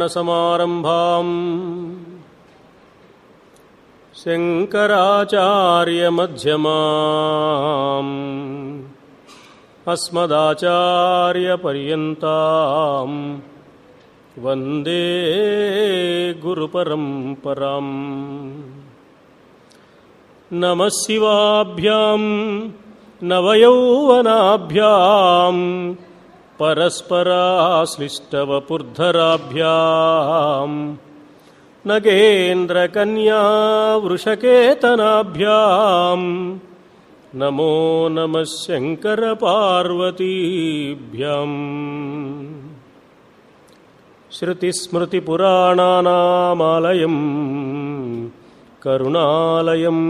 नारायणसमारम्भाम् शङ्कराचार्यमध्यमाम् अस्मदाचार्यपर्यन्ताम् वन्दे गुरुपरम्पराम् नमः शिवाभ्याम् नवयौवनाभ्याम् परस्पराश्लिष्टवपुर्धराभ्याम् नगेन्द्रकन्या वृषकेतनाभ्याम् नमो नमः शङ्करपार्वतीभ्याम् श्रुतिस्मृतिपुराणानामालयम् करुणालयम्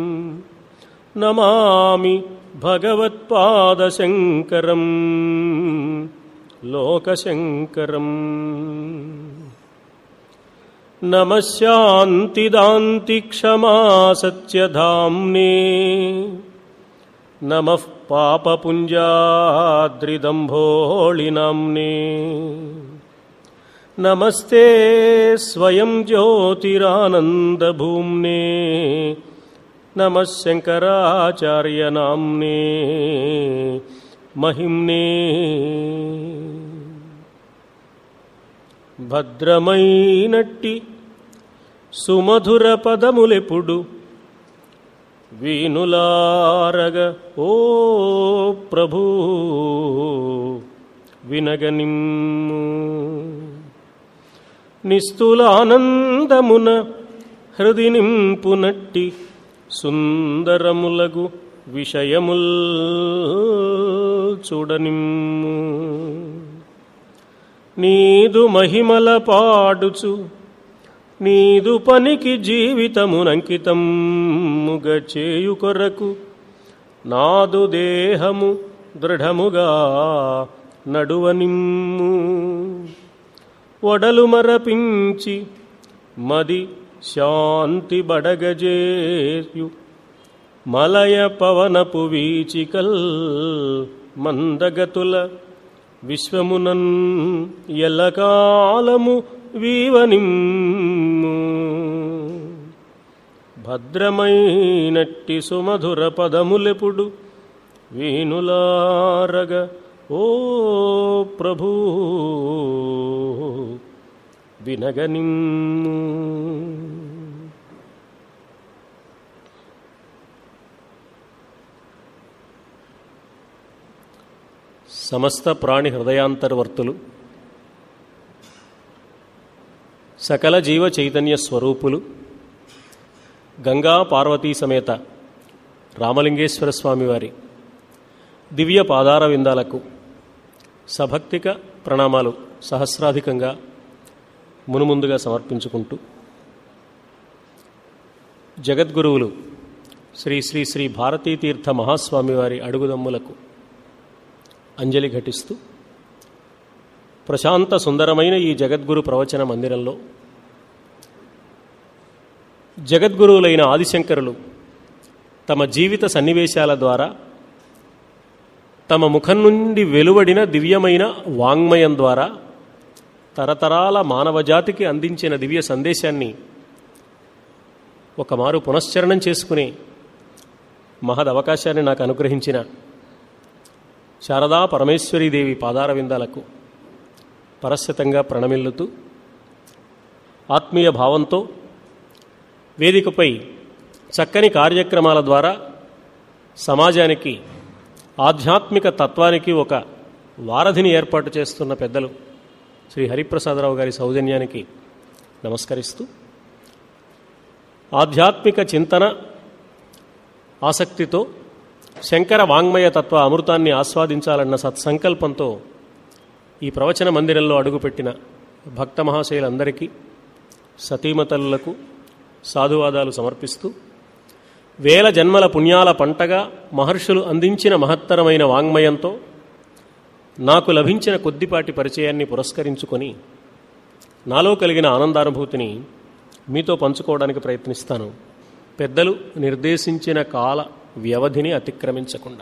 नमामि भगवत्पादशङ्करम् लोकशङ्करम् नमः शान्तिदान्तिक्षमा सत्यधाम्ने नमः पापपुञ्जाद्रिदम्भोळिनाम्ने नमस्ते स्वयं ज्योतिरानन्दभूम्ने नमः शङ्कराचार्यनाम्ने महिम्ने భద్రమైనట్టి సుమధుర పదములెప్పుడు వీనులారగ ఓ ప్రభు వినగనిమ్ము నిస్తులానందమున హృది నింపునట్టి సుందరములగు విషయముల్ చూడనిమ్ము నీదు మహిమల పాడుచు నీదు పనికి జీవితమునంకితముగ చేయు కొరకు నాదు దేహము దృఢముగా నడువనిమ్ము ఒడలు మరపించి మది శాంతి బడగజేయు మలయ పవనపు వీచికల్ మందగతుల విశ్వమునన్ ఎల్లకాలము వీవనిమ్ము భద్రమైనట్టి సుమధుర పదములెప్పుడు వీనులారగ ఓ ప్రభు వినగనిమ్ము సమస్త ప్రాణి హృదయాంతర్వర్తులు సకల జీవ చైతన్య స్వరూపులు గంగా పార్వతీ సమేత రామలింగేశ్వర స్వామివారి దివ్య పాదార విందాలకు సభక్తిక ప్రణామాలు సహస్రాధికంగా మునుముందుగా సమర్పించుకుంటూ జగద్గురువులు శ్రీ శ్రీ శ్రీ భారతీతీర్థ మహాస్వామివారి అడుగుదమ్ములకు అంజలి ఘటిస్తూ ప్రశాంత సుందరమైన ఈ జగద్గురు ప్రవచన మందిరంలో జగద్గురువులైన ఆదిశంకరులు తమ జీవిత సన్నివేశాల ద్వారా తమ ముఖం నుండి వెలువడిన దివ్యమైన వాంగ్మయం ద్వారా తరతరాల మానవజాతికి అందించిన దివ్య సందేశాన్ని ఒకమారు పునశ్చరణం చేసుకునే మహద్ అవకాశాన్ని నాకు అనుగ్రహించిన శారదా పరమేశ్వరీదేవి పాదార విందాలకు పరస్యతంగా ప్రణమిల్లుతూ ఆత్మీయ భావంతో వేదికపై చక్కని కార్యక్రమాల ద్వారా సమాజానికి ఆధ్యాత్మిక తత్వానికి ఒక వారధిని ఏర్పాటు చేస్తున్న పెద్దలు శ్రీ హరిప్రసాదరావు గారి సౌజన్యానికి నమస్కరిస్తూ ఆధ్యాత్మిక చింతన ఆసక్తితో శంకర వాంగ్మయ తత్వ అమృతాన్ని ఆస్వాదించాలన్న సత్సంకల్పంతో ఈ ప్రవచన మందిరంలో అడుగుపెట్టిన భక్త మహాశయులందరికీ సతీమతలులకు సాధువాదాలు సమర్పిస్తూ వేల జన్మల పుణ్యాల పంటగా మహర్షులు అందించిన మహత్తరమైన వాంగ్మయంతో నాకు లభించిన కొద్దిపాటి పరిచయాన్ని పురస్కరించుకొని నాలో కలిగిన ఆనందానుభూతిని మీతో పంచుకోవడానికి ప్రయత్నిస్తాను పెద్దలు నిర్దేశించిన కాల వ్యవధిని అతిక్రమించకుండా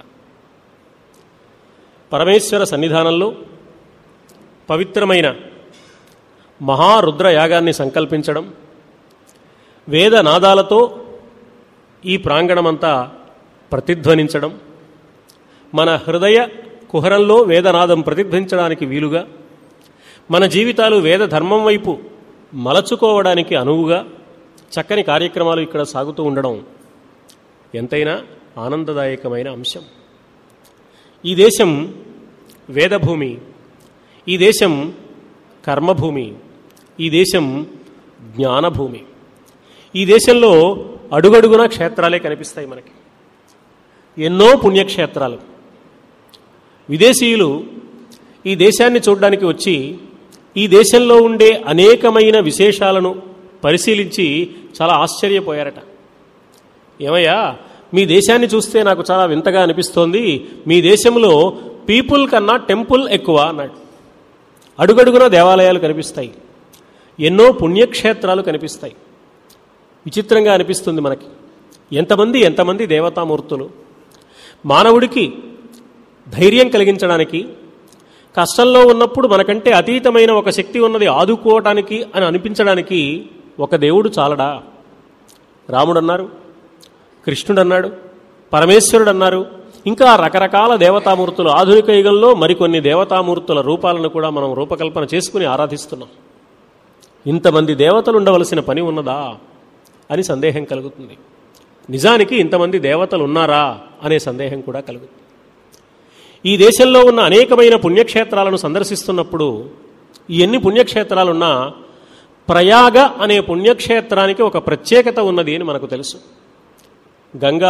పరమేశ్వర సన్నిధానంలో పవిత్రమైన మహారుద్ర యాగాన్ని సంకల్పించడం వేద నాదాలతో ఈ ప్రాంగణమంతా ప్రతిధ్వనించడం మన హృదయ కుహరంలో వేదనాదం ప్రతిధ్వనించడానికి వీలుగా మన జీవితాలు వేద ధర్మం వైపు మలచుకోవడానికి అనువుగా చక్కని కార్యక్రమాలు ఇక్కడ సాగుతూ ఉండడం ఎంతైనా ఆనందదాయకమైన అంశం ఈ దేశం వేదభూమి ఈ దేశం కర్మభూమి ఈ దేశం జ్ఞానభూమి ఈ దేశంలో అడుగడుగున క్షేత్రాలే కనిపిస్తాయి మనకి ఎన్నో పుణ్యక్షేత్రాలు విదేశీయులు ఈ దేశాన్ని చూడడానికి వచ్చి ఈ దేశంలో ఉండే అనేకమైన విశేషాలను పరిశీలించి చాలా ఆశ్చర్యపోయారట ఏమయ్యా మీ దేశాన్ని చూస్తే నాకు చాలా వింతగా అనిపిస్తోంది మీ దేశంలో పీపుల్ కన్నా టెంపుల్ ఎక్కువ అన్నాడు అడుగడుగున దేవాలయాలు కనిపిస్తాయి ఎన్నో పుణ్యక్షేత్రాలు కనిపిస్తాయి విచిత్రంగా అనిపిస్తుంది మనకి ఎంతమంది ఎంతమంది దేవతామూర్తులు మానవుడికి ధైర్యం కలిగించడానికి కష్టంలో ఉన్నప్పుడు మనకంటే అతీతమైన ఒక శక్తి ఉన్నది ఆదుకోవటానికి అని అనిపించడానికి ఒక దేవుడు చాలడా రాముడు అన్నారు కృష్ణుడు అన్నాడు పరమేశ్వరుడు అన్నారు ఇంకా రకరకాల దేవతామూర్తులు ఆధునిక యుగంలో మరికొన్ని దేవతామూర్తుల రూపాలను కూడా మనం రూపకల్పన చేసుకుని ఆరాధిస్తున్నాం ఇంతమంది దేవతలు ఉండవలసిన పని ఉన్నదా అని సందేహం కలుగుతుంది నిజానికి ఇంతమంది దేవతలు ఉన్నారా అనే సందేహం కూడా కలుగుతుంది ఈ దేశంలో ఉన్న అనేకమైన పుణ్యక్షేత్రాలను సందర్శిస్తున్నప్పుడు ఈ ఎన్ని పుణ్యక్షేత్రాలున్నా ప్రయాగ అనే పుణ్యక్షేత్రానికి ఒక ప్రత్యేకత ఉన్నది అని మనకు తెలుసు గంగా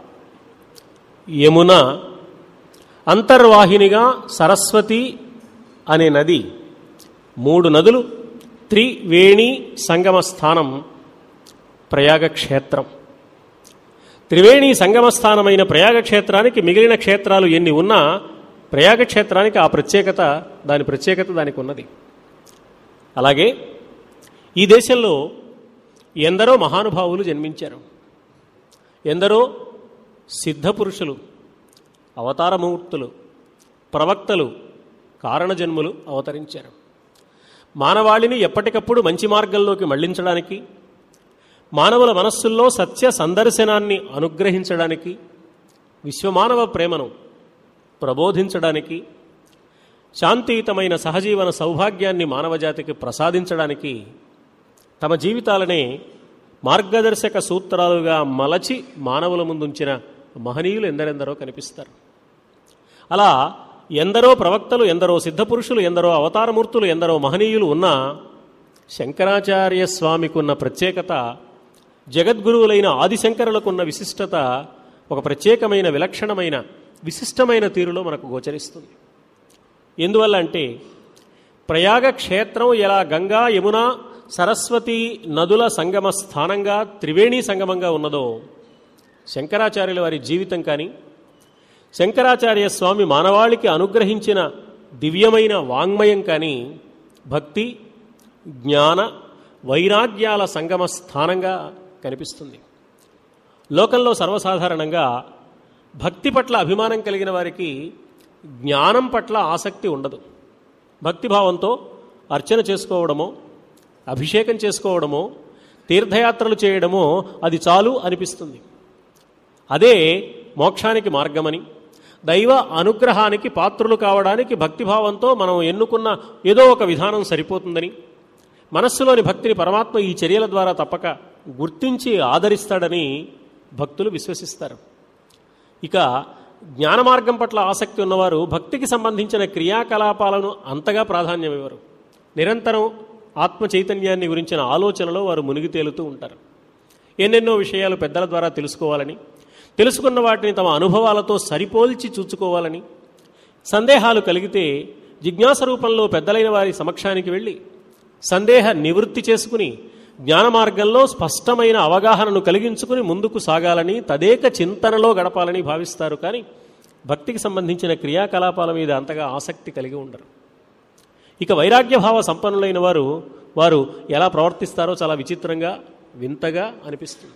యమున అంతర్వాహినిగా సరస్వతి అనే నది మూడు నదులు త్రివేణి సంగమ స్థానం ప్రయాగ క్షేత్రం త్రివేణి సంగమ స్థానమైన ప్రయాగ క్షేత్రానికి మిగిలిన క్షేత్రాలు ఎన్ని ఉన్నా ప్రయాగ క్షేత్రానికి ఆ ప్రత్యేకత దాని ప్రత్యేకత దానికి ఉన్నది అలాగే ఈ దేశంలో ఎందరో మహానుభావులు జన్మించారు ఎందరో సిద్ధపురుషులు అవతారమూర్తులు ప్రవక్తలు కారణజన్ములు అవతరించారు మానవాళిని ఎప్పటికప్పుడు మంచి మార్గంలోకి మళ్లించడానికి మానవుల మనస్సుల్లో సత్య సందర్శనాన్ని అనుగ్రహించడానికి విశ్వమానవ ప్రేమను ప్రబోధించడానికి శాంతియుతమైన సహజీవన సౌభాగ్యాన్ని మానవజాతికి ప్రసాదించడానికి తమ జీవితాలనే మార్గదర్శక సూత్రాలుగా మలచి మానవుల ముందుంచిన మహనీయులు ఎందరెందరో కనిపిస్తారు అలా ఎందరో ప్రవక్తలు ఎందరో సిద్ధపురుషులు ఎందరో అవతారమూర్తులు ఎందరో మహనీయులు ఉన్నా శంకరాచార్య స్వామికున్న ప్రత్యేకత జగద్గురువులైన ఆదిశంకరులకున్న విశిష్టత ఒక ప్రత్యేకమైన విలక్షణమైన విశిష్టమైన తీరులో మనకు గోచరిస్తుంది ఎందువల్ల అంటే ప్రయాగ క్షేత్రం ఎలా గంగా యమున సరస్వతి నదుల సంగమ స్థానంగా త్రివేణి సంగమంగా ఉన్నదో శంకరాచార్యుల వారి జీవితం కానీ శంకరాచార్య స్వామి మానవాళికి అనుగ్రహించిన దివ్యమైన వాంగ్మయం కానీ భక్తి జ్ఞాన వైరాగ్యాల సంగమ స్థానంగా కనిపిస్తుంది లోకంలో సర్వసాధారణంగా భక్తి పట్ల అభిమానం కలిగిన వారికి జ్ఞానం పట్ల ఆసక్తి ఉండదు భక్తిభావంతో అర్చన చేసుకోవడమో అభిషేకం చేసుకోవడమో తీర్థయాత్రలు చేయడమో అది చాలు అనిపిస్తుంది అదే మోక్షానికి మార్గమని దైవ అనుగ్రహానికి పాత్రులు కావడానికి భక్తిభావంతో మనం ఎన్నుకున్న ఏదో ఒక విధానం సరిపోతుందని మనస్సులోని భక్తిని పరమాత్మ ఈ చర్యల ద్వారా తప్పక గుర్తించి ఆదరిస్తాడని భక్తులు విశ్వసిస్తారు ఇక జ్ఞాన మార్గం పట్ల ఆసక్తి ఉన్నవారు భక్తికి సంబంధించిన క్రియాకలాపాలను అంతగా ప్రాధాన్యం ఇవ్వరు నిరంతరం ఆత్మ చైతన్యాన్ని గురించిన ఆలోచనలో వారు మునిగి తేలుతూ ఉంటారు ఎన్నెన్నో విషయాలు పెద్దల ద్వారా తెలుసుకోవాలని తెలుసుకున్న వాటిని తమ అనుభవాలతో సరిపోల్చి చూచుకోవాలని సందేహాలు కలిగితే జిజ్ఞాస రూపంలో పెద్దలైన వారి సమక్షానికి వెళ్ళి సందేహ నివృత్తి చేసుకుని జ్ఞాన మార్గంలో స్పష్టమైన అవగాహనను కలిగించుకుని ముందుకు సాగాలని తదేక చింతనలో గడపాలని భావిస్తారు కానీ భక్తికి సంబంధించిన క్రియాకలాపాల మీద అంతగా ఆసక్తి కలిగి ఉండరు ఇక వైరాగ్యభావ సంపన్నులైన వారు వారు ఎలా ప్రవర్తిస్తారో చాలా విచిత్రంగా వింతగా అనిపిస్తుంది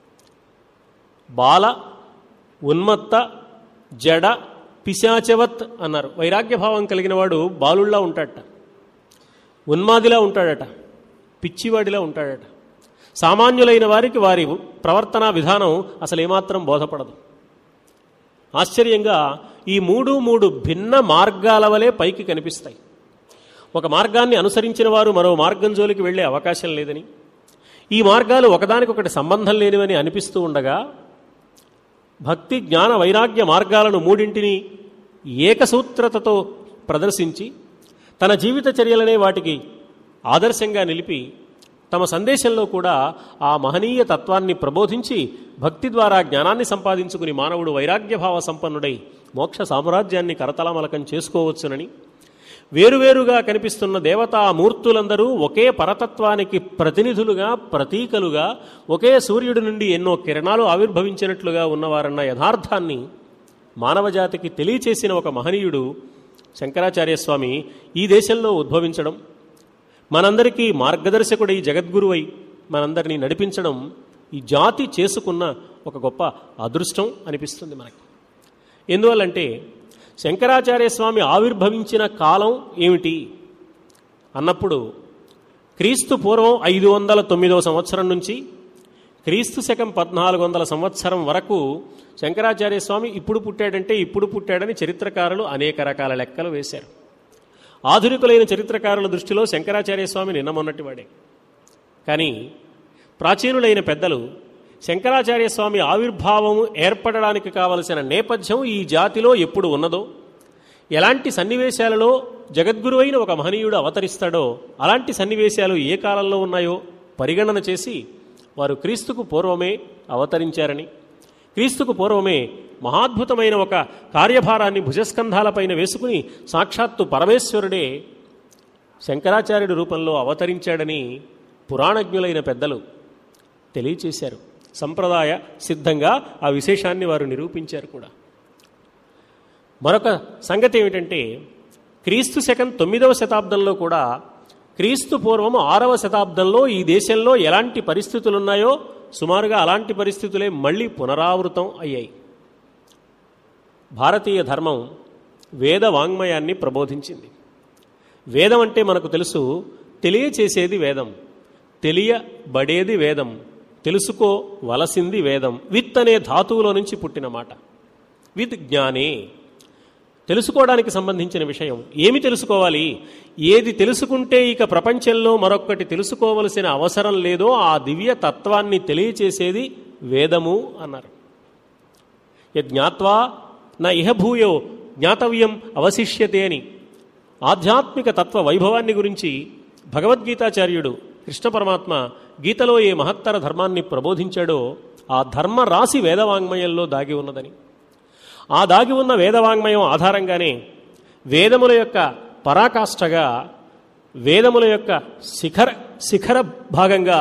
బాల ఉన్మత్త జడ పిశాచవత్ అన్నారు వైరాగ్యభావం కలిగిన వాడు బాలుళ్ళా ఉంటాడట ఉన్మాదిలా ఉంటాడట పిచ్చివాడిలా ఉంటాడట సామాన్యులైన వారికి వారి ప్రవర్తన విధానం అసలు ఏమాత్రం బోధపడదు ఆశ్చర్యంగా ఈ మూడు మూడు భిన్న మార్గాల వలె పైకి కనిపిస్తాయి ఒక మార్గాన్ని అనుసరించిన వారు మరో మార్గం జోలికి వెళ్ళే అవకాశం లేదని ఈ మార్గాలు ఒకదానికొకటి సంబంధం లేనివని అనిపిస్తూ ఉండగా భక్తి జ్ఞాన వైరాగ్య మార్గాలను మూడింటిని ఏకసూత్రతతో ప్రదర్శించి తన జీవిత చర్యలనే వాటికి ఆదర్శంగా నిలిపి తమ సందేశంలో కూడా ఆ మహనీయ తత్వాన్ని ప్రబోధించి భక్తి ద్వారా జ్ఞానాన్ని సంపాదించుకుని మానవుడు వైరాగ్యభావ సంపన్నుడై మోక్ష సామ్రాజ్యాన్ని కరతలమలకం చేసుకోవచ్చునని వేరువేరుగా కనిపిస్తున్న దేవతా మూర్తులందరూ ఒకే పరతత్వానికి ప్రతినిధులుగా ప్రతీకలుగా ఒకే సూర్యుడి నుండి ఎన్నో కిరణాలు ఆవిర్భవించినట్లుగా ఉన్నవారన్న యథార్థాన్ని మానవజాతికి తెలియచేసిన ఒక మహనీయుడు శంకరాచార్య స్వామి ఈ దేశంలో ఉద్భవించడం మనందరికీ మార్గదర్శకుడై జగద్గురువై మనందరినీ నడిపించడం ఈ జాతి చేసుకున్న ఒక గొప్ప అదృష్టం అనిపిస్తుంది మనకి ఎందువల్లంటే శంకరాచార్య స్వామి ఆవిర్భవించిన కాలం ఏమిటి అన్నప్పుడు క్రీస్తు పూర్వం ఐదు వందల తొమ్మిదవ సంవత్సరం నుంచి క్రీస్తు శకం పద్నాలుగు వందల సంవత్సరం వరకు శంకరాచార్య స్వామి ఇప్పుడు పుట్టాడంటే ఇప్పుడు పుట్టాడని చరిత్రకారులు అనేక రకాల లెక్కలు వేశారు ఆధునికులైన చరిత్రకారుల దృష్టిలో శంకరాచార్య స్వామి నిన్న మొన్నటివాడే కానీ ప్రాచీనులైన పెద్దలు శంకరాచార్య స్వామి ఆవిర్భావం ఏర్పడడానికి కావలసిన నేపథ్యం ఈ జాతిలో ఎప్పుడు ఉన్నదో ఎలాంటి సన్నివేశాలలో జగద్గురు అయిన ఒక మహనీయుడు అవతరిస్తాడో అలాంటి సన్నివేశాలు ఏ కాలంలో ఉన్నాయో పరిగణన చేసి వారు క్రీస్తుకు పూర్వమే అవతరించారని క్రీస్తుకు పూర్వమే మహాద్భుతమైన ఒక కార్యభారాన్ని భుజస్కంధాలపైన వేసుకుని సాక్షాత్తు పరమేశ్వరుడే శంకరాచార్యుడి రూపంలో అవతరించాడని పురాణజ్ఞులైన పెద్దలు తెలియచేశారు సంప్రదాయ సిద్ధంగా ఆ విశేషాన్ని వారు నిరూపించారు కూడా మరొక సంగతి ఏమిటంటే క్రీస్తు శకం తొమ్మిదవ శతాబ్దంలో కూడా క్రీస్తు పూర్వం ఆరవ శతాబ్దంలో ఈ దేశంలో ఎలాంటి పరిస్థితులు ఉన్నాయో సుమారుగా అలాంటి పరిస్థితులే మళ్ళీ పునరావృతం అయ్యాయి భారతీయ ధర్మం వేద వాంగ్మయాన్ని ప్రబోధించింది వేదం అంటే మనకు తెలుసు తెలియచేసేది వేదం తెలియబడేది వేదం తెలుసుకోవలసింది వేదం విత్ అనే ధాతువులో నుంచి పుట్టిన మాట విత్ జ్ఞానే తెలుసుకోవడానికి సంబంధించిన విషయం ఏమి తెలుసుకోవాలి ఏది తెలుసుకుంటే ఇక ప్రపంచంలో మరొక్కటి తెలుసుకోవలసిన అవసరం లేదో ఆ దివ్య తత్వాన్ని తెలియచేసేది వేదము అన్నారు యజ్ఞాత్వా నా ఇహభూయో జ్ఞాతవ్యం అవశిష్యతే అని ఆధ్యాత్మిక తత్వ వైభవాన్ని గురించి భగవద్గీతాచార్యుడు కృష్ణ పరమాత్మ గీతలో ఏ మహత్తర ధర్మాన్ని ప్రబోధించాడో ఆ ధర్మ రాశి వేదవాంగ్మయంలో దాగి ఉన్నదని ఆ దాగి ఉన్న వేదవాంగ్మయం ఆధారంగానే వేదముల యొక్క పరాకాష్ఠగా వేదముల యొక్క శిఖర శిఖర భాగంగా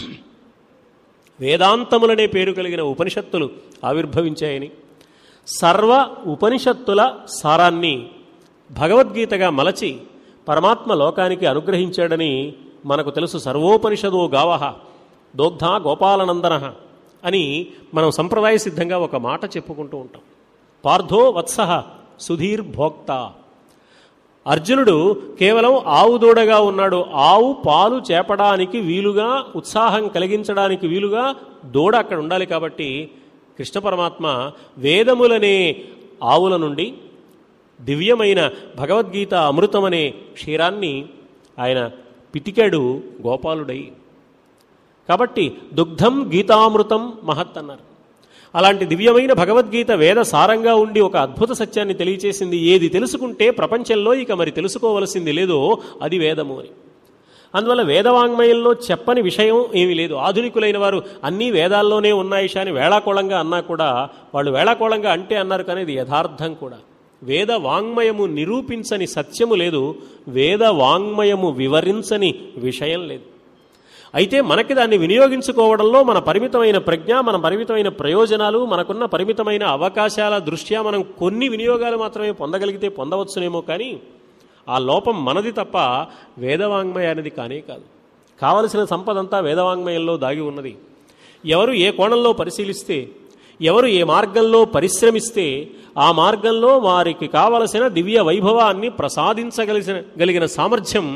వేదాంతములనే పేరు కలిగిన ఉపనిషత్తులు ఆవిర్భవించాయని సర్వ ఉపనిషత్తుల సారాన్ని భగవద్గీతగా మలచి పరమాత్మ లోకానికి అనుగ్రహించాడని మనకు తెలుసు సర్వోపనిషదో గావహ దోగ్ధ గోపాలనందన అని మనం సంప్రదాయ సిద్ధంగా ఒక మాట చెప్పుకుంటూ ఉంటాం పార్థో వత్స సుధీర్ భోక్త అర్జునుడు కేవలం ఆవు దూడగా ఉన్నాడు ఆవు పాలు చేపడానికి వీలుగా ఉత్సాహం కలిగించడానికి వీలుగా దూడ అక్కడ ఉండాలి కాబట్టి కృష్ణ పరమాత్మ వేదములనే ఆవుల నుండి దివ్యమైన భగవద్గీత అమృతమనే క్షీరాన్ని ఆయన పితికాడు గోపాలుడై కాబట్టి దుగ్ధం గీతామృతం మహత్ అన్నారు అలాంటి దివ్యమైన భగవద్గీత వేద సారంగా ఉండి ఒక అద్భుత సత్యాన్ని తెలియచేసింది ఏది తెలుసుకుంటే ప్రపంచంలో ఇక మరి తెలుసుకోవలసింది లేదో అది వేదము అని అందువల్ల వేదవాంగ్మయంలో చెప్పని విషయం ఏమీ లేదు ఆధునికులైన వారు అన్నీ వేదాల్లోనే ఉన్నాయి అని వేళాకోళంగా అన్నా కూడా వాళ్ళు వేళాకోళంగా అంటే అన్నారు కానీ ఇది యథార్థం కూడా వేద వాంగ్మయము నిరూపించని సత్యము లేదు వేద వాంగ్మయము వివరించని విషయం లేదు అయితే మనకి దాన్ని వినియోగించుకోవడంలో మన పరిమితమైన ప్రజ్ఞ మన పరిమితమైన ప్రయోజనాలు మనకున్న పరిమితమైన అవకాశాల దృష్ట్యా మనం కొన్ని వినియోగాలు మాత్రమే పొందగలిగితే పొందవచ్చునేమో కానీ ఆ లోపం మనది తప్ప వేదవాంగ్మయ అనేది కానే కాదు కావలసిన సంపదంతా వేదవాంగ్మయంలో దాగి ఉన్నది ఎవరు ఏ కోణంలో పరిశీలిస్తే ఎవరు ఏ మార్గంలో పరిశ్రమిస్తే ఆ మార్గంలో వారికి కావలసిన దివ్య వైభవాన్ని ప్రసాదించగలిసిన గలిగిన సామర్థ్యం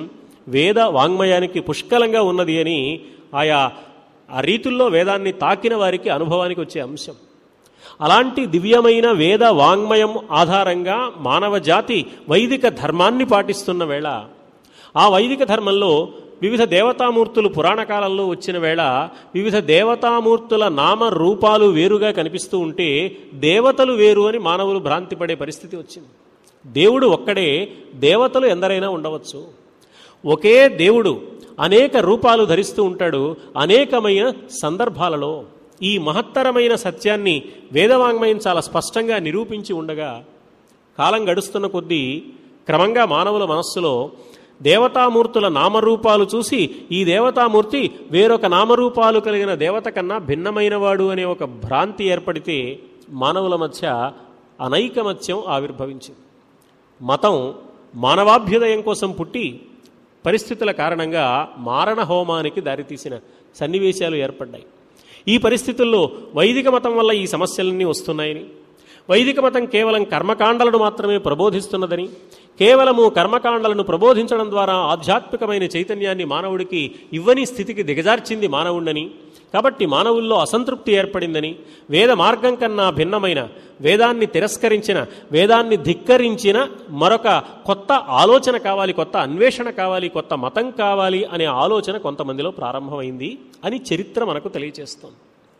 వేద వాంగ్మయానికి పుష్కలంగా ఉన్నది అని ఆయా ఆ రీతుల్లో వేదాన్ని తాకిన వారికి అనుభవానికి వచ్చే అంశం అలాంటి దివ్యమైన వేద వాంగ్మయం ఆధారంగా మానవ జాతి వైదిక ధర్మాన్ని పాటిస్తున్న వేళ ఆ వైదిక ధర్మంలో వివిధ దేవతామూర్తులు పురాణ కాలంలో వచ్చిన వేళ వివిధ దేవతామూర్తుల నామ రూపాలు వేరుగా కనిపిస్తూ ఉంటే దేవతలు వేరు అని మానవులు భ్రాంతి పడే పరిస్థితి వచ్చింది దేవుడు ఒక్కడే దేవతలు ఎందరైనా ఉండవచ్చు ఒకే దేవుడు అనేక రూపాలు ధరిస్తూ ఉంటాడు అనేకమైన సందర్భాలలో ఈ మహత్తరమైన సత్యాన్ని వేదవాంగ్మయం చాలా స్పష్టంగా నిరూపించి ఉండగా కాలం గడుస్తున్న కొద్దీ క్రమంగా మానవుల మనస్సులో దేవతామూర్తుల నామరూపాలు చూసి ఈ దేవతామూర్తి వేరొక నామరూపాలు కలిగిన దేవత కన్నా భిన్నమైనవాడు అనే ఒక భ్రాంతి ఏర్పడితే మానవుల మధ్య అనైకమత్యం ఆవిర్భవించింది మతం మానవాభ్యుదయం కోసం పుట్టి పరిస్థితుల కారణంగా మారణ హోమానికి దారితీసిన సన్నివేశాలు ఏర్పడ్డాయి ఈ పరిస్థితుల్లో వైదిక మతం వల్ల ఈ సమస్యలన్నీ వస్తున్నాయని వైదిక మతం కేవలం కర్మకాండలను మాత్రమే ప్రబోధిస్తున్నదని కేవలము కర్మకాండలను ప్రబోధించడం ద్వారా ఆధ్యాత్మికమైన చైతన్యాన్ని మానవుడికి ఇవ్వని స్థితికి దిగజార్చింది మానవుణ్ణని కాబట్టి మానవుల్లో అసంతృప్తి ఏర్పడిందని వేద మార్గం కన్నా భిన్నమైన వేదాన్ని తిరస్కరించిన వేదాన్ని ధిక్కరించిన మరొక కొత్త ఆలోచన కావాలి కొత్త అన్వేషణ కావాలి కొత్త మతం కావాలి అనే ఆలోచన కొంతమందిలో ప్రారంభమైంది అని చరిత్ర మనకు తెలియచేస్తోంది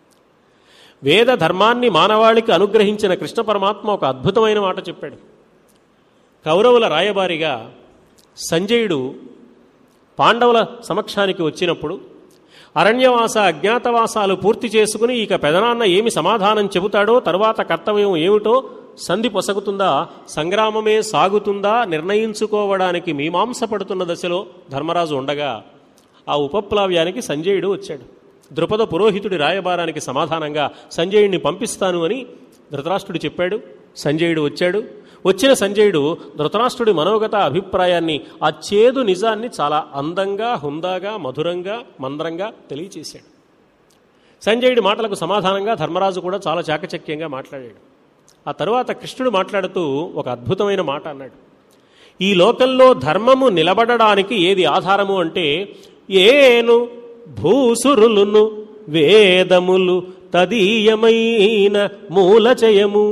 వేద ధర్మాన్ని మానవాళికి అనుగ్రహించిన కృష్ణ పరమాత్మ ఒక అద్భుతమైన మాట చెప్పాడు కౌరవుల రాయబారిగా సంజయుడు పాండవుల సమక్షానికి వచ్చినప్పుడు అరణ్యవాస అజ్ఞాతవాసాలు పూర్తి చేసుకుని ఇక పెదనాన్న ఏమి సమాధానం చెబుతాడో తరువాత కర్తవ్యం ఏమిటో సంధి పొసగుతుందా సంగ్రామమే సాగుతుందా నిర్ణయించుకోవడానికి మీమాంస పడుతున్న దశలో ధర్మరాజు ఉండగా ఆ ఉపప్లావ్యానికి సంజయుడు వచ్చాడు ద్రుపద పురోహితుడి రాయబారానికి సమాధానంగా సంజయుడిని పంపిస్తాను అని ధృతరాష్ట్రుడు చెప్పాడు సంజయుడు వచ్చాడు వచ్చిన సంజయుడు ధృతరాష్ట్రుడి మనోగత అభిప్రాయాన్ని ఆ చేదు నిజాన్ని చాలా అందంగా హుందాగా మధురంగా మందరంగా తెలియచేశాడు సంజయుడి మాటలకు సమాధానంగా ధర్మరాజు కూడా చాలా చాకచక్యంగా మాట్లాడాడు ఆ తరువాత కృష్ణుడు మాట్లాడుతూ ఒక అద్భుతమైన మాట అన్నాడు ఈ లోకంలో ధర్మము నిలబడడానికి ఏది ఆధారము అంటే ఏను భూసురులును వేదములు తదీయమైన మూలచయము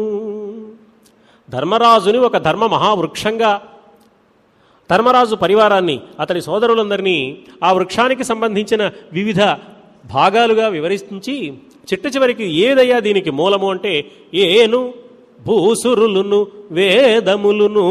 ధర్మరాజుని ఒక ధర్మ మహావృక్షంగా ధర్మరాజు పరివారాన్ని అతని సోదరులందరినీ ఆ వృక్షానికి సంబంధించిన వివిధ భాగాలుగా వివరించి చిట్ట చివరికి ఏదయ్యా దీనికి మూలము అంటే ఏను భూసురులును వేదములును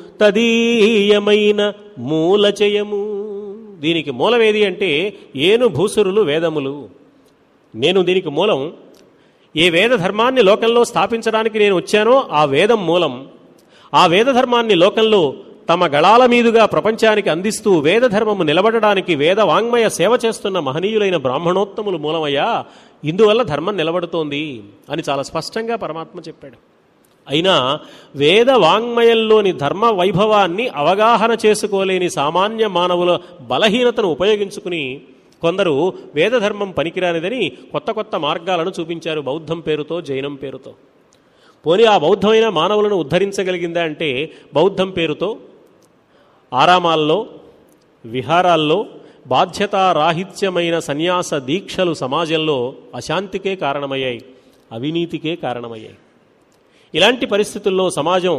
తదీయమైన మూలచయము దీనికి మూలమేది అంటే ఏను భూసురులు వేదములు నేను దీనికి మూలం ఏ వేద ధర్మాన్ని లోకంలో స్థాపించడానికి నేను వచ్చానో ఆ వేదం మూలం ఆ వేద ధర్మాన్ని లోకంలో తమ గళాల మీదుగా ప్రపంచానికి అందిస్తూ వేద ధర్మము నిలబడడానికి వేద వాంగ్మయ సేవ చేస్తున్న మహనీయులైన బ్రాహ్మణోత్తములు మూలమయ్యా ఇందువల్ల ధర్మం నిలబడుతోంది అని చాలా స్పష్టంగా పరమాత్మ చెప్పాడు అయినా వేద వాంగ్మయంలోని ధర్మ వైభవాన్ని అవగాహన చేసుకోలేని సామాన్య మానవుల బలహీనతను ఉపయోగించుకుని కొందరు వేదధర్మం పనికిరానిదని కొత్త కొత్త మార్గాలను చూపించారు బౌద్ధం పేరుతో జైనం పేరుతో పోనీ ఆ బౌద్ధమైన మానవులను ఉద్ధరించగలిగిందా అంటే బౌద్ధం పేరుతో ఆరామాల్లో విహారాల్లో బాధ్యతారాహిత్యమైన సన్యాస దీక్షలు సమాజంలో అశాంతికే కారణమయ్యాయి అవినీతికే కారణమయ్యాయి ఇలాంటి పరిస్థితుల్లో సమాజం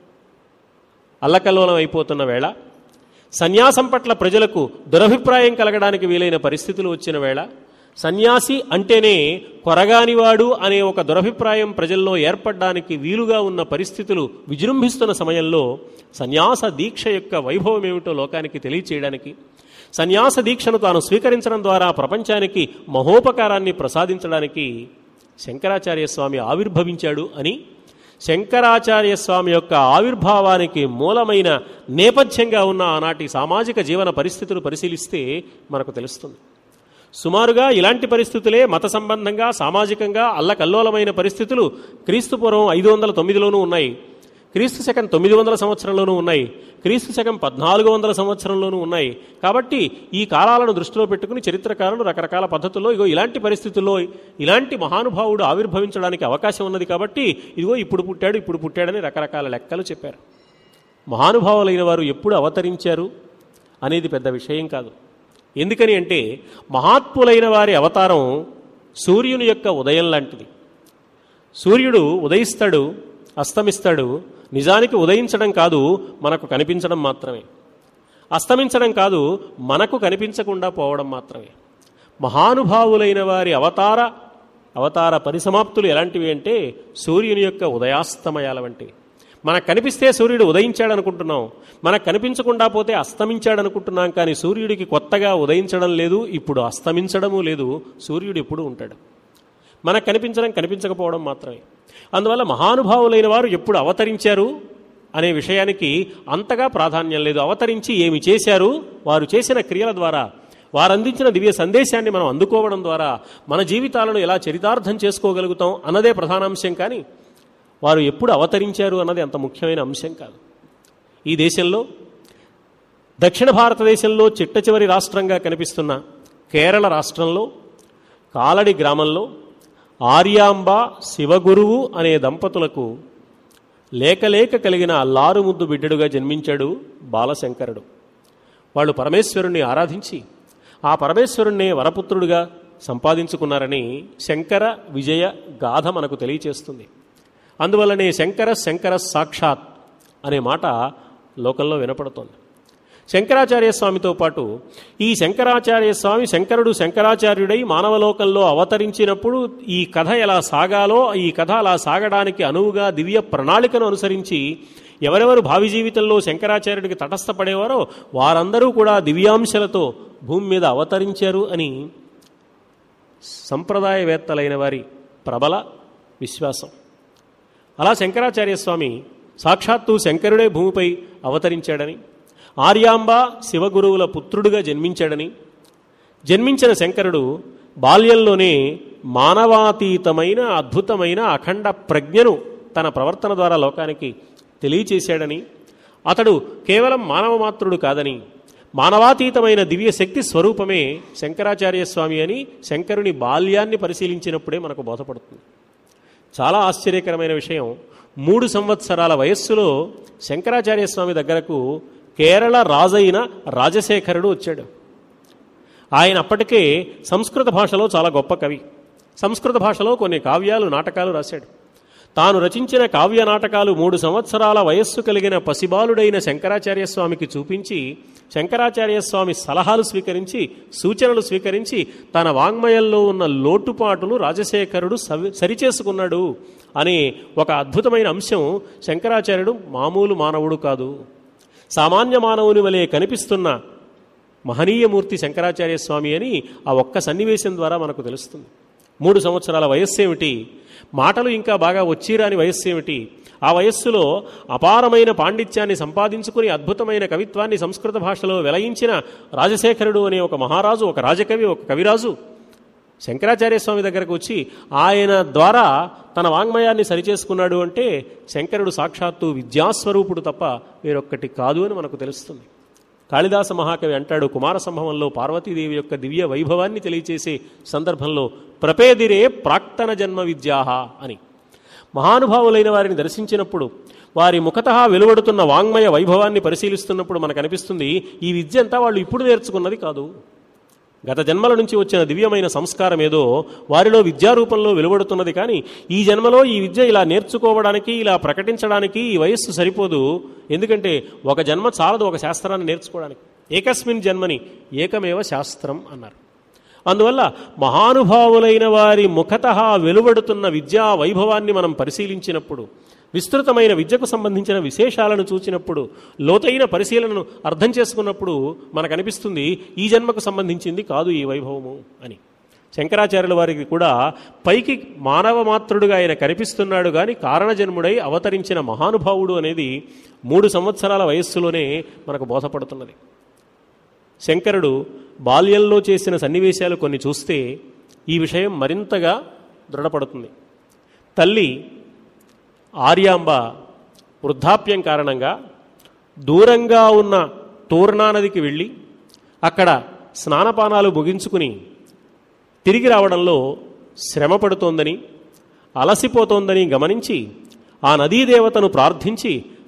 అల్లకల్లోలం అయిపోతున్న వేళ సన్యాసం పట్ల ప్రజలకు దురభిప్రాయం కలగడానికి వీలైన పరిస్థితులు వచ్చిన వేళ సన్యాసి అంటేనే కొరగానివాడు అనే ఒక దురభిప్రాయం ప్రజల్లో ఏర్పడడానికి వీలుగా ఉన్న పరిస్థితులు విజృంభిస్తున్న సమయంలో సన్యాస దీక్ష యొక్క వైభవం ఏమిటో లోకానికి తెలియచేయడానికి సన్యాస దీక్షను తాను స్వీకరించడం ద్వారా ప్రపంచానికి మహోపకారాన్ని ప్రసాదించడానికి శంకరాచార్య స్వామి ఆవిర్భవించాడు అని శంకరాచార్య స్వామి యొక్క ఆవిర్భావానికి మూలమైన నేపథ్యంగా ఉన్న ఆనాటి సామాజిక జీవన పరిస్థితులు పరిశీలిస్తే మనకు తెలుస్తుంది సుమారుగా ఇలాంటి పరిస్థితులే మత సంబంధంగా సామాజికంగా అల్లకల్లోలమైన పరిస్థితులు క్రీస్తు పూర్వం ఐదు వందల తొమ్మిదిలోనూ ఉన్నాయి క్రీస్తు శకం తొమ్మిది వందల సంవత్సరంలోనూ ఉన్నాయి క్రీస్తు శకం పద్నాలుగు వందల సంవత్సరంలోనూ ఉన్నాయి కాబట్టి ఈ కాలాలను దృష్టిలో పెట్టుకుని చరిత్రకారులు రకరకాల పద్ధతుల్లో ఇగో ఇలాంటి పరిస్థితుల్లో ఇలాంటి మహానుభావుడు ఆవిర్భవించడానికి అవకాశం ఉన్నది కాబట్టి ఇదిగో ఇప్పుడు పుట్టాడు ఇప్పుడు పుట్టాడని రకరకాల లెక్కలు చెప్పారు మహానుభావులైన వారు ఎప్పుడు అవతరించారు అనేది పెద్ద విషయం కాదు ఎందుకని అంటే మహాత్ములైన వారి అవతారం సూర్యుని యొక్క ఉదయం లాంటిది సూర్యుడు ఉదయిస్తాడు అస్తమిస్తాడు నిజానికి ఉదయించడం కాదు మనకు కనిపించడం మాత్రమే అస్తమించడం కాదు మనకు కనిపించకుండా పోవడం మాత్రమే మహానుభావులైన వారి అవతార అవతార పరిసమాప్తులు ఎలాంటివి అంటే సూర్యుని యొక్క ఉదయాస్తమయాల వంటివి మనకు కనిపిస్తే సూర్యుడు ఉదయించాడు అనుకుంటున్నాం మనకు కనిపించకుండా పోతే అస్తమించాడు అనుకుంటున్నాం కానీ సూర్యుడికి కొత్తగా ఉదయించడం లేదు ఇప్పుడు అస్తమించడము లేదు సూర్యుడు ఎప్పుడు ఉంటాడు మనకు కనిపించడం కనిపించకపోవడం మాత్రమే అందువల్ల మహానుభావులైన వారు ఎప్పుడు అవతరించారు అనే విషయానికి అంతగా ప్రాధాన్యం లేదు అవతరించి ఏమి చేశారు వారు చేసిన క్రియల ద్వారా వారు అందించిన దివ్య సందేశాన్ని మనం అందుకోవడం ద్వారా మన జీవితాలను ఎలా చరితార్థం చేసుకోగలుగుతాం అన్నదే ప్రధాన అంశం కానీ వారు ఎప్పుడు అవతరించారు అన్నది అంత ముఖ్యమైన అంశం కాదు ఈ దేశంలో దక్షిణ భారతదేశంలో చిట్ట చివరి రాష్ట్రంగా కనిపిస్తున్న కేరళ రాష్ట్రంలో కాలడి గ్రామంలో ఆర్యాంబ శివగురువు అనే దంపతులకు లేకలేక కలిగిన అల్లారు ముద్దు బిడ్డడుగా జన్మించాడు బాలశంకరుడు వాళ్ళు పరమేశ్వరుణ్ణి ఆరాధించి ఆ పరమేశ్వరుణ్ణే వరపుత్రుడిగా సంపాదించుకున్నారని శంకర విజయ గాథ మనకు తెలియచేస్తుంది అందువల్లనే శంకర శంకర సాక్షాత్ అనే మాట లోకంలో వినపడుతోంది శంకరాచార్య స్వామితో పాటు ఈ శంకరాచార్య స్వామి శంకరుడు శంకరాచార్యుడై మానవలోకంలో అవతరించినప్పుడు ఈ కథ ఎలా సాగాలో ఈ కథ అలా సాగడానికి అనువుగా దివ్య ప్రణాళికను అనుసరించి ఎవరెవరు భావి జీవితంలో శంకరాచార్యుడికి తటస్థపడేవారో వారందరూ కూడా దివ్యాంశలతో భూమి మీద అవతరించారు అని సంప్రదాయవేత్తలైన వారి ప్రబల విశ్వాసం అలా శంకరాచార్య స్వామి సాక్షాత్తు శంకరుడే భూమిపై అవతరించాడని ఆర్యాంబ శివగురువుల పుత్రుడుగా జన్మించాడని జన్మించిన శంకరుడు బాల్యంలోనే మానవాతీతమైన అద్భుతమైన అఖండ ప్రజ్ఞను తన ప్రవర్తన ద్వారా లోకానికి తెలియచేశాడని అతడు కేవలం మానవ మాత్రుడు కాదని మానవాతీతమైన దివ్య శక్తి స్వరూపమే శంకరాచార్య స్వామి అని శంకరుని బాల్యాన్ని పరిశీలించినప్పుడే మనకు బోధపడుతుంది చాలా ఆశ్చర్యకరమైన విషయం మూడు సంవత్సరాల వయస్సులో శంకరాచార్య స్వామి దగ్గరకు కేరళ రాజైన రాజశేఖరుడు వచ్చాడు ఆయన అప్పటికే సంస్కృత భాషలో చాలా గొప్ప కవి సంస్కృత భాషలో కొన్ని కావ్యాలు నాటకాలు రాశాడు తాను రచించిన కావ్య నాటకాలు మూడు సంవత్సరాల వయస్సు కలిగిన పసిబాలుడైన శంకరాచార్య స్వామికి చూపించి శంకరాచార్య స్వామి సలహాలు స్వీకరించి సూచనలు స్వీకరించి తన వాంగ్మయంలో ఉన్న లోటుపాటును రాజశేఖరుడు సవి సరిచేసుకున్నాడు అనే ఒక అద్భుతమైన అంశం శంకరాచార్యుడు మామూలు మానవుడు కాదు సామాన్య మానవుని వలె కనిపిస్తున్న మహనీయమూర్తి శంకరాచార్య స్వామి అని ఆ ఒక్క సన్నివేశం ద్వారా మనకు తెలుస్తుంది మూడు సంవత్సరాల వయస్సు ఏమిటి మాటలు ఇంకా బాగా వచ్చిరాని వయస్సు ఏమిటి ఆ వయస్సులో అపారమైన పాండిత్యాన్ని సంపాదించుకుని అద్భుతమైన కవిత్వాన్ని సంస్కృత భాషలో వెలయించిన రాజశేఖరుడు అనే ఒక మహారాజు ఒక రాజకవి ఒక కవిరాజు శంకరాచార్య స్వామి దగ్గరకు వచ్చి ఆయన ద్వారా తన వాంగ్మయాన్ని సరిచేసుకున్నాడు అంటే శంకరుడు సాక్షాత్తు విద్యాస్వరూపుడు తప్ప వేరొక్కటి కాదు అని మనకు తెలుస్తుంది కాళిదాస మహాకవి అంటాడు కుమార సంభవంలో పార్వతీదేవి యొక్క దివ్య వైభవాన్ని తెలియచేసే సందర్భంలో ప్రపేదిరే ప్రాక్తన జన్మ విద్యాహ అని మహానుభావులైన వారిని దర్శించినప్పుడు వారి ముఖత వెలువడుతున్న వాంగ్మయ వైభవాన్ని పరిశీలిస్తున్నప్పుడు మనకు అనిపిస్తుంది ఈ విద్య అంతా వాళ్ళు ఇప్పుడు నేర్చుకున్నది కాదు గత జన్మల నుంచి వచ్చిన దివ్యమైన సంస్కారం ఏదో వారిలో విద్యారూపంలో వెలువడుతున్నది కానీ ఈ జన్మలో ఈ విద్య ఇలా నేర్చుకోవడానికి ఇలా ప్రకటించడానికి ఈ వయస్సు సరిపోదు ఎందుకంటే ఒక జన్మ చాలదు ఒక శాస్త్రాన్ని నేర్చుకోవడానికి ఏకస్మిన్ జన్మని ఏకమేవ శాస్త్రం అన్నారు అందువల్ల మహానుభావులైన వారి ముఖత వెలువడుతున్న విద్యా వైభవాన్ని మనం పరిశీలించినప్పుడు విస్తృతమైన విద్యకు సంబంధించిన విశేషాలను చూచినప్పుడు లోతైన పరిశీలనను అర్థం చేసుకున్నప్పుడు మనకు అనిపిస్తుంది ఈ జన్మకు సంబంధించింది కాదు ఈ వైభవము అని శంకరాచార్యుల వారికి కూడా పైకి మానవ మాత్రుడుగా ఆయన కనిపిస్తున్నాడు కానీ కారణజన్ముడై అవతరించిన మహానుభావుడు అనేది మూడు సంవత్సరాల వయస్సులోనే మనకు బోధపడుతున్నది శంకరుడు బాల్యంలో చేసిన సన్నివేశాలు కొన్ని చూస్తే ఈ విషయం మరింతగా దృఢపడుతుంది తల్లి ఆర్యాంబ వృద్ధాప్యం కారణంగా దూరంగా ఉన్న తూర్ణా నదికి వెళ్ళి అక్కడ స్నానపానాలు ముగించుకుని తిరిగి రావడంలో శ్రమ పడుతోందని అలసిపోతోందని గమనించి ఆ నదీదేవతను ప్రార్థించి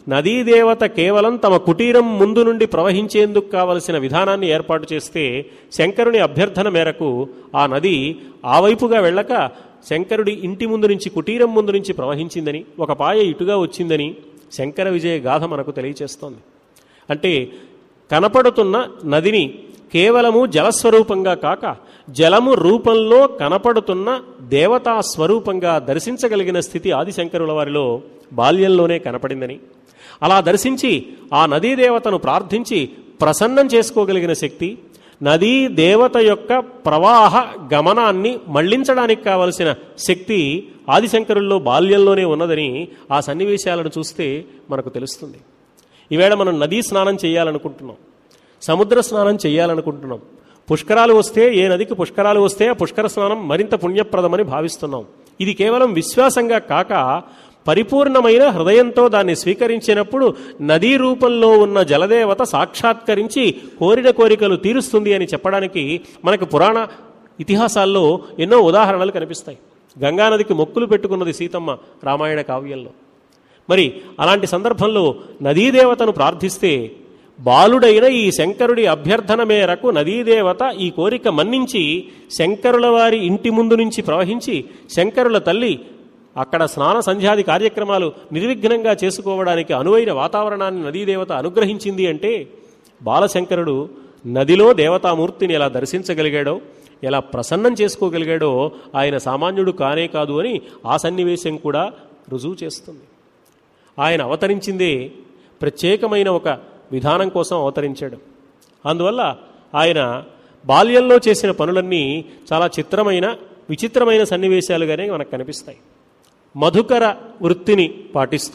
నదీ దేవత కేవలం తమ కుటీరం ముందు నుండి ప్రవహించేందుకు కావలసిన విధానాన్ని ఏర్పాటు చేస్తే శంకరుని అభ్యర్థన మేరకు ఆ నది ఆ వైపుగా వెళ్ళక శంకరుడి ఇంటి ముందు నుంచి కుటీరం ముందు నుంచి ప్రవహించిందని ఒక పాయ ఇటుగా వచ్చిందని శంకర విజయ గాథ మనకు తెలియచేస్తోంది అంటే కనపడుతున్న నదిని కేవలము జలస్వరూపంగా కాక జలము రూపంలో కనపడుతున్న దేవతా స్వరూపంగా దర్శించగలిగిన స్థితి ఆదిశంకరుల వారిలో బాల్యంలోనే కనపడిందని అలా దర్శించి ఆ నదీ దేవతను ప్రార్థించి ప్రసన్నం చేసుకోగలిగిన శక్తి నదీ దేవత యొక్క ప్రవాహ గమనాన్ని మళ్లించడానికి కావలసిన శక్తి ఆదిశంకరుల్లో బాల్యంలోనే ఉన్నదని ఆ సన్నివేశాలను చూస్తే మనకు తెలుస్తుంది ఈవేళ మనం నదీ స్నానం చేయాలనుకుంటున్నాం సముద్ర స్నానం చేయాలనుకుంటున్నాం పుష్కరాలు వస్తే ఏ నదికి పుష్కరాలు వస్తే ఆ పుష్కర స్నానం మరింత పుణ్యప్రదమని భావిస్తున్నాం ఇది కేవలం విశ్వాసంగా కాక పరిపూర్ణమైన హృదయంతో దాన్ని స్వీకరించినప్పుడు నదీ రూపంలో ఉన్న జలదేవత సాక్షాత్కరించి కోరిన కోరికలు తీరుస్తుంది అని చెప్పడానికి మనకు పురాణ ఇతిహాసాల్లో ఎన్నో ఉదాహరణలు కనిపిస్తాయి గంగానదికి మొక్కులు పెట్టుకున్నది సీతమ్మ రామాయణ కావ్యంలో మరి అలాంటి సందర్భంలో నదీదేవతను ప్రార్థిస్తే బాలుడైన ఈ శంకరుడి అభ్యర్థన మేరకు నదీదేవత ఈ కోరిక మన్నించి శంకరుల వారి ఇంటి ముందు నుంచి ప్రవహించి శంకరుల తల్లి అక్కడ స్నాన సంధ్యాది కార్యక్రమాలు నిర్విఘ్నంగా చేసుకోవడానికి అనువైన వాతావరణాన్ని నదీదేవత అనుగ్రహించింది అంటే బాలశంకరుడు నదిలో దేవతామూర్తిని ఎలా దర్శించగలిగాడో ఎలా ప్రసన్నం చేసుకోగలిగాడో ఆయన సామాన్యుడు కానే కాదు అని ఆ సన్నివేశం కూడా రుజువు చేస్తుంది ఆయన అవతరించిందే ప్రత్యేకమైన ఒక విధానం కోసం అవతరించాడు అందువల్ల ఆయన బాల్యంలో చేసిన పనులన్నీ చాలా చిత్రమైన విచిత్రమైన సన్నివేశాలుగానే మనకు కనిపిస్తాయి మధుకర వృత్తిని పాటిస్తూ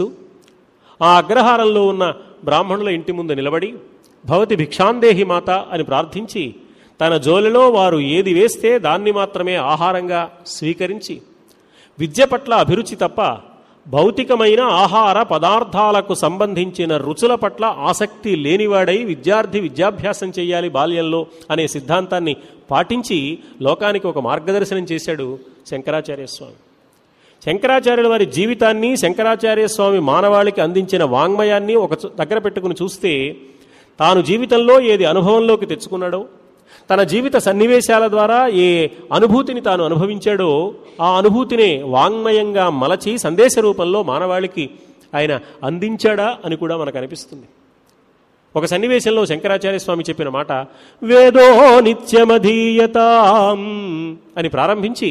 ఆ అగ్రహారంలో ఉన్న బ్రాహ్మణుల ఇంటి ముందు నిలబడి భవతి భిక్షాందేహి మాత అని ప్రార్థించి తన జోలిలో వారు ఏది వేస్తే దాన్ని మాత్రమే ఆహారంగా స్వీకరించి విద్య పట్ల అభిరుచి తప్ప భౌతికమైన ఆహార పదార్థాలకు సంబంధించిన రుచుల పట్ల ఆసక్తి లేనివాడై విద్యార్థి విద్యాభ్యాసం చేయాలి బాల్యంలో అనే సిద్ధాంతాన్ని పాటించి లోకానికి ఒక మార్గదర్శనం చేశాడు శంకరాచార్య స్వామి శంకరాచార్యుల వారి జీవితాన్ని శంకరాచార్య స్వామి మానవాళికి అందించిన వాంగ్మయాన్ని ఒక చు- దగ్గర పెట్టుకుని చూస్తే తాను జీవితంలో ఏది అనుభవంలోకి తెచ్చుకున్నాడో తన జీవిత సన్నివేశాల ద్వారా ఏ అనుభూతిని తాను అనుభవించాడో ఆ అనుభూతినే వాంగ్మయంగా మలచి సందేశ రూపంలో మానవాళికి ఆయన అందించాడా అని కూడా మనకు అనిపిస్తుంది ఒక సన్నివేశంలో శంకరాచార్య స్వామి చెప్పిన మాట వేదో నిత్యమధీయతాం అని ప్రారంభించి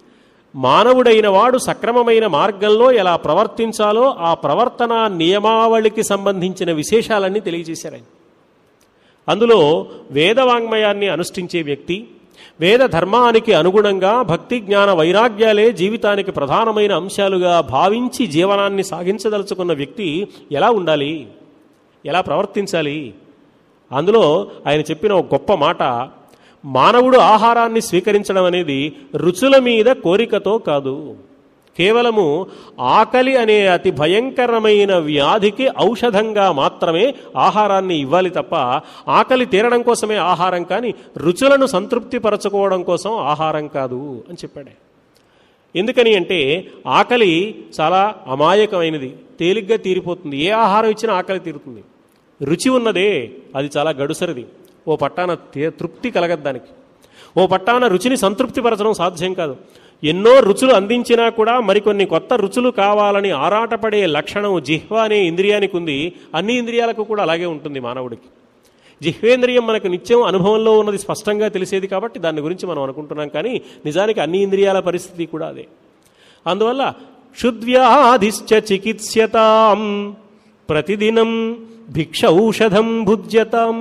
మానవుడైన వాడు సక్రమమైన మార్గంలో ఎలా ప్రవర్తించాలో ఆ ప్రవర్తన నియమావళికి సంబంధించిన విశేషాలన్నీ తెలియజేశారు ఆయన అందులో వేదవాంగ్మయాన్ని అనుష్ఠించే వ్యక్తి వేద ధర్మానికి అనుగుణంగా భక్తి జ్ఞాన వైరాగ్యాలే జీవితానికి ప్రధానమైన అంశాలుగా భావించి జీవనాన్ని సాగించదలుచుకున్న వ్యక్తి ఎలా ఉండాలి ఎలా ప్రవర్తించాలి అందులో ఆయన చెప్పిన ఒక గొప్ప మాట మానవుడు ఆహారాన్ని స్వీకరించడం అనేది రుచుల మీద కోరికతో కాదు కేవలము ఆకలి అనే అతి భయంకరమైన వ్యాధికి ఔషధంగా మాత్రమే ఆహారాన్ని ఇవ్వాలి తప్ప ఆకలి తీరడం కోసమే ఆహారం కానీ రుచులను సంతృప్తిపరచుకోవడం కోసం ఆహారం కాదు అని చెప్పాడు ఎందుకని అంటే ఆకలి చాలా అమాయకమైనది తేలిగ్గా తీరిపోతుంది ఏ ఆహారం ఇచ్చినా ఆకలి తీరుతుంది రుచి ఉన్నదే అది చాలా గడుసరిది ఓ పట్టాన తే- తృప్తి కలగదు దానికి ఓ పట్టాన రుచిని సంతృప్తిపరచడం సాధ్యం కాదు ఎన్నో రుచులు అందించినా కూడా మరికొన్ని కొత్త రుచులు కావాలని ఆరాటపడే లక్షణం జిహ్వ అనే ఇంద్రియానికి ఉంది అన్ని ఇంద్రియాలకు కూడా అలాగే ఉంటుంది మానవుడికి జిహ్వేంద్రియం మనకు నిత్యం అనుభవంలో ఉన్నది స్పష్టంగా తెలిసేది కాబట్టి దాని గురించి మనం అనుకుంటున్నాం కానీ నిజానికి అన్ని ఇంద్రియాల పరిస్థితి కూడా అదే అందువల్ల క్షుద్వ్యాధిశ్చ చికిత్స్యతాం ప్రతిదినం భిక్షౌషధం భుజ్యతాం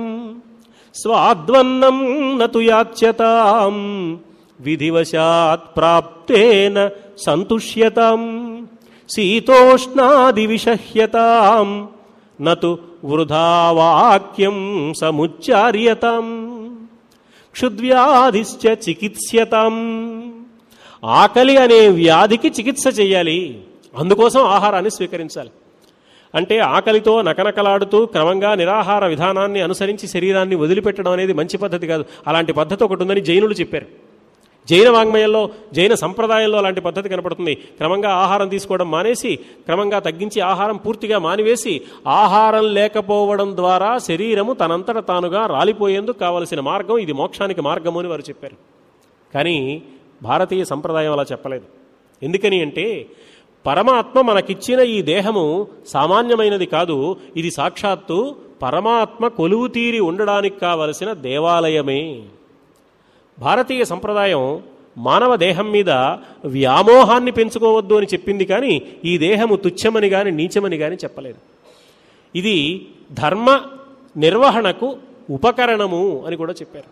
స్వాద్వన్నం నతు యాచ్యతాం విధివశాత్ ప్రాప్తేన సంతుష్యతాం శీతోష్ణాది విషహ్యతాం నతు వృధా వాక్యం సముచ్చార్యతాం క్షుద్వ్యాధిశ్చ చికిత్స్యతాం ఆకలి అనే వ్యాధికి చికిత్స చేయాలి అందుకోసం ఆహారాన్ని స్వీకరించాలి అంటే ఆకలితో నకనకలాడుతూ క్రమంగా నిరాహార విధానాన్ని అనుసరించి శరీరాన్ని వదిలిపెట్టడం అనేది మంచి పద్ధతి కాదు అలాంటి పద్ధతి ఒకటి ఉందని జైనులు చెప్పారు జైన వాంగ్మయంలో జైన సంప్రదాయంలో అలాంటి పద్ధతి కనపడుతుంది క్రమంగా ఆహారం తీసుకోవడం మానేసి క్రమంగా తగ్గించి ఆహారం పూర్తిగా మానివేసి ఆహారం లేకపోవడం ద్వారా శరీరము తనంతట తానుగా రాలిపోయేందుకు కావలసిన మార్గం ఇది మోక్షానికి మార్గము అని వారు చెప్పారు కానీ భారతీయ సంప్రదాయం అలా చెప్పలేదు ఎందుకని అంటే పరమాత్మ మనకిచ్చిన ఈ దేహము సామాన్యమైనది కాదు ఇది సాక్షాత్తు పరమాత్మ కొలువు తీరి ఉండడానికి కావలసిన దేవాలయమే భారతీయ సంప్రదాయం మానవ దేహం మీద వ్యామోహాన్ని పెంచుకోవద్దు అని చెప్పింది కానీ ఈ దేహము తుచ్చమని కానీ నీచమని కానీ చెప్పలేదు ఇది ధర్మ నిర్వహణకు ఉపకరణము అని కూడా చెప్పారు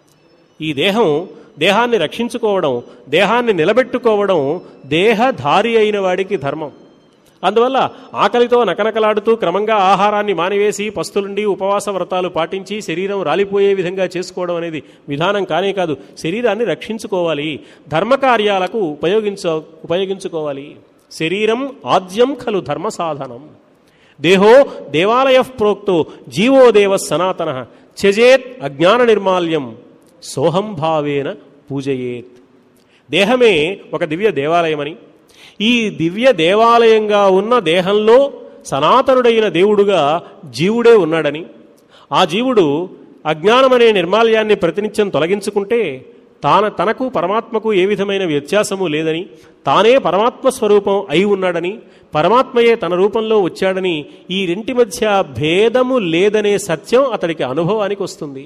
ఈ దేహం దేహాన్ని రక్షించుకోవడం దేహాన్ని నిలబెట్టుకోవడం దేహధారి అయిన వాడికి ధర్మం అందువల్ల ఆకలితో నకనకలాడుతూ క్రమంగా ఆహారాన్ని మానివేసి పస్తులుండి ఉపవాస వ్రతాలు పాటించి శరీరం రాలిపోయే విధంగా చేసుకోవడం అనేది విధానం కానే కాదు శరీరాన్ని రక్షించుకోవాలి ధర్మకార్యాలకు ఉపయోగించ ఉపయోగించుకోవాలి శరీరం ఆద్యం ఖలు ధర్మ సాధనం దేహో దేవాలయ ప్రోక్తో జీవో దేవ సనాతన త్యజేత్ అజ్ఞాన నిర్మాల్యం సోహం భావేన పూజయేత్ దేహమే ఒక దివ్య దేవాలయమని ఈ దివ్య దేవాలయంగా ఉన్న దేహంలో సనాతనుడైన దేవుడుగా జీవుడే ఉన్నాడని ఆ జీవుడు అజ్ఞానమనే నిర్మాల్యాన్ని ప్రతినిత్యం తొలగించుకుంటే తాన తనకు పరమాత్మకు ఏ విధమైన వ్యత్యాసము లేదని తానే పరమాత్మ స్వరూపం అయి ఉన్నాడని పరమాత్మయే తన రూపంలో వచ్చాడని ఈ రెంటి మధ్య భేదము లేదనే సత్యం అతడికి అనుభవానికి వస్తుంది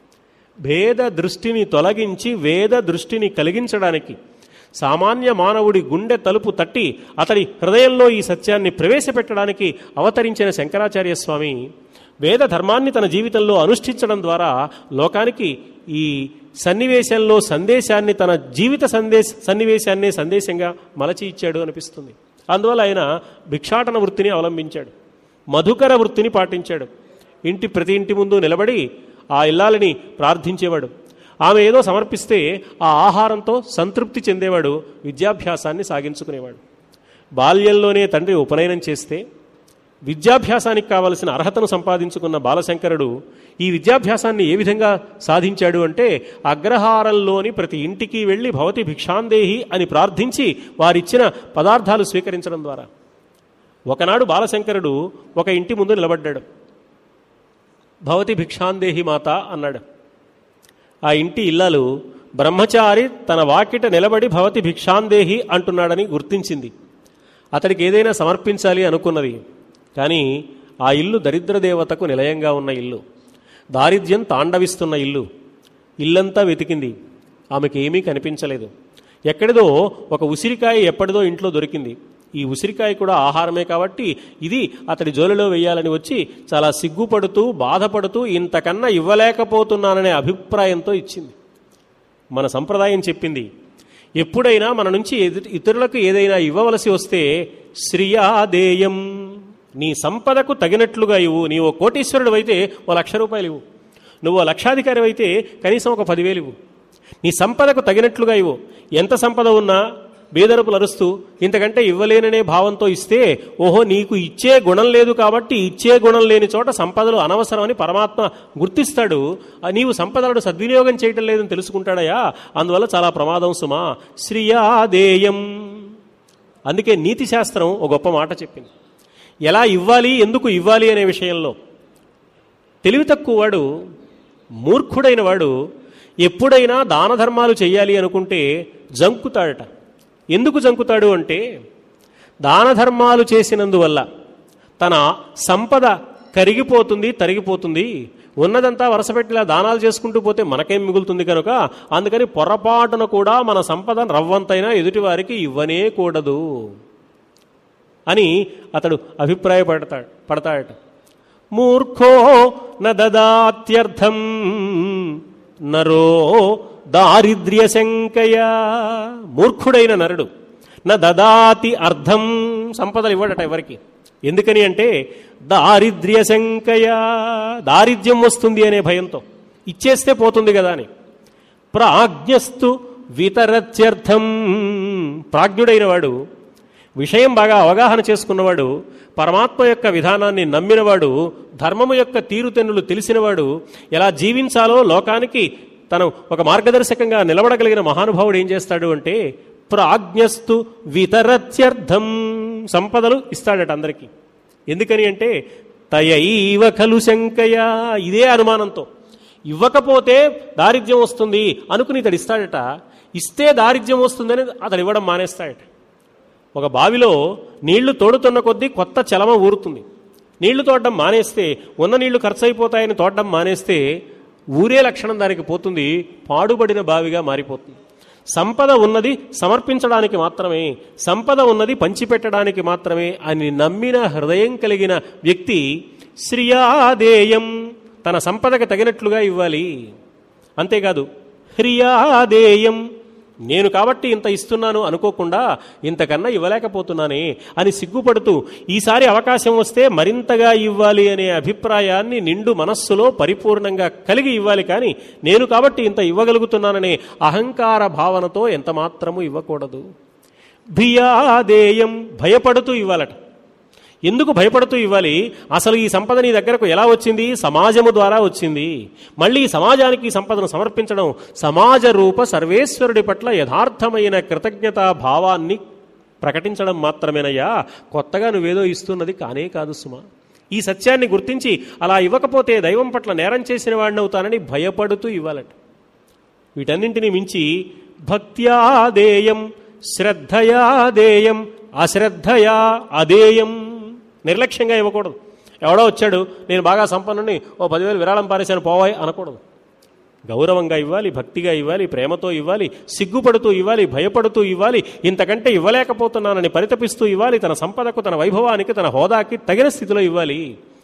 భేద దృష్టిని తొలగించి వేద దృష్టిని కలిగించడానికి సామాన్య మానవుడి గుండె తలుపు తట్టి అతడి హృదయంలో ఈ సత్యాన్ని ప్రవేశపెట్టడానికి అవతరించిన శంకరాచార్య స్వామి వేద ధర్మాన్ని తన జీవితంలో అనుష్ఠించడం ద్వారా లోకానికి ఈ సన్నివేశంలో సందేశాన్ని తన జీవిత సందేశ సన్నివేశాన్ని సందేశంగా మలచి ఇచ్చాడు అనిపిస్తుంది అందువల్ల ఆయన భిక్షాటన వృత్తిని అవలంబించాడు మధుకర వృత్తిని పాటించాడు ఇంటి ప్రతి ఇంటి ముందు నిలబడి ఆ ఇల్లాలని ప్రార్థించేవాడు ఆమె ఏదో సమర్పిస్తే ఆ ఆహారంతో సంతృప్తి చెందేవాడు విద్యాభ్యాసాన్ని సాగించుకునేవాడు బాల్యంలోనే తండ్రి ఉపనయనం చేస్తే విద్యాభ్యాసానికి కావలసిన అర్హతను సంపాదించుకున్న బాలశంకరుడు ఈ విద్యాభ్యాసాన్ని ఏ విధంగా సాధించాడు అంటే అగ్రహారంలోని ప్రతి ఇంటికి వెళ్ళి భవతి భిక్షాందేహి అని ప్రార్థించి వారిచ్చిన పదార్థాలు స్వీకరించడం ద్వారా ఒకనాడు బాలశంకరుడు ఒక ఇంటి ముందు నిలబడ్డాడు భవతి భిక్షాందేహి మాత అన్నాడు ఆ ఇంటి ఇల్లాలు బ్రహ్మచారి తన వాకిట నిలబడి భవతి భిక్షాందేహి అంటున్నాడని గుర్తించింది అతడికి ఏదైనా సమర్పించాలి అనుకున్నది కానీ ఆ ఇల్లు దరిద్ర దేవతకు నిలయంగా ఉన్న ఇల్లు దారిద్ర్యం తాండవిస్తున్న ఇల్లు ఇల్లంతా వెతికింది ఆమెకి ఏమీ కనిపించలేదు ఎక్కడిదో ఒక ఉసిరికాయ ఎప్పటిదో ఇంట్లో దొరికింది ఈ ఉసిరికాయ కూడా ఆహారమే కాబట్టి ఇది అతడి జోలిలో వేయాలని వచ్చి చాలా సిగ్గుపడుతూ బాధపడుతూ ఇంతకన్నా ఇవ్వలేకపోతున్నాననే అభిప్రాయంతో ఇచ్చింది మన సంప్రదాయం చెప్పింది ఎప్పుడైనా మన నుంచి ఎదు- ఇతరులకు ఏదైనా ఇవ్వవలసి వస్తే శ్రియాదేయం నీ సంపదకు తగినట్లుగా ఇవ్వు నీవు కోటీశ్వరుడు అయితే ఓ లక్ష రూపాయలు ఇవ్వు నువ్వు ఓ లక్షాధికారి అయితే కనీసం ఒక పదివేలు ఇవ్వు నీ సంపదకు తగినట్లుగా ఇవ్వు ఎంత సంపద ఉన్నా బేదరుపులు అరుస్తూ ఇంతకంటే ఇవ్వలేననే భావంతో ఇస్తే ఓహో నీకు ఇచ్చే గుణం లేదు కాబట్టి ఇచ్చే గుణం లేని చోట సంపదలు అనవసరమని పరమాత్మ గుర్తిస్తాడు ఆ నీవు సంపదలను సద్వినియోగం చేయటం లేదని తెలుసుకుంటాడయా అందువల్ల చాలా ప్రమాదం సుమా శ్రియాదేయం అందుకే నీతి శాస్త్రం ఒక గొప్ప మాట చెప్పింది ఎలా ఇవ్వాలి ఎందుకు ఇవ్వాలి అనే విషయంలో తెలివి తక్కువ వాడు మూర్ఖుడైన వాడు ఎప్పుడైనా దాన ధర్మాలు చేయాలి అనుకుంటే జంకుతాడట ఎందుకు జంకుతాడు అంటే దాన ధర్మాలు చేసినందువల్ల తన సంపద కరిగిపోతుంది తరిగిపోతుంది ఉన్నదంతా వరుసపెట్టిలా దానాలు చేసుకుంటూ పోతే మనకేం మిగులుతుంది కనుక అందుకని పొరపాటున కూడా మన సంపద రవ్వంతైనా ఎదుటివారికి ఇవ్వనే కూడదు అని అతడు అభిప్రాయపడతాడు పడతాడట మూర్ఖో న దదాత్యర్థం నరో దారిద్ర్య శంకయా మూర్ఖుడైన నరుడు న దదాతి అర్థం సంపదలు ఇవ్వడట ఎవరికి ఎందుకని అంటే దారిద్ర్య శంకయా దారిద్ర్యం వస్తుంది అనే భయంతో ఇచ్చేస్తే పోతుంది కదా అని ప్రాజ్ఞస్తు వితరత్యర్థం ప్రాజ్ఞుడైన వాడు విషయం బాగా అవగాహన చేసుకున్నవాడు పరమాత్మ యొక్క విధానాన్ని నమ్మినవాడు ధర్మము యొక్క తీరుతెన్నులు తెలిసినవాడు ఎలా జీవించాలో లోకానికి తను ఒక మార్గదర్శకంగా నిలబడగలిగిన మహానుభావుడు ఏం చేస్తాడు అంటే ప్రాజ్ఞస్తు వితరత్యర్థం సంపదలు ఇస్తాడట అందరికీ ఎందుకని అంటే తయైవ ఖలు శంకయ ఇదే అనుమానంతో ఇవ్వకపోతే దారిద్ర్యం వస్తుంది అనుకుని ఇతడు ఇస్తాడట ఇస్తే దారిద్ర్యం వస్తుందని అతడు ఇవ్వడం మానేస్తాడట ఒక బావిలో నీళ్లు తోడుతున్న కొద్దీ కొత్త చలమ ఊరుతుంది నీళ్లు తోడడం మానేస్తే ఉన్న నీళ్లు ఖర్చు అయిపోతాయని తోడడం మానేస్తే ఊరే లక్షణం దానికి పోతుంది పాడుబడిన బావిగా మారిపోతుంది సంపద ఉన్నది సమర్పించడానికి మాత్రమే సంపద ఉన్నది పంచిపెట్టడానికి మాత్రమే అని నమ్మిన హృదయం కలిగిన వ్యక్తి శ్రియాదేయం తన సంపదకు తగినట్లుగా ఇవ్వాలి అంతేకాదు హ్రియాదేయం నేను కాబట్టి ఇంత ఇస్తున్నాను అనుకోకుండా ఇంతకన్నా ఇవ్వలేకపోతున్నానే అని సిగ్గుపడుతూ ఈసారి అవకాశం వస్తే మరింతగా ఇవ్వాలి అనే అభిప్రాయాన్ని నిండు మనస్సులో పరిపూర్ణంగా కలిగి ఇవ్వాలి కానీ నేను కాబట్టి ఇంత ఇవ్వగలుగుతున్నాననే అహంకార భావనతో ఎంత మాత్రము ఇవ్వకూడదు భియాదేయం భయపడుతూ ఇవ్వాలట ఎందుకు భయపడుతూ ఇవ్వాలి అసలు ఈ సంపద నీ దగ్గరకు ఎలా వచ్చింది సమాజము ద్వారా వచ్చింది మళ్ళీ ఈ సమాజానికి ఈ సంపదను సమర్పించడం సమాజ రూప సర్వేశ్వరుడి పట్ల యథార్థమైన కృతజ్ఞతా భావాన్ని ప్రకటించడం మాత్రమేనయ్యా కొత్తగా నువ్వేదో ఇస్తున్నది కానే కాదు సుమా ఈ సత్యాన్ని గుర్తించి అలా ఇవ్వకపోతే దైవం పట్ల నేరం చేసిన వాడినవుతానని భయపడుతూ ఇవ్వాలట వీటన్నింటినీ మించి భక్త్యాదేయం శ్రద్ధయాదేయం అశ్రద్ధయా అదేయం నిర్లక్ష్యంగా ఇవ్వకూడదు ఎవడో వచ్చాడు నేను బాగా సంపన్నుని ఓ పదివేలు విరాళం పారేశాను పోవాయి అనకూడదు గౌరవంగా ఇవ్వాలి భక్తిగా ఇవ్వాలి ప్రేమతో ఇవ్వాలి సిగ్గుపడుతూ ఇవ్వాలి భయపడుతూ ఇవ్వాలి ఇంతకంటే ఇవ్వలేకపోతున్నానని పరితపిస్తూ ఇవ్వాలి తన సంపదకు తన వైభవానికి తన హోదాకి తగిన స్థితిలో ఇవ్వాలి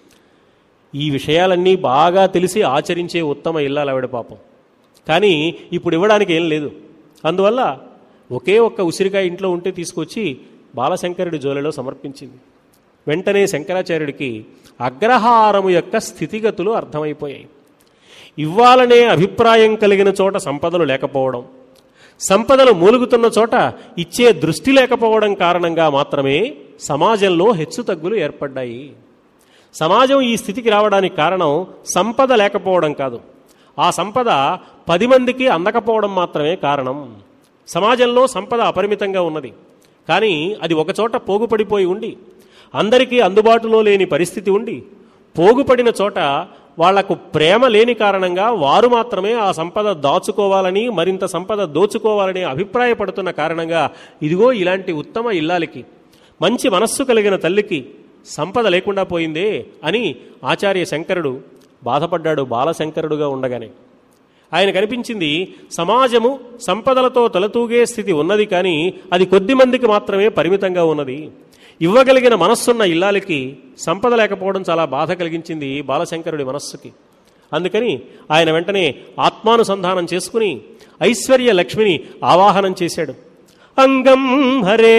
ఈ విషయాలన్నీ బాగా తెలిసి ఆచరించే ఉత్తమ ఇల్లాలు ఆవిడ పాపం కానీ ఇప్పుడు ఇవ్వడానికి ఏం లేదు అందువల్ల ఒకే ఒక్క ఉసిరికాయ ఇంట్లో ఉంటే తీసుకొచ్చి బాలశంకరుడి జోలిలో సమర్పించింది వెంటనే శంకరాచార్యుడికి అగ్రహారము యొక్క స్థితిగతులు అర్థమైపోయాయి ఇవ్వాలనే అభిప్రాయం కలిగిన చోట సంపదలు లేకపోవడం సంపదలు మూలుగుతున్న చోట ఇచ్చే దృష్టి లేకపోవడం కారణంగా మాత్రమే సమాజంలో హెచ్చుతగ్గులు ఏర్పడ్డాయి సమాజం ఈ స్థితికి రావడానికి కారణం సంపద లేకపోవడం కాదు ఆ సంపద పది మందికి అందకపోవడం మాత్రమే కారణం సమాజంలో సంపద అపరిమితంగా ఉన్నది కానీ అది ఒకచోట పోగుపడిపోయి ఉండి అందరికీ అందుబాటులో లేని పరిస్థితి ఉండి పోగుపడిన చోట వాళ్లకు ప్రేమ లేని కారణంగా వారు మాత్రమే ఆ సంపద దాచుకోవాలని మరింత సంపద దోచుకోవాలని అభిప్రాయపడుతున్న కారణంగా ఇదిగో ఇలాంటి ఉత్తమ ఇల్లాలికి మంచి మనస్సు కలిగిన తల్లికి సంపద లేకుండా పోయిందే అని ఆచార్య శంకరుడు బాధపడ్డాడు బాలశంకరుడుగా ఉండగానే ఆయన కనిపించింది సమాజము సంపదలతో తలతూగే స్థితి ఉన్నది కానీ అది కొద్ది మందికి మాత్రమే పరిమితంగా ఉన్నది ఇవ్వగలిగిన మనస్సున్న ఇల్లాలకి సంపద లేకపోవడం చాలా బాధ కలిగించింది బాలశంకరుడి మనస్సుకి అందుకని ఆయన వెంటనే ఆత్మానుసంధానం చేసుకుని ఐశ్వర్య లక్ష్మిని ఆవాహనం చేశాడు అంగం హరే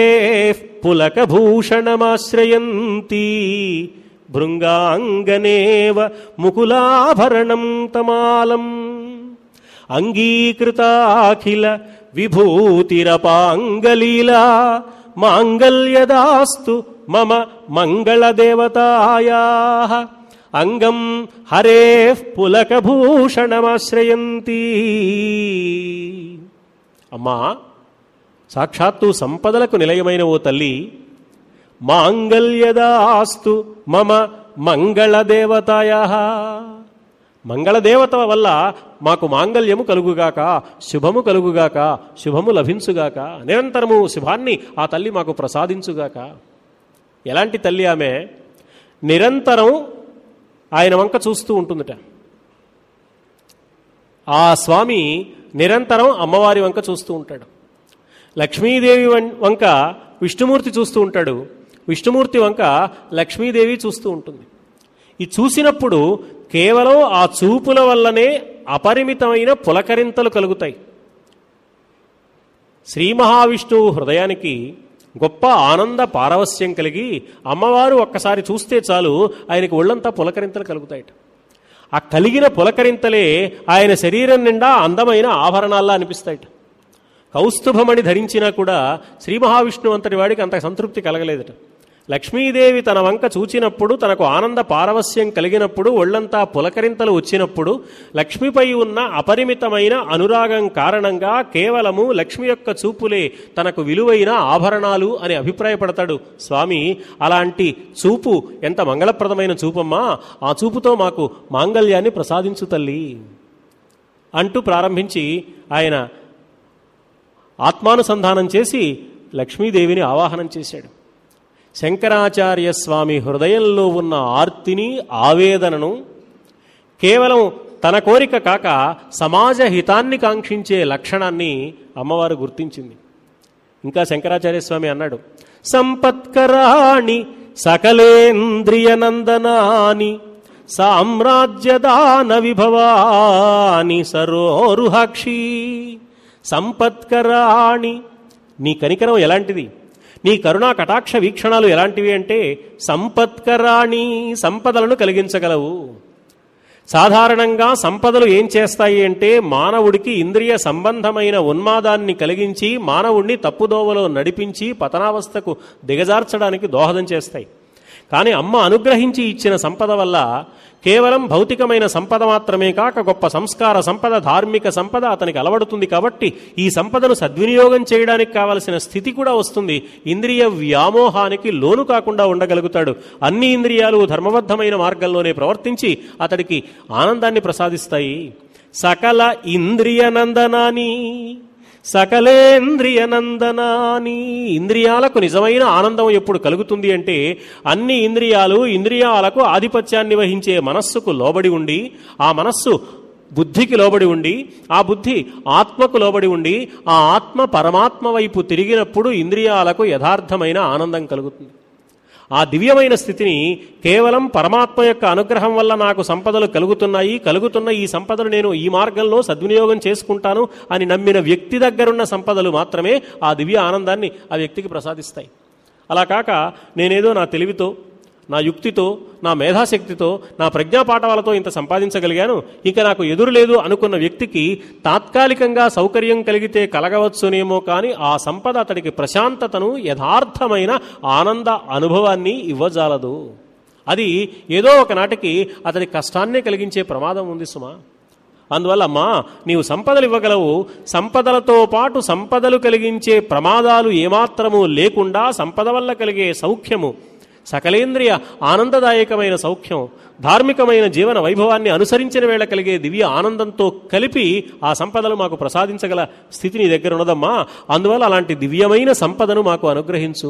పులకభూషణమాశ్రయంతి భృంగాంగనేవ ముకులాభరణం తమాలం అంగీకృతాఖిల విభూతిరపాంగలీలా మాంగల్యదాస్తు మమ మంగళదేవతాయా అంగం హరే పులకభూషణమాశ్రయంతి అమ్మా సాక్షాత్తు సంపదలకు నిలయమైన ఓ తల్లి మాంగల్యదాస్తు మమ మంగళదేవతాయ మంగళదేవత వల్ల మాకు మాంగల్యము కలుగుగాక శుభము కలుగుగాక శుభము లభించుగాక నిరంతరము శుభాన్ని ఆ తల్లి మాకు ప్రసాదించుగాక ఎలాంటి తల్లి ఆమె నిరంతరం ఆయన వంక చూస్తూ ఉంటుందట ఆ స్వామి నిరంతరం అమ్మవారి వంక చూస్తూ ఉంటాడు లక్ష్మీదేవి వం- వంక విష్ణుమూర్తి చూస్తూ ఉంటాడు విష్ణుమూర్తి వంక లక్ష్మీదేవి చూస్తూ ఉంటుంది ఈ చూసినప్పుడు కేవలం ఆ చూపుల వల్లనే అపరిమితమైన పులకరింతలు కలుగుతాయి శ్రీ మహావిష్ణువు హృదయానికి గొప్ప ఆనంద పారవస్యం కలిగి అమ్మవారు ఒక్కసారి చూస్తే చాలు ఆయనకు ఒళ్ళంతా పులకరింతలు కలుగుతాయట ఆ కలిగిన పులకరింతలే ఆయన శరీరం నిండా అందమైన ఆభరణాల్లా అనిపిస్తాయట కౌస్తుభమణి ధరించినా కూడా శ్రీ మహావిష్ణువు అంతటి వాడికి అంత సంతృప్తి కలగలేదట లక్ష్మీదేవి తన వంక చూచినప్పుడు తనకు ఆనంద పారవస్యం కలిగినప్పుడు ఒళ్లంతా పులకరింతలు వచ్చినప్పుడు లక్ష్మిపై ఉన్న అపరిమితమైన అనురాగం కారణంగా కేవలము లక్ష్మి యొక్క చూపులే తనకు విలువైన ఆభరణాలు అని అభిప్రాయపడతాడు స్వామి అలాంటి చూపు ఎంత మంగళప్రదమైన చూపమ్మా ఆ చూపుతో మాకు మాంగళ్యాన్ని ప్రసాదించు తల్లి అంటూ ప్రారంభించి ఆయన ఆత్మానుసంధానం చేసి లక్ష్మీదేవిని ఆవాహనం చేశాడు శంకరాచార్య స్వామి హృదయంలో ఉన్న ఆర్తిని ఆవేదనను కేవలం తన కోరిక కాక సమాజ హితాన్ని కాంక్షించే లక్షణాన్ని అమ్మవారు గుర్తించింది ఇంకా శంకరాచార్య స్వామి అన్నాడు సంపత్కరాణి సకలేంద్రియనందనాని సామ్రాజ్యదాన విభవాని సరోరుహాక్షి సంపత్కరాణి నీ కనికరం ఎలాంటిది నీ కరుణా కటాక్ష వీక్షణాలు ఎలాంటివి అంటే సంపత్కరాణి సంపదలను కలిగించగలవు సాధారణంగా సంపదలు ఏం చేస్తాయి అంటే మానవుడికి ఇంద్రియ సంబంధమైన ఉన్మాదాన్ని కలిగించి మానవుణ్ణి తప్పుదోవలో నడిపించి పతనావస్థకు దిగజార్చడానికి దోహదం చేస్తాయి కానీ అమ్మ అనుగ్రహించి ఇచ్చిన సంపద వల్ల కేవలం భౌతికమైన సంపద మాత్రమే కాక గొప్ప సంస్కార సంపద ధార్మిక సంపద అతనికి అలవడుతుంది కాబట్టి ఈ సంపదను సద్వినియోగం చేయడానికి కావలసిన స్థితి కూడా వస్తుంది ఇంద్రియ వ్యామోహానికి లోను కాకుండా ఉండగలుగుతాడు అన్ని ఇంద్రియాలు ధర్మబద్ధమైన మార్గంలోనే ప్రవర్తించి అతడికి ఆనందాన్ని ప్రసాదిస్తాయి సకల ఇంద్రియ నందనాని సకలేంద్రియ నందనాని ఇంద్రియాలకు నిజమైన ఆనందం ఎప్పుడు కలుగుతుంది అంటే అన్ని ఇంద్రియాలు ఇంద్రియాలకు ఆధిపత్యాన్ని వహించే మనస్సుకు లోబడి ఉండి ఆ మనస్సు బుద్ధికి లోబడి ఉండి ఆ బుద్ధి ఆత్మకు లోబడి ఉండి ఆ ఆత్మ పరమాత్మ వైపు తిరిగినప్పుడు ఇంద్రియాలకు యథార్థమైన ఆనందం కలుగుతుంది ఆ దివ్యమైన స్థితిని కేవలం పరమాత్మ యొక్క అనుగ్రహం వల్ల నాకు సంపదలు కలుగుతున్నాయి కలుగుతున్న ఈ సంపదలు నేను ఈ మార్గంలో సద్వినియోగం చేసుకుంటాను అని నమ్మిన వ్యక్తి దగ్గరున్న సంపదలు మాత్రమే ఆ దివ్య ఆనందాన్ని ఆ వ్యక్తికి ప్రసాదిస్తాయి అలా కాక నేనేదో నా తెలివితో నా యుక్తితో నా మేధాశక్తితో నా ప్రజ్ఞాపాఠవాలతో ఇంత సంపాదించగలిగాను ఇక నాకు ఎదురు లేదు అనుకున్న వ్యక్తికి తాత్కాలికంగా సౌకర్యం కలిగితే కలగవచ్చునేమో కానీ ఆ సంపద అతడికి ప్రశాంతతను యథార్థమైన ఆనంద అనుభవాన్ని ఇవ్వజాలదు అది ఏదో ఒకనాటికి అతడి కష్టాన్నే కలిగించే ప్రమాదం ఉంది సుమా అందువల్ల అమ్మా నీవు సంపదలు ఇవ్వగలవు సంపదలతో పాటు సంపదలు కలిగించే ప్రమాదాలు ఏమాత్రము లేకుండా సంపద వల్ల కలిగే సౌఖ్యము సకలేంద్రియ ఆనందదాయకమైన సౌఖ్యం ధార్మికమైన జీవన వైభవాన్ని అనుసరించిన వేళ కలిగే దివ్య ఆనందంతో కలిపి ఆ సంపదలు మాకు ప్రసాదించగల స్థితి నీ దగ్గర ఉన్నదమ్మా అందువల్ల అలాంటి దివ్యమైన సంపదను మాకు అనుగ్రహించు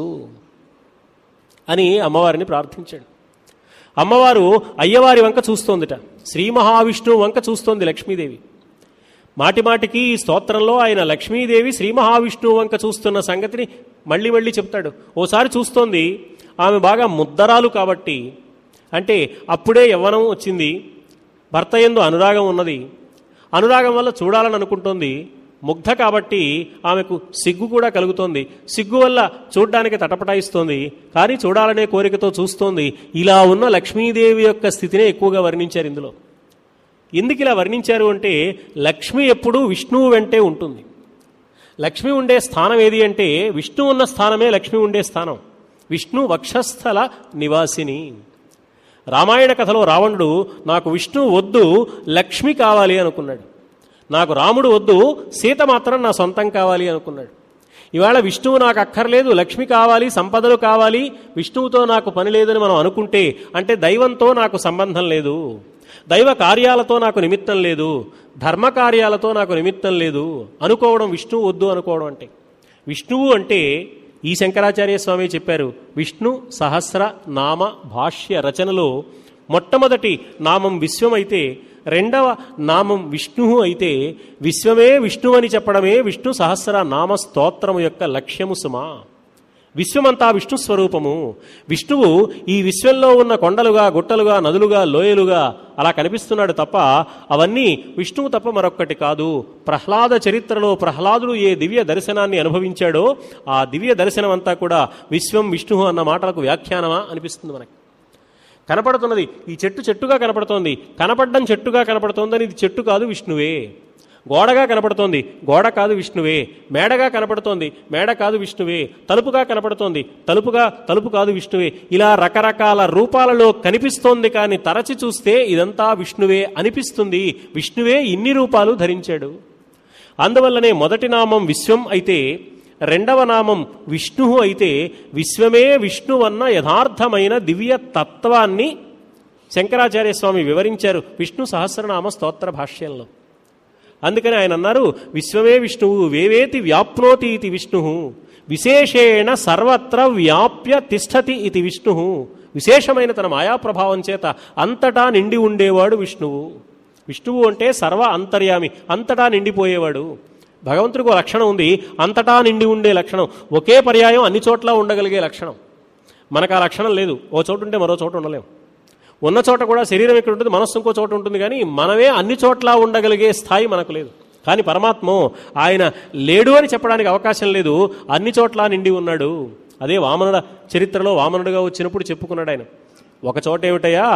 అని అమ్మవారిని ప్రార్థించాడు అమ్మవారు అయ్యవారి వంక చూస్తోందిట శ్రీ మహావిష్ణువు వంక చూస్తోంది లక్ష్మీదేవి మాటిమాటికి ఈ స్తోత్రంలో ఆయన లక్ష్మీదేవి శ్రీ మహావిష్ణువు వంక చూస్తున్న సంగతిని మళ్ళీ మళ్ళీ చెప్తాడు ఓసారి చూస్తోంది ఆమె బాగా ముద్దరాలు కాబట్టి అంటే అప్పుడే యవ్వనం వచ్చింది భర్త ఎందు అనురాగం ఉన్నది అనురాగం వల్ల చూడాలని అనుకుంటోంది ముగ్ధ కాబట్టి ఆమెకు సిగ్గు కూడా కలుగుతోంది సిగ్గు వల్ల చూడ్డానికి తటపటాయిస్తోంది కానీ చూడాలనే కోరికతో చూస్తోంది ఇలా ఉన్న లక్ష్మీదేవి యొక్క స్థితినే ఎక్కువగా వర్ణించారు ఇందులో ఎందుకు ఇలా వర్ణించారు అంటే లక్ష్మి ఎప్పుడూ విష్ణువు వెంటే ఉంటుంది లక్ష్మి ఉండే స్థానం ఏది అంటే విష్ణు ఉన్న స్థానమే లక్ష్మి ఉండే స్థానం విష్ణు వక్షస్థల నివాసిని రామాయణ కథలో రావణుడు నాకు విష్ణు వద్దు లక్ష్మి కావాలి అనుకున్నాడు నాకు రాముడు వద్దు సీత మాత్రం నా సొంతం కావాలి అనుకున్నాడు ఇవాళ విష్ణువు నాకు అక్కర్లేదు లక్ష్మి కావాలి సంపదలు కావాలి విష్ణువుతో నాకు పని లేదని మనం అనుకుంటే అంటే దైవంతో నాకు సంబంధం లేదు దైవ కార్యాలతో నాకు నిమిత్తం లేదు ధర్మ కార్యాలతో నాకు నిమిత్తం లేదు అనుకోవడం విష్ణువు వద్దు అనుకోవడం అంటే విష్ణువు అంటే ఈ శంకరాచార్య స్వామి చెప్పారు విష్ణు సహస్ర నామ భాష్య రచనలో మొట్టమొదటి నామం విశ్వమైతే రెండవ నామం విష్ణువు అయితే విశ్వమే విష్ణువు అని చెప్పడమే విష్ణు సహస్ర నామ స్తోత్రము యొక్క లక్ష్యము సుమా విశ్వమంతా విష్ణు స్వరూపము విష్ణువు ఈ విశ్వంలో ఉన్న కొండలుగా గుట్టలుగా నదులుగా లోయలుగా అలా కనిపిస్తున్నాడు తప్ప అవన్నీ విష్ణువు తప్ప మరొక్కటి కాదు ప్రహ్లాద చరిత్రలో ప్రహ్లాదుడు ఏ దివ్య దర్శనాన్ని అనుభవించాడో ఆ దివ్య దర్శనం అంతా కూడా విశ్వం విష్ణువు అన్న మాటలకు వ్యాఖ్యానమా అనిపిస్తుంది మనకి కనపడుతున్నది ఈ చెట్టు చెట్టుగా కనపడుతోంది కనపడడం చెట్టుగా కనపడుతోందని ఇది చెట్టు కాదు విష్ణువే గోడగా కనపడుతోంది గోడ కాదు విష్ణువే మేడగా కనపడుతోంది మేడ కాదు విష్ణువే తలుపుగా కనపడుతోంది తలుపుగా తలుపు కాదు విష్ణువే ఇలా రకరకాల రూపాలలో కనిపిస్తోంది కానీ తరచి చూస్తే ఇదంతా విష్ణువే అనిపిస్తుంది విష్ణువే ఇన్ని రూపాలు ధరించాడు అందువల్లనే మొదటి నామం విశ్వం అయితే రెండవ నామం విష్ణు అయితే విశ్వమే విష్ణువన్న యథార్థమైన దివ్య తత్వాన్ని శంకరాచార్య స్వామి వివరించారు విష్ణు సహస్రనామ స్తోత్ర భాష్యంలో అందుకని ఆయన అన్నారు విశ్వమే విష్ణువు వేవేతి వ్యాప్నోతి ఇది విష్ణు విశేషేణ సర్వత్ర వ్యాప్య తిష్టతి ఇది విష్ణు విశేషమైన తన మాయాప్రభావం చేత అంతటా నిండి ఉండేవాడు విష్ణువు విష్ణువు అంటే సర్వ అంతర్యామి అంతటా నిండిపోయేవాడు భగవంతుడికి ఒక లక్షణం ఉంది అంతటా నిండి ఉండే లక్షణం ఒకే పర్యాయం అన్ని చోట్ల ఉండగలిగే లక్షణం మనకు ఆ లక్షణం లేదు ఓ చోటు ఉంటే మరో చోట ఉండలేం ఉన్న చోట కూడా శరీరం ఇక్కడ ఉంటుంది మనస్సు ఇంకో చోట ఉంటుంది కానీ మనమే అన్ని చోట్ల ఉండగలిగే స్థాయి మనకు లేదు కానీ పరమాత్మ ఆయన లేడు అని చెప్పడానికి అవకాశం లేదు అన్ని చోట్ల నిండి ఉన్నాడు అదే వామనుడ చరిత్రలో వామనుడుగా వచ్చినప్పుడు చెప్పుకున్నాడు ఆయన ఒక చోట ఏమిటయా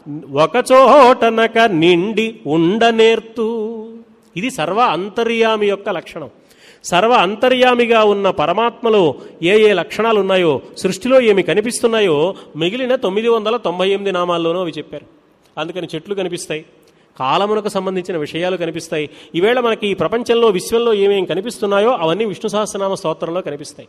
ఒక చోటనక నిండి ఉండనేర్తూ ఇది సర్వ అంతర్యామి యొక్క లక్షణం సర్వ అంతర్యామిగా ఉన్న పరమాత్మలో ఏ ఏ లక్షణాలు ఉన్నాయో సృష్టిలో ఏమి కనిపిస్తున్నాయో మిగిలిన తొమ్మిది వందల తొంభై ఎనిమిది నామాల్లోనూ అవి చెప్పారు అందుకని చెట్లు కనిపిస్తాయి కాలమునకు సంబంధించిన విషయాలు కనిపిస్తాయి ఈవేళ మనకి ఈ ప్రపంచంలో విశ్వంలో ఏమేం కనిపిస్తున్నాయో అవన్నీ విష్ణు సహస్రనామ స్తోత్రంలో కనిపిస్తాయి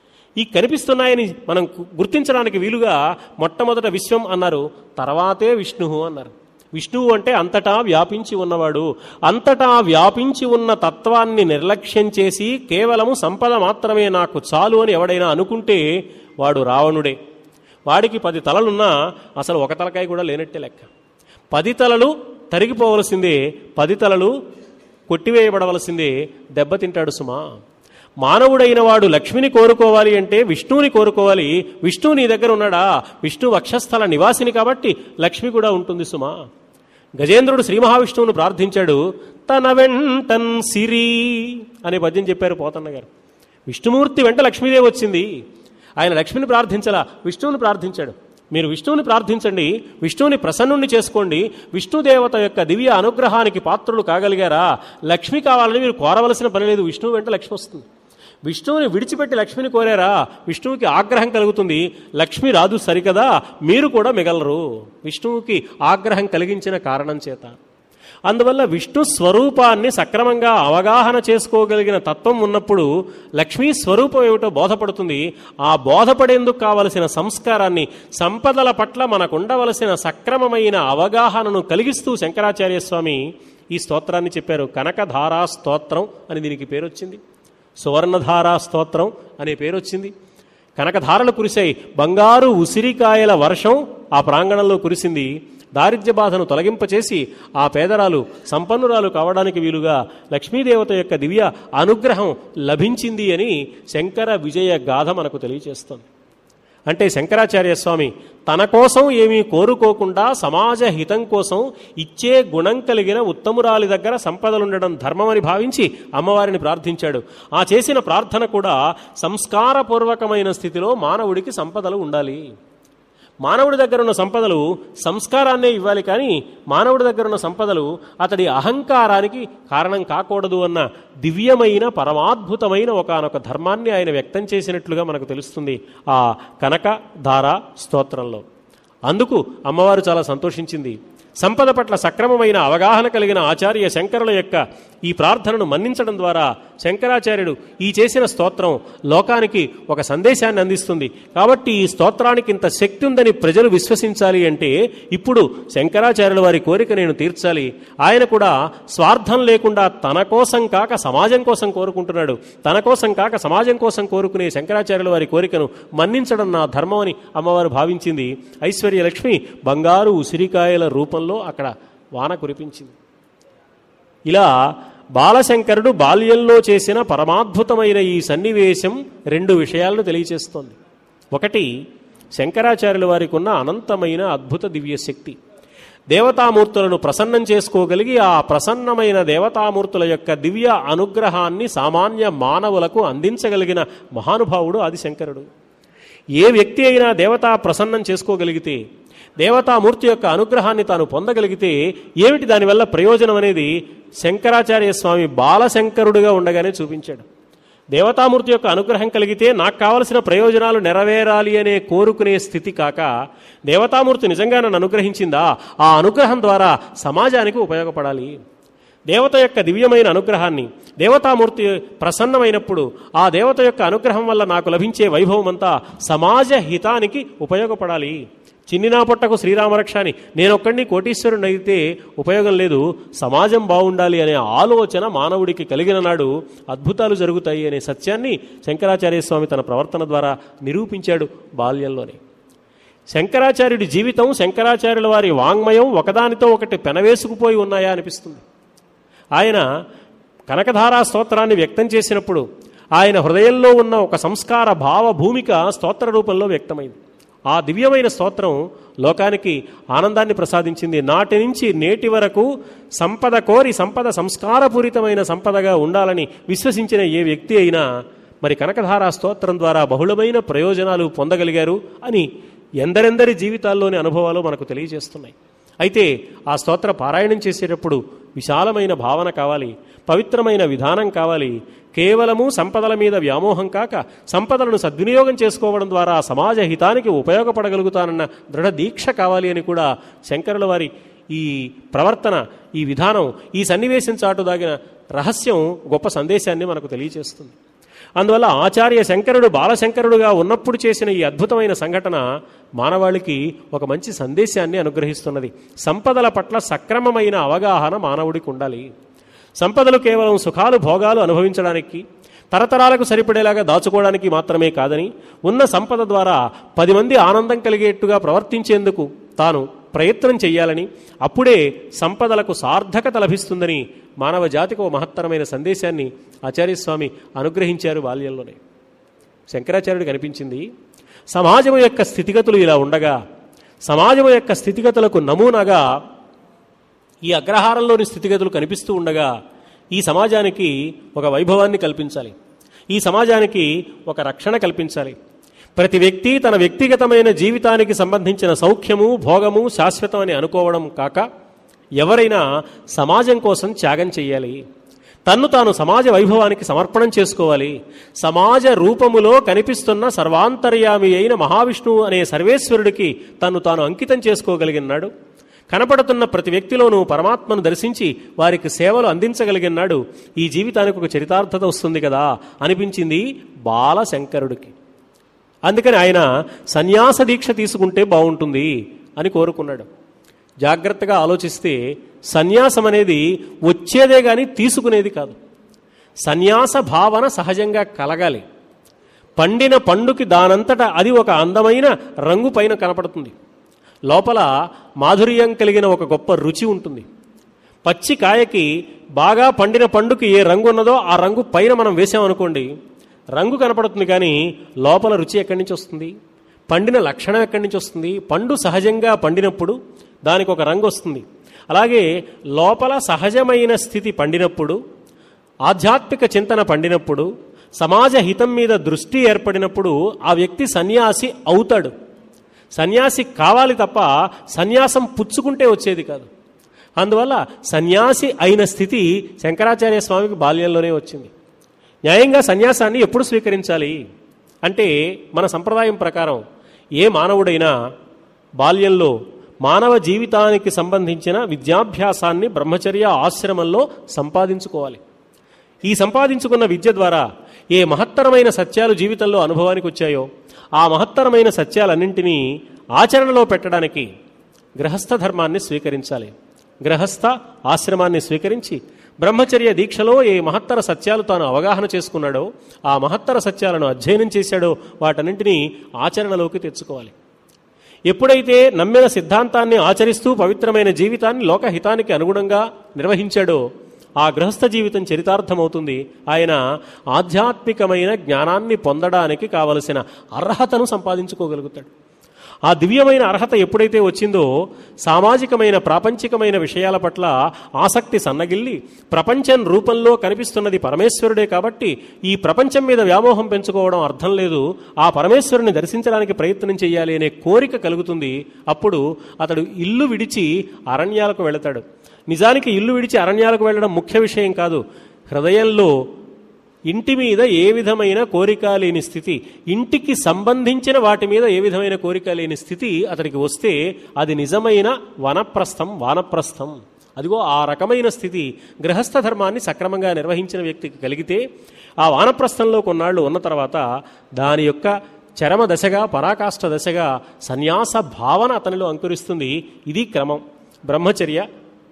ఈ కనిపిస్తున్నాయని మనం గు- గుర్తించడానికి వీలుగా మొట్టమొదట విశ్వం అన్నారు తర్వాతే విష్ణువు అన్నారు విష్ణువు అంటే అంతటా వ్యాపించి ఉన్నవాడు అంతటా వ్యాపించి ఉన్న తత్వాన్ని నిర్లక్ష్యం చేసి కేవలము సంపద మాత్రమే నాకు చాలు అని ఎవడైనా అనుకుంటే వాడు రావణుడే వాడికి పది తలలున్నా అసలు ఒక తలకాయ కూడా లేనట్టే లెక్క పది తలలు తరిగిపోవలసిందే పది తలలు కొట్టివేయబడవలసిందే దెబ్బతింటాడు సుమా మానవుడైన వాడు లక్ష్మిని కోరుకోవాలి అంటే విష్ణువుని కోరుకోవాలి విష్ణువు నీ దగ్గర ఉన్నాడా విష్ణు వక్షస్థల నివాసిని కాబట్టి లక్ష్మి కూడా ఉంటుంది సుమా గజేంద్రుడు శ్రీ మహావిష్ణువును ప్రార్థించాడు తన వెంటన్ సిరి అనే పద్యం చెప్పారు పోతన్న గారు విష్ణుమూర్తి వెంట లక్ష్మీదేవి వచ్చింది ఆయన లక్ష్మిని ప్రార్థించలా విష్ణువుని ప్రార్థించాడు మీరు విష్ణువుని ప్రార్థించండి విష్ణువుని ప్రసన్నుణ్ణి చేసుకోండి విష్ణుదేవత యొక్క దివ్య అనుగ్రహానికి పాత్రులు కాగలిగారా లక్ష్మి కావాలని మీరు కోరవలసిన పని లేదు విష్ణువు వెంట లక్ష్మి వస్తుంది విష్ణువుని విడిచిపెట్టి లక్ష్మిని కోరారా విష్ణువుకి ఆగ్రహం కలుగుతుంది లక్ష్మి రాదు సరికదా మీరు కూడా మిగలరు విష్ణువుకి ఆగ్రహం కలిగించిన కారణం చేత అందువల్ల విష్ణు స్వరూపాన్ని సక్రమంగా అవగాహన చేసుకోగలిగిన తత్వం ఉన్నప్పుడు లక్ష్మీ స్వరూపం ఏమిటో బోధపడుతుంది ఆ బోధపడేందుకు కావలసిన సంస్కారాన్ని సంపదల పట్ల మనకు ఉండవలసిన సక్రమమైన అవగాహనను కలిగిస్తూ శంకరాచార్య స్వామి ఈ స్తోత్రాన్ని చెప్పారు కనకధారా స్తోత్రం అని దీనికి పేరు వచ్చింది సువర్ణధారా స్తోత్రం అనే పేరు వచ్చింది కనకధారలు కురిశాయి బంగారు ఉసిరికాయల వర్షం ఆ ప్రాంగణంలో కురిసింది దారిద్ర్య బాధను తొలగింపచేసి ఆ పేదరాలు సంపన్నురాలు కావడానికి వీలుగా లక్ష్మీదేవత యొక్క దివ్య అనుగ్రహం లభించింది అని శంకర విజయ గాథ మనకు తెలియచేస్తుంది అంటే శంకరాచార్య స్వామి తన కోసం ఏమీ కోరుకోకుండా సమాజ హితం కోసం ఇచ్చే గుణం కలిగిన ఉత్తమురాలి దగ్గర సంపదలుండడం ధర్మమని భావించి అమ్మవారిని ప్రార్థించాడు ఆ చేసిన ప్రార్థన కూడా సంస్కారపూర్వకమైన స్థితిలో మానవుడికి సంపదలు ఉండాలి మానవుడి దగ్గర ఉన్న సంపదలు సంస్కారాన్నే ఇవ్వాలి కానీ మానవుడి దగ్గర ఉన్న సంపదలు అతడి అహంకారానికి కారణం కాకూడదు అన్న దివ్యమైన పరమాద్భుతమైన ఒకనొక ధర్మాన్ని ఆయన వ్యక్తం చేసినట్లుగా మనకు తెలుస్తుంది ఆ కనక ధార స్తోత్రంలో అందుకు అమ్మవారు చాలా సంతోషించింది సంపద పట్ల సక్రమమైన అవగాహన కలిగిన ఆచార్య శంకరుల యొక్క ఈ ప్రార్థనను మన్నించడం ద్వారా శంకరాచార్యుడు ఈ చేసిన స్తోత్రం లోకానికి ఒక సందేశాన్ని అందిస్తుంది కాబట్టి ఈ స్తోత్రానికి ఇంత శక్తి ఉందని ప్రజలు విశ్వసించాలి అంటే ఇప్పుడు శంకరాచార్యుల వారి కోరిక నేను తీర్చాలి ఆయన కూడా స్వార్థం లేకుండా తన కోసం కాక సమాజం కోసం కోరుకుంటున్నాడు తన కోసం కాక సమాజం కోసం కోరుకునే శంకరాచార్యుల వారి కోరికను మన్నించడం నా ధర్మం అని అమ్మవారు భావించింది ఐశ్వర్యలక్ష్మి బంగారు ఉసిరికాయల రూపంలో అక్కడ వాన కురిపించింది ఇలా బాలశంకరుడు బాల్యంలో చేసిన పరమాద్భుతమైన ఈ సన్నివేశం రెండు విషయాలను తెలియచేస్తోంది ఒకటి శంకరాచార్యుల వారికి ఉన్న అనంతమైన అద్భుత దివ్య శక్తి దేవతామూర్తులను ప్రసన్నం చేసుకోగలిగి ఆ ప్రసన్నమైన దేవతామూర్తుల యొక్క దివ్య అనుగ్రహాన్ని సామాన్య మానవులకు అందించగలిగిన మహానుభావుడు ఆదిశంకరుడు ఏ వ్యక్తి అయినా దేవతా ప్రసన్నం చేసుకోగలిగితే దేవతామూర్తి యొక్క అనుగ్రహాన్ని తాను పొందగలిగితే ఏమిటి దానివల్ల ప్రయోజనం అనేది శంకరాచార్య స్వామి బాలశంకరుడుగా ఉండగానే చూపించాడు దేవతామూర్తి యొక్క అనుగ్రహం కలిగితే నాకు కావలసిన ప్రయోజనాలు నెరవేరాలి అనే కోరుకునే స్థితి కాక దేవతామూర్తి నిజంగా నన్ను అనుగ్రహించిందా ఆ అనుగ్రహం ద్వారా సమాజానికి ఉపయోగపడాలి దేవత యొక్క దివ్యమైన అనుగ్రహాన్ని దేవతామూర్తి ప్రసన్నమైనప్పుడు ఆ దేవత యొక్క అనుగ్రహం వల్ల నాకు లభించే వైభవం అంతా సమాజ హితానికి ఉపయోగపడాలి చిన్నినా పొట్టకు శ్రీరామరక్ష అని నేనొక్కడిని కోటీశ్వరుని అయితే ఉపయోగం లేదు సమాజం బాగుండాలి అనే ఆలోచన మానవుడికి కలిగిన నాడు అద్భుతాలు జరుగుతాయి అనే సత్యాన్ని శంకరాచార్య స్వామి తన ప్రవర్తన ద్వారా నిరూపించాడు బాల్యంలోనే శంకరాచార్యుడి జీవితం శంకరాచార్యుల వారి వాంగ్మయం ఒకదానితో ఒకటి పెనవేసుకుపోయి ఉన్నాయా అనిపిస్తుంది ఆయన కనకధారా స్తోత్రాన్ని వ్యక్తం చేసినప్పుడు ఆయన హృదయంలో ఉన్న ఒక సంస్కార భావ భూమిక స్తోత్ర రూపంలో వ్యక్తమైంది ఆ దివ్యమైన స్తోత్రం లోకానికి ఆనందాన్ని ప్రసాదించింది నాటి నుంచి నేటి వరకు సంపద కోరి సంపద సంస్కారపూరితమైన సంపదగా ఉండాలని విశ్వసించిన ఏ వ్యక్తి అయినా మరి కనకధారా స్తోత్రం ద్వారా బహుళమైన ప్రయోజనాలు పొందగలిగారు అని ఎందరెందరి జీవితాల్లోని అనుభవాలు మనకు తెలియజేస్తున్నాయి అయితే ఆ స్తోత్ర పారాయణం చేసేటప్పుడు విశాలమైన భావన కావాలి పవిత్రమైన విధానం కావాలి కేవలము సంపదల మీద వ్యామోహం కాక సంపదలను సద్వినియోగం చేసుకోవడం ద్వారా సమాజ హితానికి ఉపయోగపడగలుగుతానన్న దృఢ దీక్ష కావాలి అని కూడా శంకరుల వారి ఈ ప్రవర్తన ఈ విధానం ఈ సన్నివేశం చాటు దాగిన రహస్యం గొప్ప సందేశాన్ని మనకు తెలియజేస్తుంది అందువల్ల ఆచార్య శంకరుడు బాలశంకరుడుగా ఉన్నప్పుడు చేసిన ఈ అద్భుతమైన సంఘటన మానవాళికి ఒక మంచి సందేశాన్ని అనుగ్రహిస్తున్నది సంపదల పట్ల సక్రమమైన అవగాహన మానవుడికి ఉండాలి సంపదలు కేవలం సుఖాలు భోగాలు అనుభవించడానికి తరతరాలకు సరిపడేలాగా దాచుకోవడానికి మాత్రమే కాదని ఉన్న సంపద ద్వారా పది మంది ఆనందం కలిగేట్టుగా ప్రవర్తించేందుకు తాను ప్రయత్నం చెయ్యాలని అప్పుడే సంపదలకు సార్థకత లభిస్తుందని మానవ జాతికి ఓ మహత్తరమైన సందేశాన్ని ఆచార్యస్వామి అనుగ్రహించారు బాల్యంలోనే శంకరాచార్యుడికి అనిపించింది సమాజం యొక్క స్థితిగతులు ఇలా ఉండగా సమాజం యొక్క స్థితిగతులకు నమూనాగా ఈ అగ్రహారంలోని స్థితిగతులు కనిపిస్తూ ఉండగా ఈ సమాజానికి ఒక వైభవాన్ని కల్పించాలి ఈ సమాజానికి ఒక రక్షణ కల్పించాలి ప్రతి వ్యక్తి తన వ్యక్తిగతమైన జీవితానికి సంబంధించిన సౌఖ్యము భోగము శాశ్వతం అని అనుకోవడం కాక ఎవరైనా సమాజం కోసం త్యాగం చేయాలి తన్ను తాను సమాజ వైభవానికి సమర్పణం చేసుకోవాలి సమాజ రూపములో కనిపిస్తున్న సర్వాంతర్యామి అయిన మహావిష్ణువు అనే సర్వేశ్వరుడికి తన్ను తాను అంకితం చేసుకోగలిగినాడు కనపడుతున్న ప్రతి వ్యక్తిలోనూ పరమాత్మను దర్శించి వారికి సేవలు అందించగలిగినాడు ఈ జీవితానికి ఒక చరితార్థత వస్తుంది కదా అనిపించింది బాలశంకరుడికి అందుకని ఆయన సన్యాస దీక్ష తీసుకుంటే బాగుంటుంది అని కోరుకున్నాడు జాగ్రత్తగా ఆలోచిస్తే సన్యాసం అనేది వచ్చేదే కానీ తీసుకునేది కాదు సన్యాస భావన సహజంగా కలగాలి పండిన పండుకి దానంతట అది ఒక అందమైన రంగు పైన కనపడుతుంది లోపల మాధుర్యం కలిగిన ఒక గొప్ప రుచి ఉంటుంది పచ్చి కాయకి బాగా పండిన పండుకి ఏ రంగు ఉన్నదో ఆ రంగు పైన మనం వేసామనుకోండి రంగు కనపడుతుంది కానీ లోపల రుచి ఎక్కడి నుంచి వస్తుంది పండిన లక్షణం ఎక్కడి నుంచి వస్తుంది పండు సహజంగా పండినప్పుడు దానికి ఒక రంగు వస్తుంది అలాగే లోపల సహజమైన స్థితి పండినప్పుడు ఆధ్యాత్మిక చింతన పండినప్పుడు సమాజ హితం మీద దృష్టి ఏర్పడినప్పుడు ఆ వ్యక్తి సన్యాసి అవుతాడు సన్యాసి కావాలి తప్ప సన్యాసం పుచ్చుకుంటే వచ్చేది కాదు అందువల్ల సన్యాసి అయిన స్థితి శంకరాచార్య స్వామికి బాల్యంలోనే వచ్చింది న్యాయంగా సన్యాసాన్ని ఎప్పుడు స్వీకరించాలి అంటే మన సంప్రదాయం ప్రకారం ఏ మానవుడైనా బాల్యంలో మానవ జీవితానికి సంబంధించిన విద్యాభ్యాసాన్ని బ్రహ్మచర్య ఆశ్రమంలో సంపాదించుకోవాలి ఈ సంపాదించుకున్న విద్య ద్వారా ఏ మహత్తరమైన సత్యాలు జీవితంలో అనుభవానికి వచ్చాయో ఆ మహత్తరమైన సత్యాలన్నింటినీ ఆచరణలో పెట్టడానికి గృహస్థ ధర్మాన్ని స్వీకరించాలి గృహస్థ ఆశ్రమాన్ని స్వీకరించి బ్రహ్మచర్య దీక్షలో ఏ మహత్తర సత్యాలు తాను అవగాహన చేసుకున్నాడో ఆ మహత్తర సత్యాలను అధ్యయనం చేశాడో వాటన్నింటినీ ఆచరణలోకి తెచ్చుకోవాలి ఎప్పుడైతే నమ్మిన సిద్ధాంతాన్ని ఆచరిస్తూ పవిత్రమైన జీవితాన్ని లోకహితానికి అనుగుణంగా నిర్వహించాడో ఆ గృహస్థ జీవితం చరితార్థమవుతుంది ఆయన ఆధ్యాత్మికమైన జ్ఞానాన్ని పొందడానికి కావలసిన అర్హతను సంపాదించుకోగలుగుతాడు ఆ దివ్యమైన అర్హత ఎప్పుడైతే వచ్చిందో సామాజికమైన ప్రాపంచికమైన విషయాల పట్ల ఆసక్తి సన్నగిల్లి ప్రపంచం రూపంలో కనిపిస్తున్నది పరమేశ్వరుడే కాబట్టి ఈ ప్రపంచం మీద వ్యామోహం పెంచుకోవడం అర్థం లేదు ఆ పరమేశ్వరుని దర్శించడానికి ప్రయత్నం చేయాలి అనే కోరిక కలుగుతుంది అప్పుడు అతడు ఇల్లు విడిచి అరణ్యాలకు వెళతాడు నిజానికి ఇల్లు విడిచి అరణ్యాలకు వెళ్ళడం ముఖ్య విషయం కాదు హృదయంలో ఇంటి మీద ఏ విధమైన కోరిక లేని స్థితి ఇంటికి సంబంధించిన వాటి మీద ఏ విధమైన కోరిక లేని స్థితి అతనికి వస్తే అది నిజమైన వనప్రస్థం వానప్రస్థం అదిగో ఆ రకమైన స్థితి గృహస్థ ధర్మాన్ని సక్రమంగా నిర్వహించిన వ్యక్తికి కలిగితే ఆ వానప్రస్థంలో కొన్నాళ్ళు ఉన్న తర్వాత దాని యొక్క చరమ దశగా పరాకాష్ఠ దశగా సన్యాస భావన అతనిలో అంకురిస్తుంది ఇది క్రమం బ్రహ్మచర్య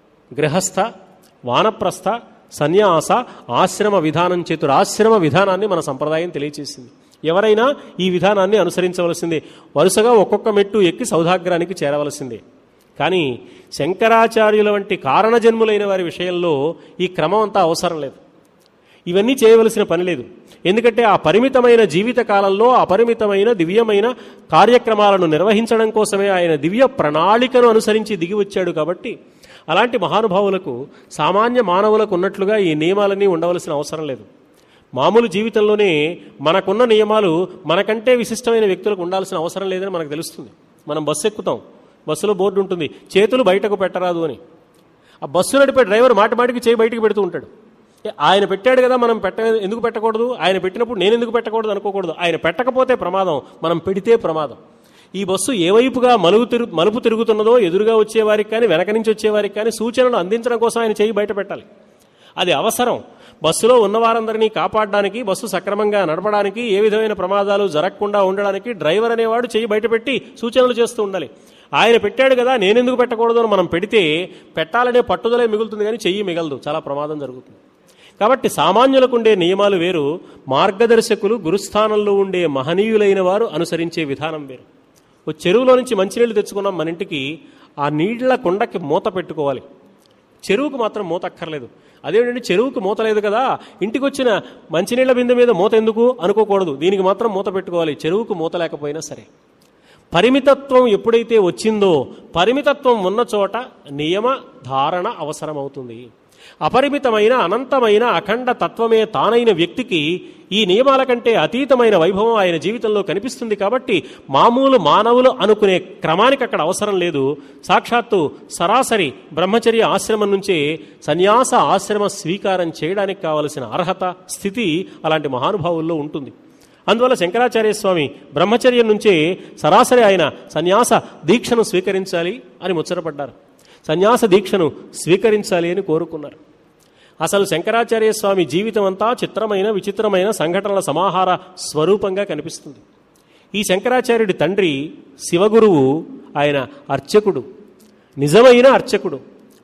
గృహస్థ వానప్రస్థ సన్యాస ఆశ్రమ విధానం చతురాశ్రమ విధానాన్ని మన సంప్రదాయం తెలియచేసింది ఎవరైనా ఈ విధానాన్ని అనుసరించవలసిందే వరుసగా ఒక్కొక్క మెట్టు ఎక్కి సౌధాగ్రానికి చేరవలసిందే కానీ శంకరాచార్యుల వంటి కారణజన్ములైన వారి విషయంలో ఈ క్రమం అంతా అవసరం లేదు ఇవన్నీ చేయవలసిన పని లేదు ఎందుకంటే ఆ పరిమితమైన జీవిత కాలంలో అపరిమితమైన దివ్యమైన కార్యక్రమాలను నిర్వహించడం కోసమే ఆయన దివ్య ప్రణాళికను అనుసరించి దిగి వచ్చాడు కాబట్టి అలాంటి మహానుభావులకు సామాన్య మానవులకు ఉన్నట్లుగా ఈ నియమాలన్నీ ఉండవలసిన అవసరం లేదు మామూలు జీవితంలోనే మనకున్న నియమాలు మనకంటే విశిష్టమైన వ్యక్తులకు ఉండాల్సిన అవసరం లేదని మనకు తెలుస్తుంది మనం బస్సు ఎక్కుతాం బస్సులో బోర్డు ఉంటుంది చేతులు బయటకు పెట్టరాదు అని ఆ బస్సు నడిపే డ్రైవర్ మాటి మాటికి చేయి బయటికి పెడుతూ ఉంటాడు ఏ, ఆయన పెట్టాడు కదా మనం పెట్ట ఎందుకు పెట్టకూడదు ఆయన పెట్టినప్పుడు నేను ఎందుకు పెట్టకూడదు అనుకోకూడదు ఆయన పెట్టకపోతే ప్రమాదం మనం పెడితే ప్రమాదం ఈ బస్సు ఏ వైపుగా మలుపు తిరుగు మలుపు తిరుగుతున్నదో ఎదురుగా వచ్చేవారికి కానీ వెనక నుంచి వచ్చేవారికి కానీ సూచనలు అందించడం కోసం ఆయన చేయి బయట పెట్టాలి అది అవసరం బస్సులో ఉన్న వారందరినీ కాపాడడానికి బస్సు సక్రమంగా నడపడానికి ఏ విధమైన ప్రమాదాలు జరగకుండా ఉండడానికి డ్రైవర్ అనేవాడు చేయి బయటపెట్టి సూచనలు చేస్తూ ఉండాలి ఆయన పెట్టాడు కదా నేనెందుకు పెట్టకూడదు అని మనం పెడితే పెట్టాలనే పట్టుదలే మిగులుతుంది కానీ చెయ్యి మిగలదు చాలా ప్రమాదం జరుగుతుంది కాబట్టి సామాన్యులకు ఉండే నియమాలు వేరు మార్గదర్శకులు గురుస్థానంలో ఉండే మహనీయులైన వారు అనుసరించే విధానం వేరు ఓ చెరువులో నుంచి మంచినీళ్ళు తెచ్చుకున్నాం మన ఇంటికి ఆ నీళ్ల కుండకి మూత పెట్టుకోవాలి చెరువుకు మాత్రం మూత అక్కర్లేదు అదేంటంటే చెరువుకు మూత లేదు కదా ఇంటికి వచ్చిన మంచినీళ్ల బిందె మీద మూత ఎందుకు అనుకోకూడదు దీనికి మాత్రం మూత పెట్టుకోవాలి చెరువుకు మూత లేకపోయినా సరే పరిమితత్వం ఎప్పుడైతే వచ్చిందో పరిమితత్వం ఉన్న చోట నియమ ధారణ అవసరమవుతుంది అపరిమితమైన అనంతమైన అఖండ తత్వమే తానైన వ్యక్తికి ఈ నియమాల కంటే అతీతమైన వైభవం ఆయన జీవితంలో కనిపిస్తుంది కాబట్టి మామూలు మానవులు అనుకునే క్రమానికి అక్కడ అవసరం లేదు సాక్షాత్తు సరాసరి బ్రహ్మచర్య ఆశ్రమం నుంచే సన్యాస ఆశ్రమ స్వీకారం చేయడానికి కావలసిన అర్హత స్థితి అలాంటి మహానుభావుల్లో ఉంటుంది అందువల్ల శంకరాచార్య స్వామి బ్రహ్మచర్యం నుంచే సరాసరి ఆయన సన్యాస దీక్షను స్వీకరించాలి అని ముచ్చటపడ్డారు సన్యాస దీక్షను స్వీకరించాలి అని కోరుకున్నారు అసలు శంకరాచార్య స్వామి జీవితం అంతా చిత్రమైన విచిత్రమైన సంఘటనల సమాహార స్వరూపంగా కనిపిస్తుంది ఈ శంకరాచార్యుడి తండ్రి శివగురువు ఆయన అర్చకుడు నిజమైన అర్చకుడు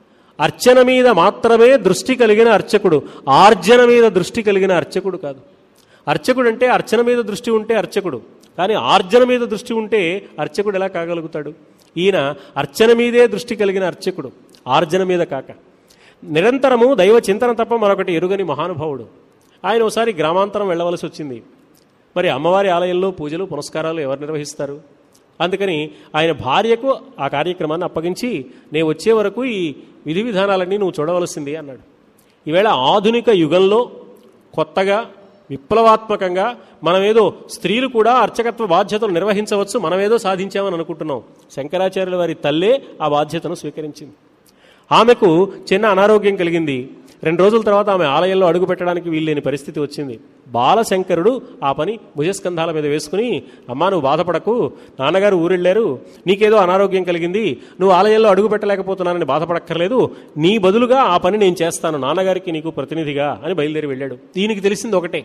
అర్చన మీద మాత్రమే దృష్టి కలిగిన అర్చకుడు ఆర్జన మీద దృష్టి కలిగిన అర్చకుడు కాదు అర్చకుడు అంటే అర్చన మీద దృష్టి ఉంటే అర్చకుడు కానీ ఆర్జన మీద దృష్టి ఉంటే అర్చకుడు ఎలా కాగలుగుతాడు ఈయన అర్చన మీదే దృష్టి కలిగిన అర్చకుడు ఆర్జన మీద కాక నిరంతరము దైవ చింతన తప్ప మరొకటి ఎరుగని మహానుభావుడు ఆయన ఒకసారి గ్రామాంతరం వెళ్ళవలసి వచ్చింది మరి అమ్మవారి ఆలయంలో పూజలు పునస్కారాలు ఎవరు నిర్వహిస్తారు అందుకని ఆయన భార్యకు ఆ కార్యక్రమాన్ని అప్పగించి నేను వచ్చే వరకు ఈ విధి విధానాలన్నీ నువ్వు చూడవలసింది అన్నాడు ఈవేళ ఆధునిక యుగంలో కొత్తగా విప్లవాత్మకంగా మనమేదో స్త్రీలు కూడా అర్చకత్వ బాధ్యతలు నిర్వహించవచ్చు మనమేదో సాధించామని అనుకుంటున్నాం శంకరాచార్యుల వారి తల్లే ఆ బాధ్యతను స్వీకరించింది ఆమెకు చిన్న అనారోగ్యం కలిగింది రెండు రోజుల తర్వాత ఆమె ఆలయంలో అడుగు పెట్టడానికి వీల్లేని పరిస్థితి వచ్చింది బాలశంకరుడు ఆ పని భుజస్కంధాల మీద వేసుకుని అమ్మా నువ్వు బాధపడకు నాన్నగారు ఊరెళ్ళారు నీకేదో అనారోగ్యం కలిగింది నువ్వు ఆలయంలో అడుగు పెట్టలేకపోతున్నానని బాధపడక్కర్లేదు నీ బదులుగా ఆ పని నేను చేస్తాను నాన్నగారికి నీకు ప్రతినిధిగా అని బయలుదేరి వెళ్ళాడు దీనికి తెలిసింది ఒకటే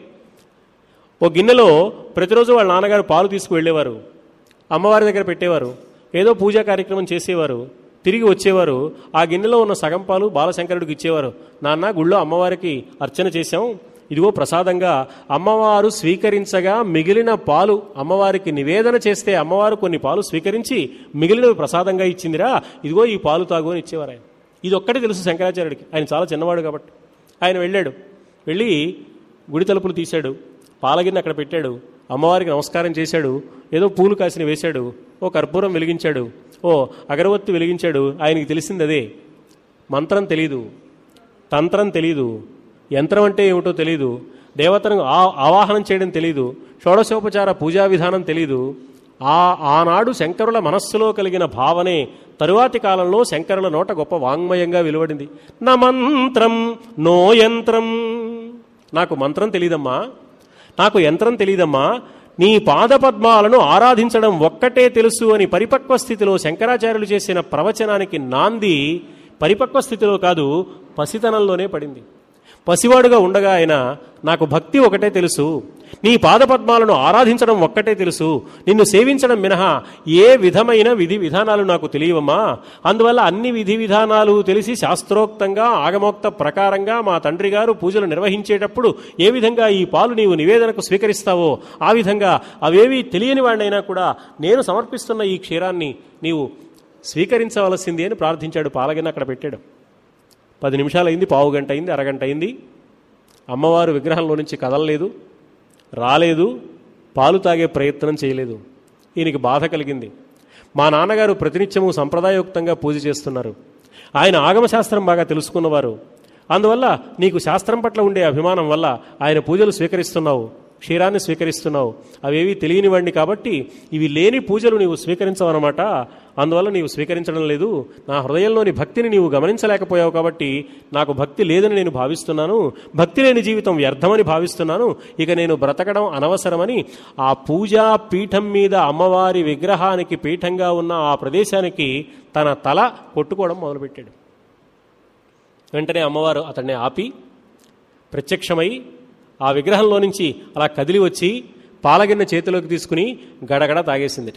ఓ గిన్నెలో ప్రతిరోజు వాళ్ళ నాన్నగారు పాలు తీసుకువెళ్ళేవారు అమ్మవారి దగ్గర పెట్టేవారు ఏదో పూజా కార్యక్రమం చేసేవారు తిరిగి వచ్చేవారు ఆ గిన్నెలో ఉన్న సగం పాలు బాలశంకరుడికి ఇచ్చేవారు నాన్న గుళ్ళో అమ్మవారికి అర్చన చేశాం ఇదిగో ప్రసాదంగా అమ్మవారు స్వీకరించగా మిగిలిన పాలు అమ్మవారికి నివేదన చేస్తే అమ్మవారు కొన్ని పాలు స్వీకరించి మిగిలినవి ప్రసాదంగా ఇచ్చిందిరా ఇదిగో ఈ పాలు తాగు అని ఇచ్చేవారు ఆయన ఇది ఒక్కటే తెలుసు శంకరాచార్యుడికి ఆయన చాలా చిన్నవాడు కాబట్టి ఆయన వెళ్ళాడు వెళ్ళి గుడి తలుపులు తీశాడు పాలగిన్నె అక్కడ పెట్టాడు అమ్మవారికి నమస్కారం చేశాడు ఏదో పూలు కాసిన వేశాడు ఓ కర్పూరం వెలిగించాడు ఓ అగరవత్తి వెలిగించాడు ఆయనకి తెలిసింది అదే మంత్రం తెలీదు తంత్రం తెలీదు యంత్రం అంటే ఏమిటో తెలీదు దేవతను ఆ- ఆవాహనం చేయడం తెలీదు షోడశోపచార పూజా విధానం తెలీదు ఆ ఆనాడు శంకరుల మనస్సులో కలిగిన భావనే తరువాతి కాలంలో శంకరుల నోట గొప్ప వాంగ్మయంగా వెలువడింది నా మంత్రం నో యంత్రం నాకు మంత్రం తెలీదమ్మా నాకు యంత్రం తెలీదమ్మా నీ పాదపద్మాలను ఆరాధించడం ఒక్కటే తెలుసు అని పరిపక్వ స్థితిలో శంకరాచార్యులు చేసిన ప్రవచనానికి నాంది పరిపక్వ స్థితిలో కాదు పసితనంలోనే పడింది పసివాడుగా ఉండగా ఆయన నాకు భక్తి ఒకటే తెలుసు నీ పాదపద్మాలను ఆరాధించడం ఒక్కటే తెలుసు నిన్ను సేవించడం మినహా ఏ విధమైన విధి విధానాలు నాకు తెలియవమ్మా అందువల్ల అన్ని విధి విధానాలు తెలిసి శాస్త్రోక్తంగా ఆగమోక్త ప్రకారంగా మా తండ్రి గారు పూజలు నిర్వహించేటప్పుడు ఏ విధంగా ఈ పాలు నీవు నివేదనకు స్వీకరిస్తావో ఆ విధంగా అవేవి తెలియని వాడినైనా కూడా నేను సమర్పిస్తున్న ఈ క్షీరాన్ని నీవు స్వీకరించవలసింది అని ప్రార్థించాడు పాలగిన అక్కడ పెట్టాడు పది నిమిషాలు అయింది పావు గంట అయింది అరగంట అయింది అమ్మవారు విగ్రహంలో నుంచి కదలలేదు రాలేదు పాలు తాగే ప్రయత్నం చేయలేదు ఈయనకి బాధ కలిగింది మా నాన్నగారు ప్రతినిత్యము సంప్రదాయోక్తంగా పూజ చేస్తున్నారు ఆయన ఆగమశాస్త్రం బాగా తెలుసుకున్నవారు అందువల్ల నీకు శాస్త్రం పట్ల ఉండే అభిమానం వల్ల ఆయన పూజలు స్వీకరిస్తున్నావు క్షీరాన్ని స్వీకరిస్తున్నావు అవేవి తెలియని వాడిని కాబట్టి ఇవి లేని పూజలు నీవు స్వీకరించవన్నమాట అందువల్ల నీవు స్వీకరించడం లేదు నా హృదయంలోని భక్తిని నీవు గమనించలేకపోయావు కాబట్టి నాకు భక్తి లేదని నేను భావిస్తున్నాను భక్తి లేని జీవితం వ్యర్థమని భావిస్తున్నాను ఇక నేను బ్రతకడం అనవసరమని ఆ పూజా పీఠం మీద అమ్మవారి విగ్రహానికి పీఠంగా ఉన్న ఆ ప్రదేశానికి తన తల కొట్టుకోవడం మొదలుపెట్టాడు వెంటనే అమ్మవారు అతన్ని ఆపి ప్రత్యక్షమై ఆ విగ్రహంలో నుంచి అలా కదిలి వచ్చి పాలగిన్నె చేతిలోకి తీసుకుని గడగడ తాగేసిందిట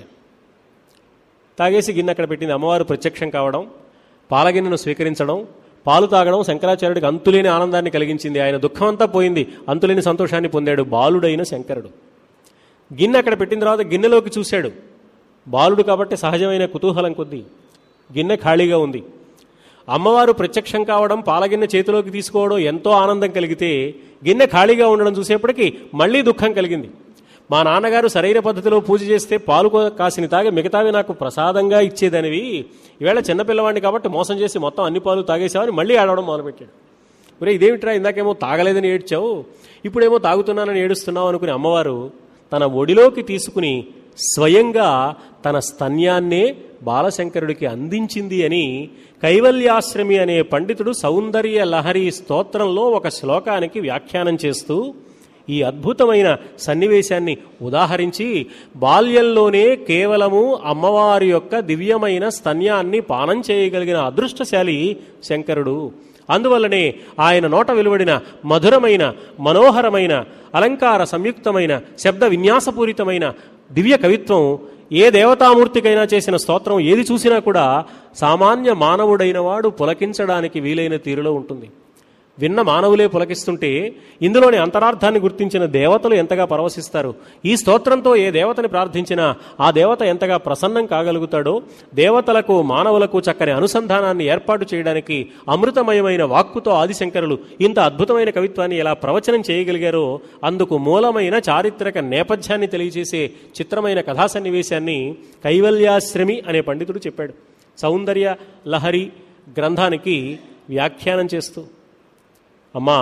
తాగేసి గిన్నె అక్కడ పెట్టింది అమ్మవారు ప్రత్యక్షం కావడం పాలగిన్నెను స్వీకరించడం పాలు తాగడం శంకరాచార్యుడికి అంతులేని ఆనందాన్ని కలిగించింది ఆయన దుఃఖం అంతా పోయింది అంతులేని సంతోషాన్ని పొందాడు బాలుడైన శంకరుడు గిన్నె అక్కడ పెట్టిన తర్వాత గిన్నెలోకి చూశాడు బాలుడు కాబట్టి సహజమైన కుతూహలం కొద్దీ గిన్నె ఖాళీగా ఉంది అమ్మవారు ప్రత్యక్షం కావడం పాలగిన్నె చేతిలోకి తీసుకోవడం ఎంతో ఆనందం కలిగితే గిన్నె ఖాళీగా ఉండడం చూసేప్పటికీ మళ్ళీ దుఃఖం కలిగింది మా నాన్నగారు సరైన పద్ధతిలో పూజ చేస్తే పాలు కో- కాసిని తాగి మిగతావి నాకు ప్రసాదంగా ఇచ్చేదనివి ఈవేళ చిన్నపిల్లవాడిని కాబట్టి మోసం చేసి మొత్తం అన్ని పాలు తాగేసావని మళ్ళీ ఆడవడం మొదలుపెట్టాడు ఒరే ఇదేమిట్రా ఇందాకేమో తాగలేదని ఏడ్చావు ఇప్పుడేమో తాగుతున్నానని ఏడుస్తున్నావు అనుకుని అమ్మవారు తన ఒడిలోకి తీసుకుని స్వయంగా తన స్తన్యాన్నే బాలశంకరుడికి అందించింది అని కైవల్యాశ్రమి అనే పండితుడు సౌందర్య లహరి స్తోత్రంలో ఒక శ్లోకానికి వ్యాఖ్యానం చేస్తూ ఈ అద్భుతమైన సన్నివేశాన్ని ఉదాహరించి బాల్యంలోనే కేవలము అమ్మవారి యొక్క దివ్యమైన స్తన్యాన్ని పానం చేయగలిగిన అదృష్టశాలి శంకరుడు అందువల్లనే ఆయన నోట వెలువడిన మధురమైన మనోహరమైన అలంకార సంయుక్తమైన శబ్ద విన్యాసపూరితమైన దివ్య కవిత్వం ఏ దేవతామూర్తికైనా చేసిన స్తోత్రం ఏది చూసినా కూడా సామాన్య మానవుడైన వాడు పులకించడానికి వీలైన తీరులో ఉంటుంది విన్న మానవులే పులకిస్తుంటే ఇందులోని అంతరార్థాన్ని గుర్తించిన దేవతలు ఎంతగా పరవశిస్తారు ఈ స్తోత్రంతో ఏ దేవతని ప్రార్థించినా ఆ దేవత ఎంతగా ప్రసన్నం కాగలుగుతాడో దేవతలకు మానవులకు చక్కని అనుసంధానాన్ని ఏర్పాటు చేయడానికి అమృతమయమైన వాక్కుతో ఆదిశంకరులు ఇంత అద్భుతమైన కవిత్వాన్ని ఎలా ప్రవచనం చేయగలిగారో అందుకు మూలమైన చారిత్రక నేపథ్యాన్ని తెలియజేసే చిత్రమైన కథా సన్నివేశాన్ని కైవల్యాశ్రమి అనే పండితుడు చెప్పాడు సౌందర్య లహరి గ్రంథానికి వ్యాఖ్యానం చేస్తూ అమ్మా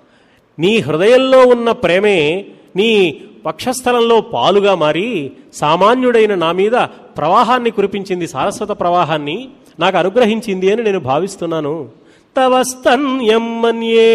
నీ హృదయంలో ఉన్న ప్రేమే నీ పక్షస్థలంలో పాలుగా మారి సామాన్యుడైన నా మీద ప్రవాహాన్ని కురిపించింది సారస్వత ప్రవాహాన్ని నాకు అనుగ్రహించింది అని నేను భావిస్తున్నాను తవస్తన్యం మన్యే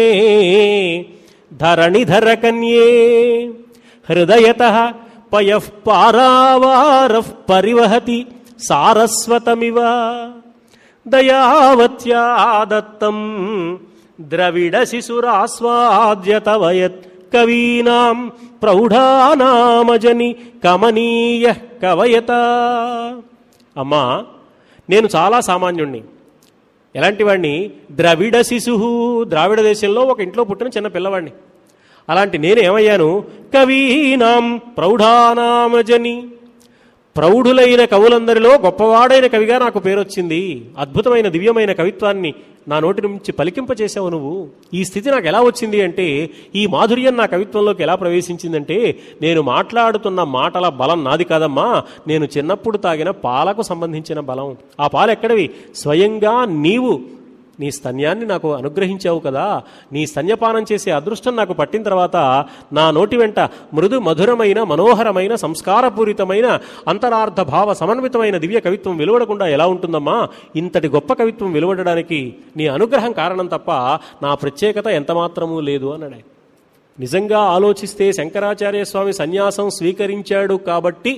ధరణిధర కన్యే హృదయత పయః పారావార పరివహతి సారస్వతమివ దయావత్యా దత్తం ద్రవిడ శిశురాస్వాద్య తవయత్ కవీనాం ప్రౌఢానామజని కమనీయ కవయత అమ్మా నేను చాలా సామాన్యుణ్ణి ఎలాంటి వాడిని ద్రవిడ శిశు ద్రావిడ దేశంలో ఒక ఇంట్లో పుట్టిన చిన్న పిల్లవాడిని అలాంటి నేను ఏమయ్యాను కవీనాం ప్రౌఢానామజని ప్రౌఢులైన కవులందరిలో గొప్పవాడైన కవిగా నాకు పేరొచ్చింది అద్భుతమైన దివ్యమైన కవిత్వాన్ని నా నోటి నుంచి పలికింపచేసావు నువ్వు ఈ స్థితి నాకు ఎలా వచ్చింది అంటే ఈ మాధుర్యం నా కవిత్వంలోకి ఎలా ప్రవేశించిందంటే నేను మాట్లాడుతున్న మాటల బలం నాది కాదమ్మా నేను చిన్నప్పుడు తాగిన పాలకు సంబంధించిన బలం ఆ పాలు ఎక్కడవి స్వయంగా నీవు నీ స్తన్యాన్ని నాకు అనుగ్రహించావు కదా నీ స్తన్యపానం చేసే అదృష్టం నాకు పట్టిన తర్వాత నా నోటి వెంట మృదు మధురమైన మనోహరమైన సంస్కారపూరితమైన అంతరార్థ భావ సమన్వితమైన దివ్య కవిత్వం వెలువడకుండా ఎలా ఉంటుందమ్మా ఇంతటి గొప్ప కవిత్వం వెలువడడానికి నీ అనుగ్రహం కారణం తప్ప నా ప్రత్యేకత ఎంతమాత్రమూ లేదు అన్నాడు ఆయన. నిజంగా ఆలోచిస్తే శంకరాచార్య స్వామి సన్యాసం స్వీకరించాడు కాబట్టి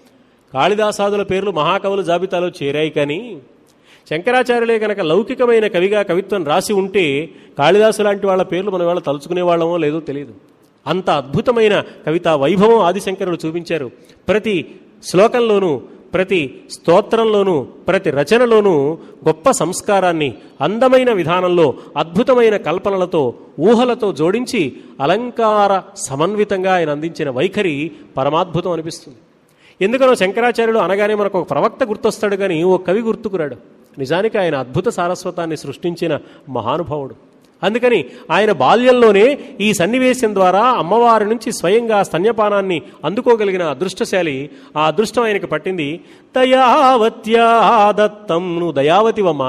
కాళిదాసాదుల పేర్లు మహాకవుల జాబితాలో చేరాయి కానీ శంకరాచార్యులే కనుక లౌకికమైన కవిగా కవిత్వం రాసి ఉంటే కాళిదాసు లాంటి వాళ్ళ పేర్లు మన వాళ్ళ తలుచుకునే వాళ్ళమో లేదో తెలియదు అంత అద్భుతమైన కవితా వైభవం ఆదిశంకరుడు చూపించారు ప్రతి శ్లోకంలోనూ ప్రతి స్తోత్రంలోనూ ప్రతి రచనలోనూ గొప్ప సంస్కారాన్ని అందమైన విధానంలో అద్భుతమైన కల్పనలతో ఊహలతో జోడించి అలంకార సమన్వితంగా ఆయన అందించిన వైఖరి పరమాద్భుతం అనిపిస్తుంది ఎందుకనో శంకరాచార్యులు అనగానే మనకు ఒక ప్రవక్త గుర్తొస్తాడు కానీ ఓ కవి గుర్తుకురాడు నిజానికి ఆయన అద్భుత సారస్వతాన్ని సృష్టించిన మహానుభావుడు అందుకని ఆయన బాల్యంలోనే ఈ సన్నివేశం ద్వారా అమ్మవారి నుంచి స్వయంగా స్తన్యపానాన్ని అందుకోగలిగిన అదృష్టశాలి ఆ అదృష్టం ఆయనకి పట్టింది దయావత్యా దత్తం నువ్వు దయావతివమ్మా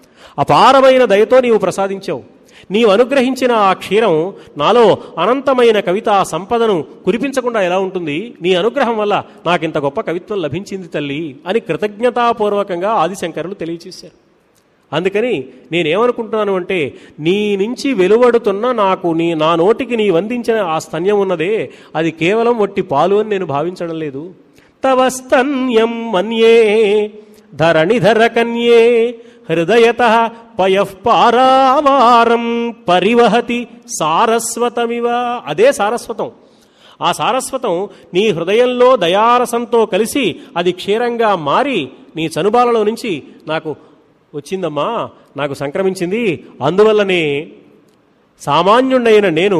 అపారమైన దయతో నీవు ప్రసాదించావు నీవు అనుగ్రహించిన ఆ క్షీరం నాలో అనంతమైన కవితా సంపదను కురిపించకుండా ఎలా ఉంటుంది నీ అనుగ్రహం వల్ల నాకింత గొప్ప కవిత్వం లభించింది తల్లి అని కృతజ్ఞతాపూర్వకంగా ఆదిశంకరులు తెలియచేశారు అందుకని నేనేమనుకుంటున్నాను అంటే నీ నుంచి వెలువడుతున్న నాకు నీ నా నోటికి నీ వందించిన ఆ స్తన్యం ఉన్నదే అది కేవలం వట్టి పాలు అని నేను భావించడం లేదు తవ స్తన్యం మన్యే ధరణిధర కన్యే హృదయత పయఃపారావారం పరివహతి సారస్వతమివ అదే సారస్వతం ఆ సారస్వతం నీ హృదయంలో దయారసంతో కలిసి అది క్షీరంగా మారి నీ చనుబాలలో నుంచి నాకు వచ్చిందమ్మా నాకు సంక్రమించింది అందువల్లనే సామాన్యుడైన నేను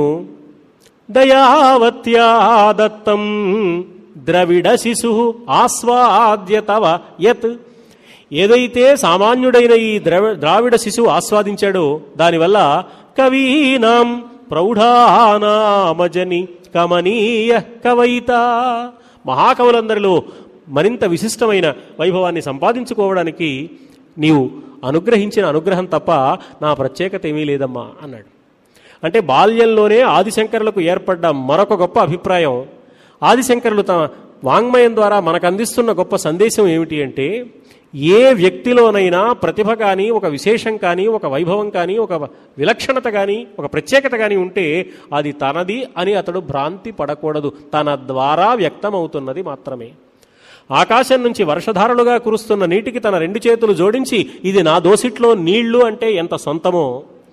దయావత్యా దత్తం ద్రవిడ శిశు ఆస్వాద్య తవ యత్ ఏదైతే సామాన్యుడైన ఈ ద్రవ ద్రావిడ శిశువు ఆస్వాదించాడో దానివల్ల కవీనాం ప్రౌఢానామజని కమనీయ కవయిత మహాకవులందరిలో మరింత విశిష్టమైన వైభవాన్ని సంపాదించుకోవడానికి నీవు అనుగ్రహించిన అనుగ్రహం తప్ప నా ప్రత్యేకత ఏమీ లేదమ్మా అన్నాడు అంటే బాల్యంలోనే ఆదిశంకరులకు ఏర్పడ్డ మరొక గొప్ప అభిప్రాయం ఆదిశంకరులు తమ వాంగ్మయం ద్వారా మనకు అందిస్తున్న గొప్ప సందేశం ఏమిటి అంటే ఏ వ్యక్తిలోనైనా ప్రతిభ కానీ ఒక విశేషం కానీ ఒక వైభవం కానీ ఒక విలక్షణత కానీ ఒక ప్రత్యేకత కానీ ఉంటే అది తనది అని అతడు భ్రాంతి పడకూడదు తన ద్వారా వ్యక్తమవుతున్నది మాత్రమే ఆకాశం నుంచి వర్షధారలుగా కురుస్తున్న నీటికి తన రెండు చేతులు జోడించి ఇది నా దోసిట్లో నీళ్లు అంటే ఎంత సొంతమో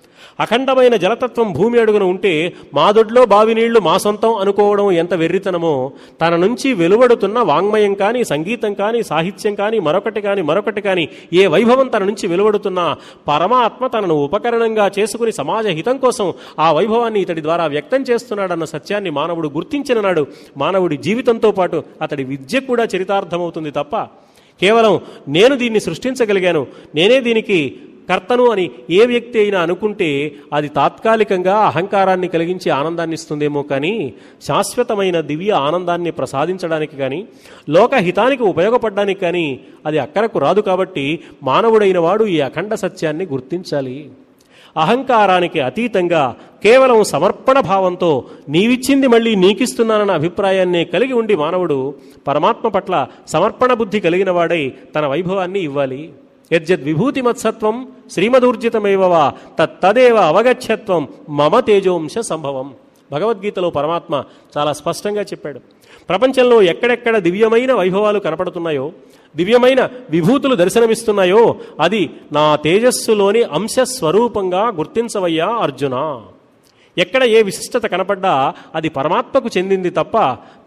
అఖండమైన జలతత్వం భూమి అడుగున ఉంటే మా దొడ్లో బావి నీళ్లు మా సొంతం అనుకోవడం ఎంత వెర్రితనమో తన నుంచి వెలువడుతున్న వాంగ్మయం కానీ సంగీతం కానీ సాహిత్యం కానీ మరొకటి కానీ మరొకటి కానీ ఏ వైభవం తన నుంచి వెలువడుతున్నా పరమాత్మ తనను ఉపకరణంగా చేసుకుని సమాజ హితం కోసం ఆ వైభవాన్ని ఇతడి ద్వారా వ్యక్తం చేస్తున్నాడన్న సత్యాన్ని మానవుడు గుర్తించిన నాడు మానవుడి జీవితంతో పాటు అతడి విద్య కూడా చరితార్థమవుతుంది తప్ప కేవలం నేను దీన్ని సృష్టించగలిగాను నేనే దీనికి కర్తను అని ఏ వ్యక్తి అయినా అనుకుంటే అది తాత్కాలికంగా అహంకారాన్ని కలిగించి ఆనందాన్ని ఇస్తుందేమో కానీ శాశ్వతమైన దివ్య ఆనందాన్ని ప్రసాదించడానికి కానీ లోకహితానికి ఉపయోగపడడానికి కానీ అది అక్కరకు రాదు కాబట్టి మానవుడైన వాడు ఈ అఖండ సత్యాన్ని గుర్తించాలి అహంకారానికి అతీతంగా కేవలం సమర్పణ భావంతో నీవిచ్చింది మళ్ళీ నీకిస్తున్నానన్న అభిప్రాయాన్ని కలిగి ఉండి మానవుడు పరమాత్మ పట్ల సమర్పణ బుద్ధి కలిగిన వాడై తన వైభవాన్ని ఇవ్వాలి యజ్జద్ విభూతిమత్సత్వం శ్రీమదూర్జితమేవవా తత్తదేవ అవగచ్చత్వం మమ తేజోంశ సంభవం భగవద్గీతలో పరమాత్మ చాలా స్పష్టంగా చెప్పాడు ప్రపంచంలో ఎక్కడెక్కడ దివ్యమైన వైభవాలు కనపడుతున్నాయో దివ్యమైన విభూతులు దర్శనమిస్తున్నాయో అది నా తేజస్సులోని అంశ స్వరూపంగా గుర్తించవయ్యా అర్జున ఎక్కడ ఏ విశిష్టత కనపడ్డా అది పరమాత్మకు చెందింది తప్ప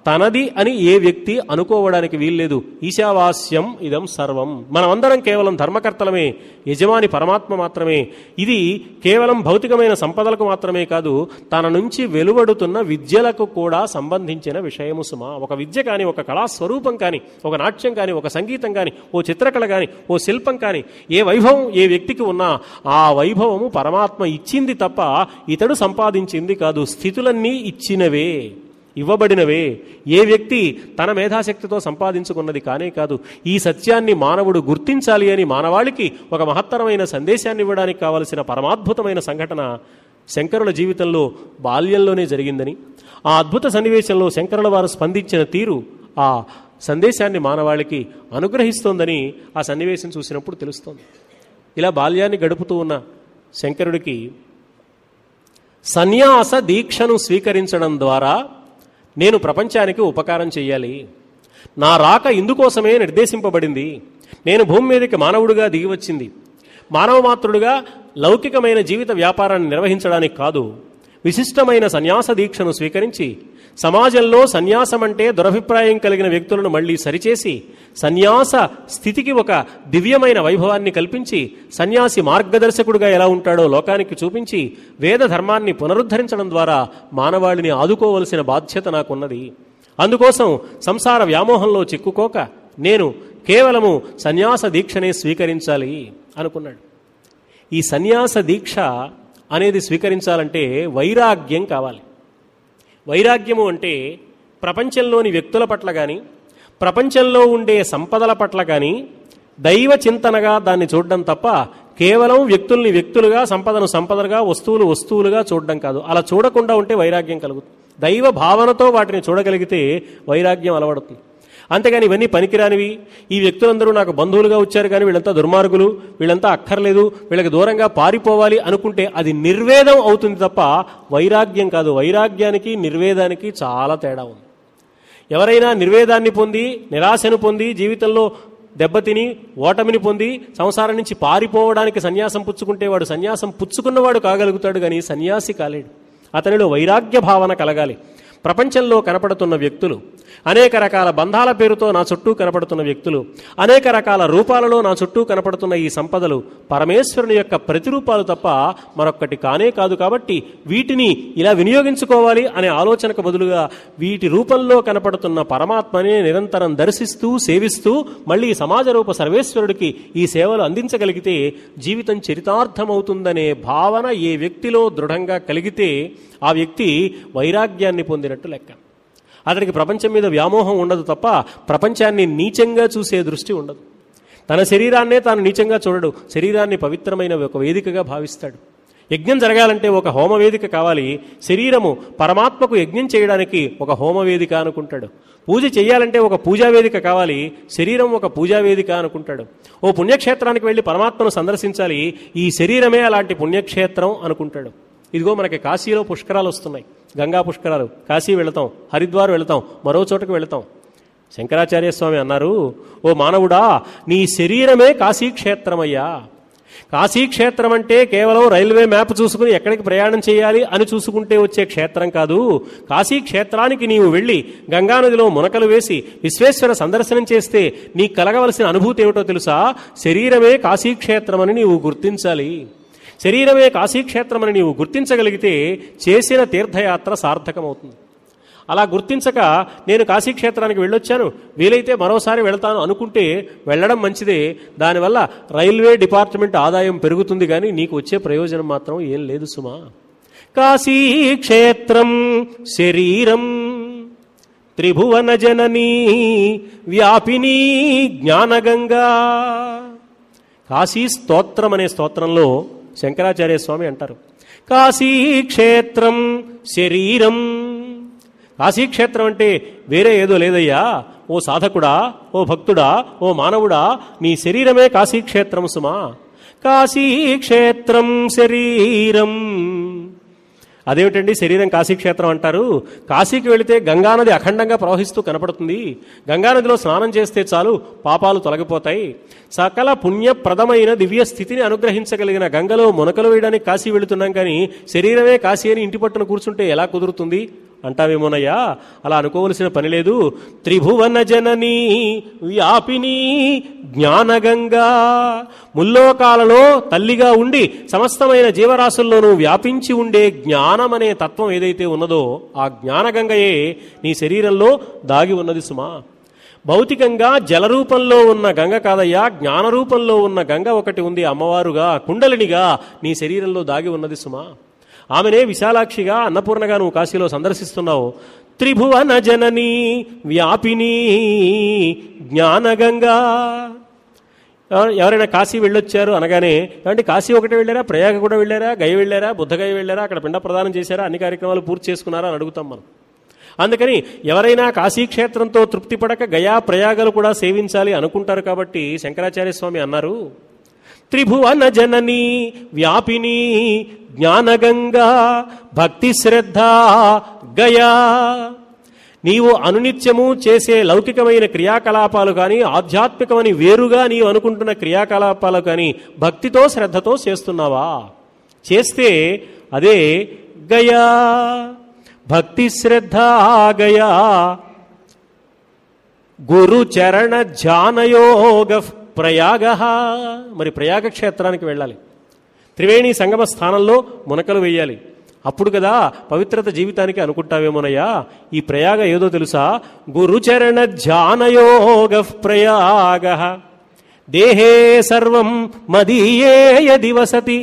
తనది అని ఏ వ్యక్తి అనుకోవడానికి వీల్లేదు ఈశావాస్యం ఇదం సర్వం మనమందరం కేవలం ధర్మకర్తలమే యజమాని పరమాత్మ మాత్రమే ఇది కేవలం భౌతికమైన సంపదలకు మాత్రమే కాదు తన నుంచి వెలువడుతున్న విద్యలకు కూడా సంబంధించిన విషయము సుమా ఒక విద్య కానీ ఒక కళా స్వరూపం కానీ ఒక నాట్యం కానీ ఒక సంగీతం కానీ ఓ చిత్రకళ కానీ ఓ శిల్పం కానీ ఏ వైభవం ఏ వ్యక్తికి ఉన్నా ఆ వైభవము పరమాత్మ ఇచ్చింది తప్ప ఇతడు సంపాదించింది కాదు స్థితులన్నీ ఇచ్చినవే ఇవ్వబడినవే ఏ వ్యక్తి తన మేధాశక్తితో సంపాదించుకున్నది కానే కాదు ఈ సత్యాన్ని మానవుడు గుర్తించాలి అని మానవాళికి ఒక మహత్తరమైన సందేశాన్ని ఇవ్వడానికి కావలసిన పరమాద్భుతమైన సంఘటన శంకరుల జీవితంలో బాల్యంలోనే జరిగిందని ఆ అద్భుత సన్నివేశంలో శంకరుల వారు స్పందించిన తీరు ఆ సందేశాన్ని మానవాళికి అనుగ్రహిస్తోందని ఆ సన్నివేశం చూసినప్పుడు తెలుస్తోంది ఇలా బాల్యాన్ని గడుపుతూ ఉన్న శంకరుడికి సన్యాస దీక్షను స్వీకరించడం ద్వారా నేను ప్రపంచానికి ఉపకారం చేయాలి నా రాక ఇందుకోసమే నిర్దేశింపబడింది నేను భూమి మీదకి మానవుడిగా దిగివచ్చింది మానవ మాత్రుడుగా లౌకికమైన జీవిత వ్యాపారాన్ని నిర్వహించడానికి కాదు విశిష్టమైన సన్యాస దీక్షను స్వీకరించి సమాజంలో సన్యాసం అంటే దురభిప్రాయం కలిగిన వ్యక్తులను మళ్ళీ సరిచేసి సన్యాస స్థితికి ఒక దివ్యమైన వైభవాన్ని కల్పించి సన్యాసి మార్గదర్శకుడుగా ఎలా ఉంటాడో లోకానికి చూపించి వేద ధర్మాన్ని పునరుద్ధరించడం ద్వారా మానవాళిని ఆదుకోవలసిన బాధ్యత నాకున్నది అందుకోసం సంసార వ్యామోహంలో చిక్కుకోక నేను కేవలము సన్యాస దీక్షనే స్వీకరించాలి అనుకున్నాడు ఈ సన్యాస దీక్ష అనేది స్వీకరించాలంటే వైరాగ్యం కావాలి వైరాగ్యము అంటే ప్రపంచంలోని వ్యక్తుల పట్ల కానీ ప్రపంచంలో ఉండే సంపదల పట్ల కానీ దైవ చింతనగా దాన్ని చూడడం తప్ప కేవలం వ్యక్తుల్ని వ్యక్తులుగా సంపదను సంపదలుగా వస్తువులు వస్తువులుగా చూడడం కాదు అలా చూడకుండా ఉంటే వైరాగ్యం కలుగుతుంది దైవ భావనతో వాటిని చూడగలిగితే వైరాగ్యం అలవడుతుంది అంతేగాని ఇవన్నీ పనికిరానివి ఈ వ్యక్తులందరూ నాకు బంధువులుగా వచ్చారు కానీ వీళ్ళంతా దుర్మార్గులు వీళ్ళంతా అక్కర్లేదు వీళ్ళకి దూరంగా పారిపోవాలి అనుకుంటే అది నిర్వేదం అవుతుంది తప్ప వైరాగ్యం కాదు వైరాగ్యానికి నిర్వేదానికి చాలా తేడా ఉంది ఎవరైనా నిర్వేదాన్ని పొంది నిరాశను పొంది జీవితంలో దెబ్బతిని ఓటమిని పొంది సంసారం నుంచి పారిపోవడానికి సన్యాసం పుచ్చుకుంటే వాడు సన్యాసం పుచ్చుకున్నవాడు కాగలుగుతాడు కానీ సన్యాసి కాలేడు అతనిలో వైరాగ్య భావన కలగాలి ప్రపంచంలో కనపడుతున్న వ్యక్తులు అనేక రకాల బంధాల పేరుతో నా చుట్టూ కనపడుతున్న వ్యక్తులు అనేక రకాల రూపాలలో నా చుట్టూ కనపడుతున్న ఈ సంపదలు పరమేశ్వరుని యొక్క ప్రతిరూపాలు తప్ప మరొక్కటి కానే కాదు కాబట్టి వీటిని ఇలా వినియోగించుకోవాలి అనే ఆలోచనకు బదులుగా వీటి రూపంలో కనపడుతున్న పరమాత్మని నిరంతరం దర్శిస్తూ సేవిస్తూ మళ్ళీ సమాజ రూప సర్వేశ్వరుడికి ఈ సేవలు అందించగలిగితే జీవితం చరితార్థమవుతుందనే భావన ఏ వ్యక్తిలో దృఢంగా కలిగితే ఆ వ్యక్తి వైరాగ్యాన్ని పొందినట్టు లెక్క అతనికి ప్రపంచం మీద వ్యామోహం ఉండదు తప్ప ప్రపంచాన్ని నీచంగా చూసే దృష్టి ఉండదు తన శరీరాన్నే తాను నీచంగా చూడడు శరీరాన్ని పవిత్రమైన ఒక వేదికగా భావిస్తాడు యజ్ఞం జరగాలంటే ఒక హోమ వేదిక కావాలి శరీరము పరమాత్మకు యజ్ఞం చేయడానికి ఒక హోమ వేదిక అనుకుంటాడు పూజ చేయాలంటే ఒక పూజా వేదిక కావాలి శరీరం ఒక పూజా వేదిక అనుకుంటాడు ఓ పుణ్యక్షేత్రానికి వెళ్ళి పరమాత్మను సందర్శించాలి ఈ శరీరమే అలాంటి పుణ్యక్షేత్రం అనుకుంటాడు ఇదిగో మనకి కాశీలో పుష్కరాలు వస్తున్నాయి గంగా పుష్కరాలు కాశీ వెళతాం హరిద్వార్ వెళతాం మరో చోటకు వెళతాం శంకరాచార్య స్వామి అన్నారు ఓ మానవుడా నీ శరీరమే కాశీక్షేత్రమయ్యా కాశీక్షేత్రం అంటే కేవలం రైల్వే మ్యాప్ చూసుకుని ఎక్కడికి ప్రయాణం చేయాలి అని చూసుకుంటే వచ్చే క్షేత్రం కాదు కాశీ క్షేత్రానికి నీవు వెళ్ళి గంగానదిలో మునకలు వేసి విశ్వేశ్వర సందర్శనం చేస్తే నీకు కలగవలసిన అనుభూతి ఏమిటో తెలుసా శరీరమే కాశీక్షేత్రమని నీవు గుర్తించాలి శరీరమే కాశీక్షేత్రమని నీవు గుర్తించగలిగితే చేసిన తీర్థయాత్ర సార్థకమవుతుంది అలా గుర్తించక నేను కాశీక్షేత్రానికి వెళ్ళొచ్చాను వీలైతే మరోసారి వెళతాను అనుకుంటే వెళ్ళడం మంచిదే దానివల్ల రైల్వే డిపార్ట్మెంట్ ఆదాయం పెరుగుతుంది కానీ నీకు వచ్చే ప్రయోజనం మాత్రం ఏం లేదు సుమా కాశీక్షేత్రం శరీరం త్రిభువన జననీ వ్యాపిని జ్ఞానగంగా కాశీ స్తోత్రం అనే స్తోత్రంలో శంకరాచార్య స్వామి అంటారు కాశీక్షేత్రం శరీరం కాశీక్షేత్రం అంటే వేరే ఏదో లేదయ్యా ఓ సాధకుడా ఓ భక్తుడా ఓ మానవుడా నీ శరీరమే కాశీక్షేత్రం సుమా కాశీక్షేత్రం శరీరం అదేమిటండి శరీరం కాశీక్షేత్రం అంటారు కాశీకి వెళితే గంగానది అఖండంగా ప్రవహిస్తూ కనపడుతుంది గంగానదిలో స్నానం చేస్తే చాలు పాపాలు తొలగిపోతాయి సకల పుణ్యప్రదమైన దివ్య స్థితిని అనుగ్రహించగలిగిన గంగలో మునకలు వేయడానికి కాశీ వెళుతున్నాం కానీ శరీరమే కాశీ అని ఇంటి పట్టున కూర్చుంటే ఎలా కుదురుతుంది అంటావేమోనయ్యా అలా అనుకోవలసిన పని లేదు త్రిభువన జనని వ్యాపిని జ్ఞానగంగా ముల్లోకాలలో తల్లిగా ఉండి సమస్తమైన జీవరాశుల్లోనూ వ్యాపించి ఉండే జ్ఞానం అనే తత్వం ఏదైతే ఉన్నదో ఆ జ్ఞానగంగయే నీ శరీరంలో దాగి ఉన్నది సుమా భౌతికంగా జలరూపంలో ఉన్న గంగ కాదయ్యా జ్ఞానరూపంలో ఉన్న గంగ ఒకటి ఉంది అమ్మవారుగా కుండలినిగా నీ శరీరంలో దాగి ఉన్నది సుమా ఆమెనే విశాలాక్షిగా అన్నపూర్ణగా నువ్వు కాశీలో సందర్శిస్తున్నావు త్రిభువన జనని వ్యాపిని జ్ఞానగంగా ఎవరు- ఎవరైనా కాశీ వెళ్ళొచ్చారు అనగానే ఏమంటే కాశీ ఒకటే వెళ్ళారా ప్రయాగ కూడా వెళ్ళారా గయ వెళ్ళారా బుద్ధగయ వెళ్ళారా అక్కడ పిండ ప్రదానం చేశారా అన్ని కార్యక్రమాలు పూర్తి చేసుకున్నారా అని అడుగుతాం మనం అందుకని ఎవరైనా కాశీక్షేత్రంతో తృప్తి పడక గయా ప్రయాగలు కూడా సేవించాలి అనుకుంటారు కాబట్టి శంకరాచార్య స్వామి అన్నారు త్రిభువన జనని వ్యాపిని జ్ఞానగంగా భక్తి శ్రద్ధ గయా నీవు అనునిత్యము చేసే లౌకికమైన క్రియాకలాపాలు కానీ ఆధ్యాత్మికమని వేరుగా నీవు అనుకుంటున్న క్రియాకలాపాలు కానీ భక్తితో శ్రద్ధతో చేస్తున్నావా చేస్తే అదే గయా భక్తి శ్రద్ధ గయా గురు చరణ ధ్యానయోగ ప్రయాగ మరి ప్రయాగ క్షేత్రానికి వెళ్ళాలి త్రివేణి సంగమ స్థానంలో మునకలు వేయాలి అప్పుడు కదా పవిత్రత జీవితానికి అనుకుంటావేమోనయ్యా ఈ ప్రయాగ ఏదో తెలుసా గురుచరణ ధ్యానయోగ ప్రయాగ దేహే సర్వం మదీయే యది వసతి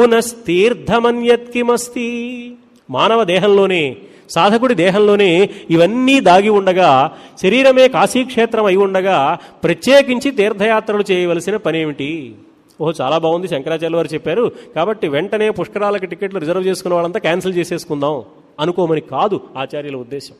పునస్తీర్థమన్యత్కిమస్తి మానవ దేహంలోనే సాధకుడి దేహంలోనే ఇవన్నీ దాగి ఉండగా శరీరమే కాశీక్షేత్రం అయి ఉండగా ప్రత్యేకించి తీర్థయాత్రలు చేయవలసిన పనేమిటి ఓహో చాలా బాగుంది శంకరాచార్య వారు చెప్పారు కాబట్టి వెంటనే పుష్కరాలకి టికెట్లు రిజర్వ్ చేసుకున్న వాళ్ళంతా క్యాన్సిల్ చేసేసుకుందాం అనుకోమని కాదు ఆచార్యుల ఉద్దేశం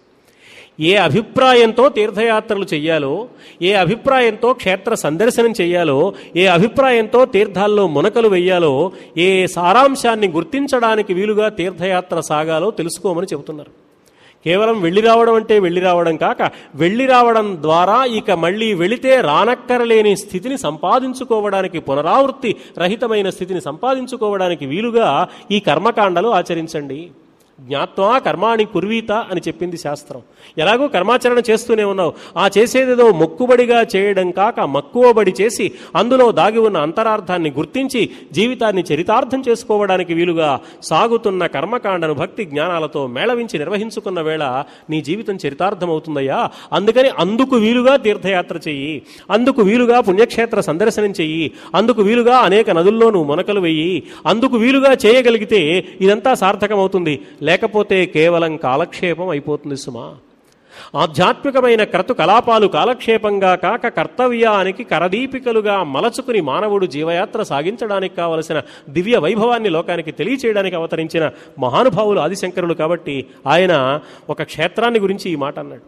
ఏ అభిప్రాయంతో తీర్థయాత్రలు చెయ్యాలో ఏ అభిప్రాయంతో క్షేత్ర సందర్శనం చెయ్యాలో ఏ అభిప్రాయంతో తీర్థాల్లో మునకలు వెయ్యాలో ఏ సారాంశాన్ని గుర్తించడానికి వీలుగా తీర్థయాత్ర సాగాలో తెలుసుకోమని చెబుతున్నారు కేవలం వెళ్ళి రావడం అంటే వెళ్ళి రావడం కాక వెళ్ళి రావడం ద్వారా ఇక మళ్ళీ వెళితే రానక్కరలేని స్థితిని సంపాదించుకోవడానికి పునరావృత్తి రహితమైన స్థితిని సంపాదించుకోవడానికి వీలుగా ఈ కర్మకాండలు ఆచరించండి జ్ఞాత్వా కర్మాణి కుర్వీత అని చెప్పింది శాస్త్రం ఎలాగో కర్మాచరణ చేస్తూనే ఉన్నావు ఆ చేసేదేదో మొక్కుబడిగా చేయడం కాక మక్కువబడి చేసి అందులో దాగి ఉన్న అంతరార్థాన్ని గుర్తించి జీవితాన్ని చరితార్థం చేసుకోవడానికి వీలుగా సాగుతున్న కర్మకాండను భక్తి జ్ఞానాలతో మేళవించి నిర్వహించుకున్న వేళ నీ జీవితం చరితార్థమవుతుందయ్యా అందుకని అందుకు వీలుగా తీర్థయాత్ర చెయ్యి అందుకు వీలుగా పుణ్యక్షేత్ర సందర్శనం చెయ్యి అందుకు వీలుగా అనేక నదుల్లోనూ మొనకలు వెయ్యి అందుకు వీలుగా చేయగలిగితే ఇదంతా సార్థకమవుతుంది లేకపోతే కేవలం కాలక్షేపం అయిపోతుంది సుమా ఆధ్యాత్మికమైన క్రతు కలాపాలు కాలక్షేపంగా కాక కర్తవ్యానికి కరదీపికలుగా మలచుకుని మానవుడు జీవయాత్ర సాగించడానికి కావలసిన దివ్య వైభవాన్ని లోకానికి తెలియచేయడానికి అవతరించిన మహానుభావులు ఆదిశంకరులు కాబట్టి ఆయన ఒక క్షేత్రాన్ని గురించి ఈ మాట అన్నాడు